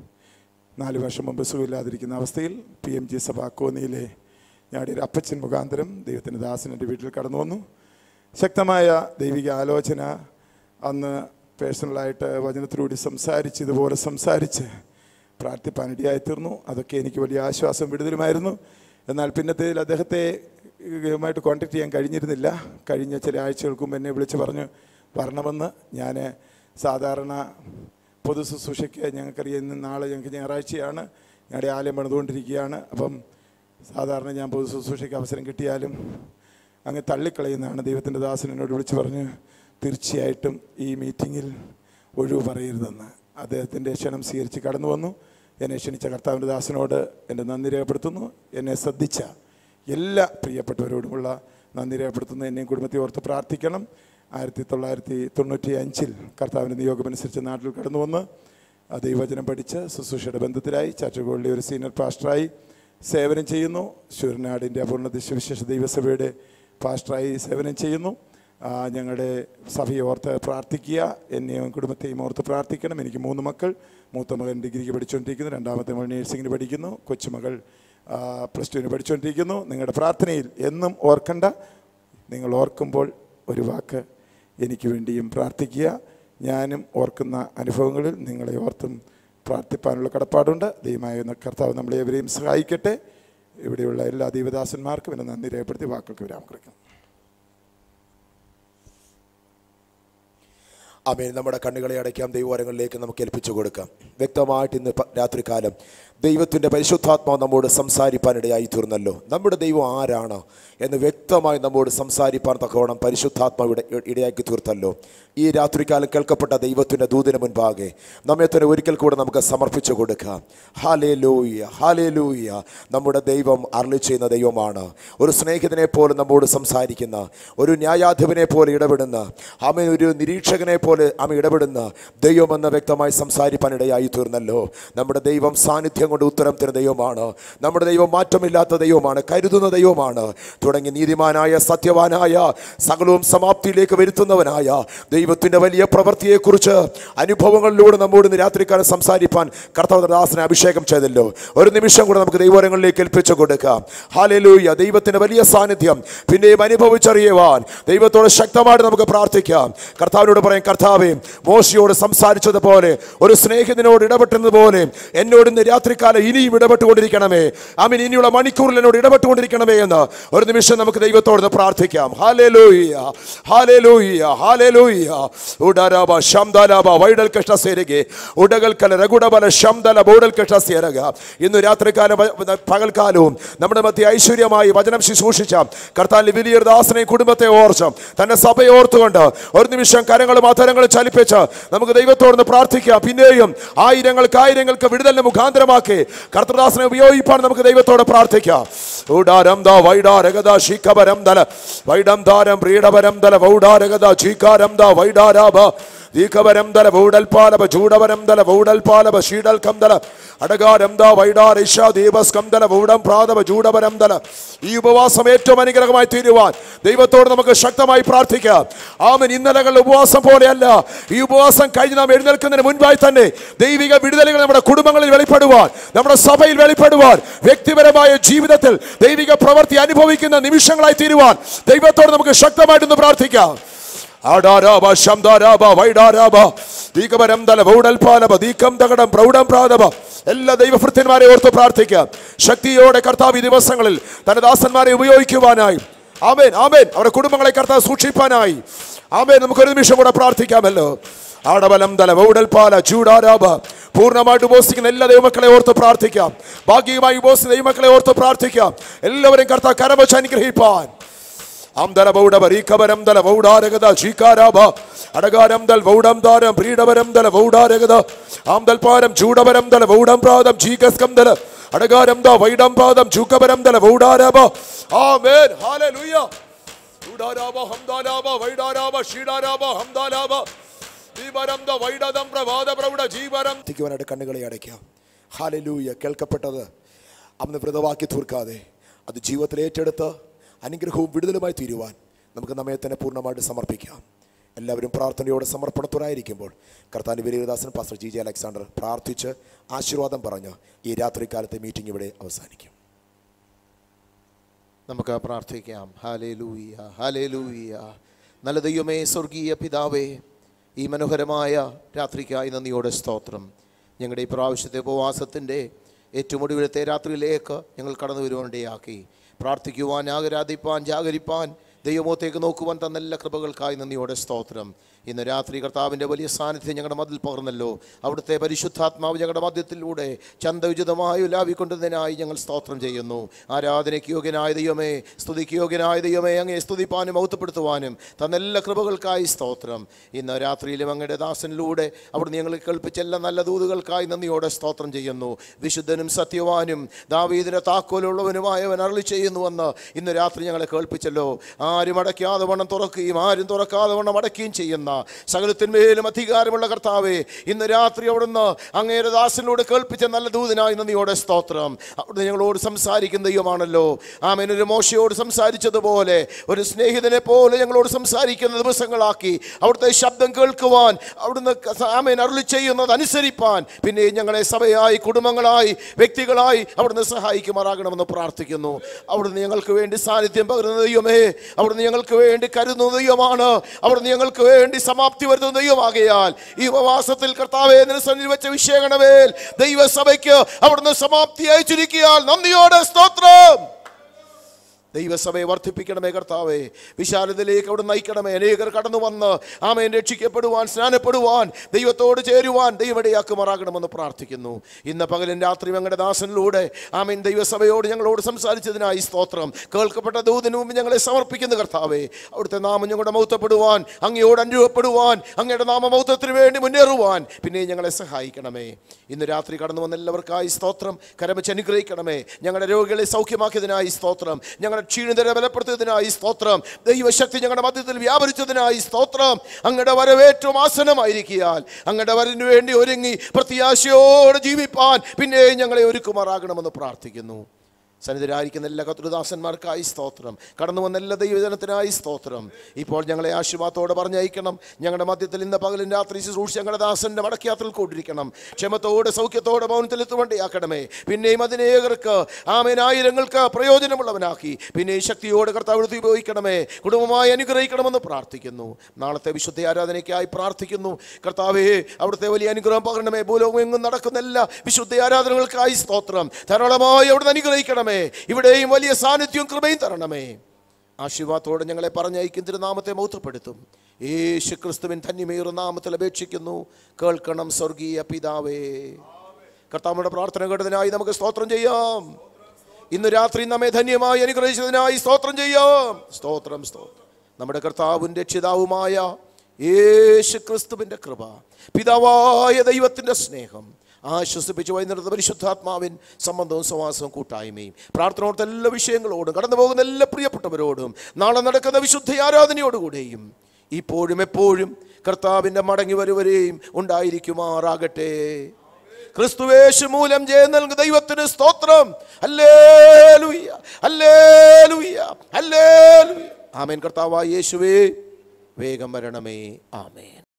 നാല് വർഷം മുമ്പ് സുഖമില്ലാതിരിക്കുന്ന അവസ്ഥയിൽ പി എം ജി സഭ കോന്നിയിലെ ഞങ്ങളുടെ ഒരു അപ്പച്ചൻ മുഖാന്തരം ദൈവത്തിൻ്റെ ദാസൻ എൻ്റെ വീട്ടിൽ കടന്നു വന്നു ശക്തമായ ദൈവിക ആലോചന അന്ന് പേഴ്സണലായിട്ട് വചനത്തിലൂടെ സംസാരിച്ച് ഇതുപോലെ സംസാരിച്ച് പ്രാർത്ഥിപ്പാനിടയായി തീർന്നു അതൊക്കെ എനിക്ക് വലിയ ആശ്വാസം വിടുതലുമായിരുന്നു എന്നാൽ പിന്നത്തേതിൽ അദ്ദേഹത്തെ യുമായിട്ട് കോൺടാക്ട് ചെയ്യാൻ കഴിഞ്ഞിരുന്നില്ല കഴിഞ്ഞ ചില ആഴ്ചകൾക്ക് മുമ്പ് എന്നെ വിളിച്ച് പറഞ്ഞു വരണമെന്ന് ഞാൻ സാധാരണ പൊതു ശുശ്രൂഷയ്ക്ക് ഞങ്ങൾക്കറിയാം ഇന്ന് നാളെ ഞങ്ങൾക്ക് ഞായറാഴ്ചയാണ് ഞങ്ങളുടെ ആലയം പണിതുകൊണ്ടിരിക്കുകയാണ് അപ്പം സാധാരണ ഞാൻ പൊതു ശുശ്രൂഷയ്ക്ക് അവസരം കിട്ടിയാലും അങ്ങ് തള്ളിക്കളയുന്നതാണ് ദൈവത്തിൻ്റെ ദാസൻ എന്നോട് വിളിച്ച് പറഞ്ഞ് തീർച്ചയായിട്ടും ഈ മീറ്റിങ്ങിൽ ഒഴിവ് പറയരുതെന്ന് അദ്ദേഹത്തിൻ്റെ ക്ഷണം സ്വീകരിച്ച് കടന്നു വന്നു എന്നെ ക്ഷണിച്ച കർത്താവിൻ്റെ ദാസനോട് എൻ്റെ നന്ദി രേഖപ്പെടുത്തുന്നു എന്നെ ശ്രദ്ധിച്ച എല്ലാ പ്രിയപ്പെട്ടവരോടുമുള്ള നന്ദി രേഖപ്പെടുത്തുന്നു എന്നെയും കുടുംബത്തെ ഓർത്ത് പ്രാർത്ഥിക്കണം ആയിരത്തി തൊള്ളായിരത്തി തൊണ്ണൂറ്റി അഞ്ചിൽ കർത്താവിൻ്റെ നിയോഗമനുസരിച്ച് നാട്ടിൽ കടന്നു വന്ന് ആ ദൈവവചനം പഠിച്ച് ശുശ്രൂഷയുടെ ബന്ധത്തിലായി ചാറ്റുകോളിലെ ഒരു സീനിയർ പാസ്റ്ററായി സേവനം ചെയ്യുന്നു ശൂരനാടിൻ്റെ അപൂർണ വിശേഷ ദൈവസഭയുടെ പാസ്റ്ററായി സേവനം ചെയ്യുന്നു ആ, ഞങ്ങളുടെ സഭയെ ഓർത്ത് പ്രാർത്ഥിക്കുക എന്നെയും കുടുംബത്തെയും ഓർത്ത് പ്രാർത്ഥിക്കണം എനിക്ക് മൂന്ന് മക്കൾ മൂത്ത മകൻ ഡിഗ്രിക്ക് പഠിച്ചുകൊണ്ടിരിക്കുന്നു രണ്ടാമത്തെ മകൾ നേഴ്സിങ്ങിന് പഠിക്കുന്നു കൊച്ചുമകൾ പ്ലസ് ടുവിന് പഠിച്ചുകൊണ്ടിരിക്കുന്നു നിങ്ങളുടെ പ്രാർത്ഥനയിൽ എന്നും ഓർക്കണ്ട നിങ്ങൾ ഓർക്കുമ്പോൾ ഒരു വാക്ക് എനിക്ക് വേണ്ടിയും പ്രാർത്ഥിക്കുക ഞാനും ഓർക്കുന്ന അനുഭവങ്ങളിൽ നിങ്ങളെ ഓർത്തും പ്രാർത്ഥിപ്പാനുള്ള കടപ്പാടുണ്ട് ദൈവമായ കർത്താവ് നമ്മളെ എവരെയും സഹായിക്കട്ടെ ഇവിടെയുള്ള എല്ലാ ദൈവദാസന്മാർക്കും എന്നെ നന്ദി രേഖപ്പെടുത്തി വാക്കുകൾക്ക് വിരാമം കുറിക്കുന്നു അമേൻ നമ്മുടെ കണ്ണുകളെ അടയ്ക്കാം ദൈവവരങ്ങളിലേക്ക് നമുക്ക് ഏൽപ്പിച്ചു കൊടുക്കാം വ്യക്തമായിട്ട് ഇന്ന് പ- രാത്രികാലം ദൈവത്തിൻ്റെ പരിശുദ്ധാത്മാവ് നമ്മോട് സംസാരിപ്പാനിടയായി തീർന്നല്ലോ നമ്മുടെ ദൈവം ആരാണ് എന്ന് വ്യക്തമായി നമ്മോട് സംസാരിപ്പാൻ തക്കവണ്ണം പരിശുദ്ധാത്മാവ് ഇട ഇടയാക്കി തീർത്തല്ലോ ഈ രാത്രികാലം കേൾക്കപ്പെട്ട ദൈവത്തിൻ്റെ ദൂതിന് മുൻപാകെ നമ്മെ തന്നെ ഒരിക്കൽ കൂടെ നമുക്ക് സമർപ്പിച്ചു കൊടുക്കാം ഹാലേ ലൂയ ഹാലേ ലൂയ നമ്മുടെ ദൈവം അരളി ചെയ്യുന്ന ദൈവമാണ് ഒരു സ്നേഹിതനെ പോലെ നമ്മോട് സംസാരിക്കുന്ന ഒരു ന്യായാധിപനെ പോലെ ഇടപെടുന്ന അമ്മ ഒരു നിരീക്ഷകനെ പോലെ അമ്മ ഇടപെടുന്ന ദൈവമെന്ന് വ്യക്തമായി സംസാരിപ്പാൻ ഇടയായി തീർന്നല്ലോ നമ്മുടെ ദൈവം സാന്നിധ്യം കൊണ്ട് ഉത്തരം തരുന്ന ദൈവമാണ് നമ്മുടെ ദൈവം മാറ്റമില്ലാത്ത ദൈവമാണ് കരുതുന്ന ദൈവമാണ് തുടങ്ങി നീതിമാനായ സത്യവാനായ സകലവും സമാപ്തിയിലേക്ക് വരുത്തുന്നവനായ ദൈവത്തിൻ്റെ വലിയ പ്രവൃത്തിയെക്കുറിച്ച് അനുഭവങ്ങളിലൂടെ നമ്മോട് ഇന്ന് രാത്രിക്കാലം സംസാരിപ്പാൻ കർത്തവദാസനെ അഭിഷേകം ചെയ്തല്ലോ ഒരു നിമിഷം കൂടെ നമുക്ക് ദൈവരങ്ങളിലേക്ക് ഏൽപ്പിച്ചു കൊടുക്കാം ഹാലലൂയ ദൈവത്തിൻ്റെ വലിയ സാന്നിധ്യം പിന്നെയും അനുഭവിച്ചറിയുവാൻ ദൈവത്തോട് ശക്തമായിട്ട് നമുക്ക് പ്രാർത്ഥിക്കാം കർത്താവിനോട് പറയാം കർത്താവേ മോശയോട് സംസാരിച്ചതുപോലെ ഒരു സ്നേഹിതനോട് ഇടപെട്ടുന്നതുപോലെ എന്നോട് ഇന്ന് രാത്രികാലം ഇനിയും ഇടപെട്ടുകൊണ്ടിരിക്കണമേ അമിൻ ഇനിയുള്ള മണിക്കൂറിൽ എന്നോട് ഇടപെട്ടുകൊണ്ടിരിക്കണമേ എന്ന് ഒരു നിമിഷം നമുക്ക് ദൈവത്തോട് ഒന്ന് പ്രാർത്ഥിക്കാം ഹാലേലൂയ ഹാലേലൂയ ഹാലേലൂയ ഉടരബ ശംദലബ വൈഡൽ കഷ്ട സേരകെ ഉടകൽക്കല രഘുടബല ശംദല ബോഡൽ കഷ്ട സേരക ഇന്ന് രാത്രികാലം വ- പകൽക്കാലവും നമ്മുടെ മധ്യ ഐശ്വര്യമായി വചനം ശുശ്രൂഷിച്ച കർത്താൻ വലിയൊരു ദാസനെ കുടുംബത്തെ ഓർച്ചും തന്റെ സഭയെ ഓർത്തുകൊണ്ട് ഒരു നിമിഷം കരങ്ങളും അധരങ്ങളും ചലിപ്പിച്ച് നമുക്ക് ദൈവത്തോടൊന്ന് പ്രാർത്ഥിക്കാം പിന്നെയും ആയിരങ്ങൾക്ക് ആയിരങ്ങൾക്ക് വിടുതലിന് മുഖാന്തരമാക്കി കർത്തദാസനെ ഉപയോഗിപ്പാൻ നമുക്ക് ദൈവത്തോട് പ്രാർത്ഥിക്കാം ഊടാരം ദ വൈഡാരഗത ശിഖപരം ദല വൈഡം ധാരം പ്രീഡപരം ദല വൗഡാരഗത ചീകാരം ദ വൈഡാരാഭ ദീഖപരം ദല വൗഡൽപാലപ ചൂടപരം ദല വൗഡൽപാലപ ശീഡൽക്കം ദല അടകാരം ദ വൈഡാരിഷ ദീപസ്കം ദല വൗഡം പ്രാതപ ചൂടപരം ദല ഈ ഉപവാസം ഏറ്റവും അനുഗ്രഹമായി തീരുവാൻ ദൈവത്തോട് നമുക്ക് ശക്തമായി പ്രാർത്ഥിക്കാം ആമൻ ഇന്നലകളുടെ ഉപവാസം പോലെയല്ല ഈ ഉപവാസം കഴിഞ്ഞ് നാം എഴുന്നേൽക്കുന്നതിന് മുൻപായി തന്നെ ദൈവിക വിടുതലുകൾ നമ്മുടെ കുടുംബങ്ങളിൽ വെളിപ്പെടുവാൻ നമ്മുടെ സഭയിൽ വെളിപ്പെടുവാൻ വ്യക്തിപരമായ ജീവിതത്തിൽ ദൈവിക പ്രവൃത്തി അനുഭവിക്കുന്ന നിമിഷങ്ങളായി തീരുവാൻ ദൈവത്തോട് നമുക്ക് ശക്തമായിട്ടൊന്ന് പ്രാർത്ഥിക്കാം ആടാരാബ ശംദാരാബ വൈഡാരാബ ദീകപരം തല വൗഡൽപാലബ ദീകം തകടം പ്രൗഢം പ്രാതബ എല്ലാ ദൈവഭൃത്യന്മാരെ ഓർത്ത് പ്രാർത്ഥിക്കാം ശക്തിയോടെ കർത്താവ് ഈ ദിവസങ്ങളിൽ തന്റെ ദാസന്മാരെ ഉപയോഗിക്കുവാനായി ആമേൻ ആമേൻ അവരുടെ കുടുംബങ്ങളെ കർത്താവ് സൂക്ഷിപ്പാനായി ആമേൻ നമുക്ക് ഒരു നിമിഷം കൂടെ പ്രാർത്ഥിക്കാമല്ലോ ആടബലം തല വൗഡൽപാല ചൂടാരാബ പൂർണ്ണമായിട്ട് ഉപസിക്കുന്ന എല്ലാ ദൈവമക്കളെ ഓർത്ത് പ്രാർത്ഥിക്കാം ഭാഗ്യമായി ഉപസിക്കുന്ന ദൈവമക്കളെ ഓർത്ത് പ്രാർത്ഥിക്കാം എല്ലാവരെയും കർത്താവ് കരമച്ച് അനുഗ്രഹിപ്പാൻ അംദല ബൗഡബ റീഖബരം ദല വൗഡാരഗത ചീക്കാരാഭ അടകാരം ദൽ വൗഡം ദാരം പ്രീഡവരം ദല വൗഡാരഗത ആംദൽ പാരം ചൂടവരം ദല വൗഡം പ്രാതം ചീകസ്കം ദല അടകാരം ദ വൈഡം പാദം ചൂക്കവരം ദല വൗഡാരാഭ ആമേൻ ഹല്ലേലൂയ ചൂടാരാഭ ഹംദാലാഭ വൈഡാരാഭ ഷീഡാരാഭ ഹംദാലാഭ ദീപരം ദ വൈഡദം പ്രവാദ പ്രൗഢ ജീവരം തിക്കുവാനായിട്ട് കണ്ണുകളെ അടയ്ക്കാം ഹാലലൂയ കേൾക്കപ്പെട്ടത് അന്ന് വ്രതവാക്കി തീർക്കാതെ അത് ജീവിതത്തിൽ ഏറ്റെടുത്ത് അനുഗ്രഹവും വിടുതലുമായി തീരുവാൻ നമുക്ക് നമ്മെ തന്നെ പൂർണ്ണമായിട്ട് സമർപ്പിക്കാം എല്ലാവരും പ്രാർത്ഥനയോടെ സമർപ്പണത്തോടായിരിക്കുമ്പോൾ കർത്താൻ വിരേദാസൻ പാസ്റ്റർ ജി ജെ അലക്സാണ്ടർ പ്രാർത്ഥിച്ച് ആശീർവാദം പറഞ്ഞ് ഈ രാത്രികാലത്തെ മീറ്റിംഗ് ഇവിടെ അവസാനിക്കും നമുക്ക് പ്രാർത്ഥിക്കാം ഹാലേലൂയ ഹാലേലൂയ നല്ല ദൈവമേ സ്വർഗീയ പിതാവേ ഈ മനോഹരമായ രാത്രിക്കായി നന്ദിയോടെ സ്തോത്രം ഞങ്ങളുടെ ഈ പ്രാവശ്യത്തെ ഉപവാസത്തിൻ്റെ ഏറ്റവും ഒടുവിലത്തെ രാത്രിയിലേക്ക് ഞങ്ങൾ കടന്നു വരുവാനിടയാക്കി പ്രാർത്ഥിക്കുവാൻ ആകരാധിപ്പാൻ ജാഗരിപ്പാൻ ദൈവമോത്തേക്ക് നോക്കുവാൻ തന്ന എല്ലാ കൃപകൾക്കായി നന്ദിയോടെ സ്തോത്രം ഇന്ന് രാത്രി കർത്താവിൻ്റെ വലിയ സാന്നിധ്യം ഞങ്ങളുടെ മതിൽ പകർന്നല്ലോ അവിടുത്തെ പരിശുദ്ധാത്മാവ് ഞങ്ങളുടെ മധ്യത്തിലൂടെ ചന്തയുചിതമായി ഉലാവിക്കൊണ്ടതിനായി ഞങ്ങൾ സ്തോത്രം ചെയ്യുന്നു ആരാധനയ്ക്ക് യോഗ്യനായ ദൈവമേ സ്തുതിക്ക് യോഗ്യനായ ദൈവമേ അങ്ങേ സ്തുതിപ്പാനും ഔത്തപ്പെടുത്തുവാനും തന്ന എല്ലാ കൃപകൾക്കായി സ്തോത്രം ഇന്ന് രാത്രിയിലും അങ്ങയുടെ ദാസനിലൂടെ അവിടുന്ന് ഞങ്ങൾ കേൾപ്പിച്ച എല്ലാ നല്ല ദൂതുകൾക്കായി നന്ദിയോടെ സ്തോത്രം ചെയ്യുന്നു വിശുദ്ധനും സത്യവാനും ദാവീദിന്റെ താക്കോലുള്ളവനുമായവൻ അരളി ചെയ്യുന്നുവെന്ന് ഇന്ന് രാത്രി ഞങ്ങളെ കേൾപ്പിച്ചല്ലോ ആരും അടയ്ക്കാതെ വണ്ണം തുറക്കുകയും ആരും തുറക്കാതെ വണ്ണം അടയ്ക്കുകയും ചെയ്യുന്ന സകലത്തിന്മേലും അധികാരമുള്ള കർത്താവേ ഇന്ന് രാത്രി അവിടുന്ന് അങ്ങയുടെ ദാസനിലൂടെ കേൾപ്പിച്ച നല്ല ദൂതനായി നന്ദിയോടെ സ്തോത്രം അവിടുന്ന് ഞങ്ങളോട് സംസാരിക്കുന്ന ദൈവമാണല്ലോ ആമേൻ ഒരു മോശയോട് സംസാരിച്ചതുപോലെ ഒരു സ്നേഹിതനെ പോലെ ഞങ്ങളോട് സംസാരിക്കുന്ന ദിവസങ്ങളാക്കി അവിടുത്തെ ശബ്ദം കേൾക്കുവാൻ അവിടുന്ന് ആമേൻ അരുളി ചെയ്യുന്നത് അനുസരിപ്പാൻ പിന്നെ ഞങ്ങളെ സഭയായി കുടുംബങ്ങളായി വ്യക്തികളായി അവിടുന്ന് സഹായിക്കുമാറാകണമെന്ന് പ്രാർത്ഥിക്കുന്നു അവിടുന്ന് ഞങ്ങൾക്ക് വേണ്ടി സാന്നിധ്യം പകരുന്ന ദൈവമേ അവിടുന്ന് ഞങ്ങൾക്ക് വേണ്ടി കരുതുന്ന ദൈവമാണ് അവിടുന്ന് ഞങ്ങൾക്ക് വേണ്ടി സമാപ്തി വരുന്ന ദൈവമാകയാൽ ഈ ഉപവാസത്തിൽ കർത്താവെ നിരസനിൽ വെച്ച വിഷയഗണമേൽ ദൈവസഭയ്ക്ക് അവിടുന്ന് സമാപ്തി അയച്ചിരിക്കിയാൽ നന്ദിയോടെ സ്തോത്രം ദൈവസഭയെ വർദ്ധിപ്പിക്കണമേ കർത്താവേ വിശാലതയിലേക്ക് അവിടെ നയിക്കണമേ അനേകർ കടന്നു വന്ന് ആമേൻ രക്ഷിക്കപ്പെടുവാൻ സ്നാനപ്പെടുവാൻ ദൈവത്തോട് ചേരുവാൻ ദൈവടയാക്കുമാറാകണമെന്ന് പ്രാർത്ഥിക്കുന്നു ഇന്ന് പകലും രാത്രി ഞങ്ങളുടെ ദാസനിലൂടെ ആമേൻ ദൈവസഭയോട് ഞങ്ങളോട് സംസാരിച്ചതിനായി സ്തോത്രം കേൾക്കപ്പെട്ട ദൂതിനു മുമ്പ് ഞങ്ങളെ സമർപ്പിക്കുന്ന കർത്താവേ അവിടുത്തെ നാമം ഞങ്ങളുടെ മൗത്തപ്പെടുവാൻ അങ്ങയോട് അനുഭവപ്പെടുവാൻ അങ്ങയുടെ നാമമൗത്തത്തിന് വേണ്ടി മുന്നേറുവാൻ പിന്നെ ഞങ്ങളെ സഹായിക്കണമേ ഇന്ന് രാത്രി കടന്നു വന്ന എല്ലാവർക്കായി സ്തോത്രം കരമച്ച് അനുഗ്രഹിക്കണമേ ഞങ്ങളുടെ രോഗികളെ സൗഖ്യമാക്കിയതിനായി സ്തോത്രം ഞങ്ങളുടെ ക്ഷീണിതരെ ബലപ്പെടുത്തിയതിനായി സ്തോത്രം ദൈവശക്തി ഞങ്ങളുടെ മധ്യത്തിൽ വ്യാപരിച്ചതിനായി സ്തോത്രം അങ്ങയുടെ വരവേറ്റവും ആസനമായിരിക്കിയാൽ അങ്ങയുടെ വരവിന് വേണ്ടി ഒരുങ്ങി പ്രത്യാശയോടെ ജീവിപ്പാൻ പിന്നെ ഞങ്ങളെ ഒരുക്കുമാറാകണമെന്ന് പ്രാർത്ഥിക്കുന്നു സന്നിധരായിരിക്കുന്ന എല്ലാ കത്തുദാസന്മാർക്കായി സ്തോത്രം കടന്നു വന്ന എല്ലാ ദൈവജനത്തിനായി സ്തോത്രം ഇപ്പോൾ ഞങ്ങളെ ആശീർവാദത്തോടെ പറഞ്ഞയക്കണം ഞങ്ങളുടെ മധ്യത്തിൽ ഇന്ന് പകലും രാത്രി ശുശ്രൂഷ ഞങ്ങളുടെ ദാസന്റെ മടക്കയാത്രയിൽ കൊണ്ടിരിക്കണം ക്ഷമത്തോടെ സൗഖ്യത്തോടെ മൗനത്തിലെത്തുവേണ്ടിയാക്കണമേ പിന്നെയും അതിനേകർക്ക് ആമേനായിരങ്ങൾക്ക് പ്രയോജനമുള്ളവനാക്കി പിന്നെയും ശക്തിയോടെ കർത്താവ് ഉപയോഗിക്കണമേ കുടുംബമായി അനുഗ്രഹിക്കണമെന്ന് പ്രാർത്ഥിക്കുന്നു നാളത്തെ വിശുദ്ധ ആരാധനയ്ക്കായി പ്രാർത്ഥിക്കുന്നു കർത്താവേ അവിടുത്തെ വലിയ അനുഗ്രഹം പകരണമേ ഭൂലോകം എങ്ങും നടക്കുന്ന എല്ലാ വിശുദ്ധ ആരാധനകൾക്കായി സ്തോത്രം ധാരാളമായി അവിടുന്ന് അനുഗ്രഹിക്കണമേ ഇവിടെയും വലിയ സാന്നിധ്യവും കൃപയും തരണമേ ആശീർവാദത്തോടെ ഞങ്ങളെ പറഞ്ഞയക്കും തിരുനാമത്തെ മൗത്രപ്പെടുത്തും യേശു ക്രിസ്തുവിൻ ധന്യമേറും നാമത്തിൽ അപേക്ഷിക്കുന്നു കേൾക്കണം സ്വർഗീയ പിതാവേ കർത്താവുടെ പ്രാർത്ഥന കേട്ടതിനായി നമുക്ക് സ്തോത്രം ചെയ്യാം ഇന്ന് രാത്രി നമ്മെ ധന്യമായി അനുഗ്രഹിച്ചതിനായി സ്തോത്രം ചെയ്യാം സ്തോത്രം സ്തോത്രം നമ്മുടെ കർത്താവും രക്ഷിതാവുമായ യേശു ക്രിസ്തുവിൻ്റെ കൃപ പിതാവായ ദൈവത്തിൻ്റെ സ്നേഹം ആശ്വസിപ്പിച്ച് വൈകുന്നേരത്തെ പരിശുദ്ധാത്മാവിൻ സംബന്ധവും സമാസവും കൂട്ടായ്മയും പ്രാർത്ഥനയോടത്തെ എല്ലാ വിഷയങ്ങളോടും കടന്നു പോകുന്ന എല്ലാ പ്രിയപ്പെട്ടവരോടും നാളെ നടക്കുന്ന വിശുദ്ധ ആരാധനയോടുകൂടെയും ഇപ്പോഴും എപ്പോഴും കർത്താവിൻ്റെ മടങ്ങി വരുവരെയും ഉണ്ടായിരിക്കുമാറാകട്ടെ ക്രിസ്തുവേശു മൂലം ജയം നൽകുന്ന ദൈവത്തിന് സ്തോത്രം ഹല്ലേലൂയ ഹല്ലേലൂയ ഹല്ലേലൂയ ആമേൻ കർത്താവായ യേശുവേ വേഗം വരണമേ ആമേൻ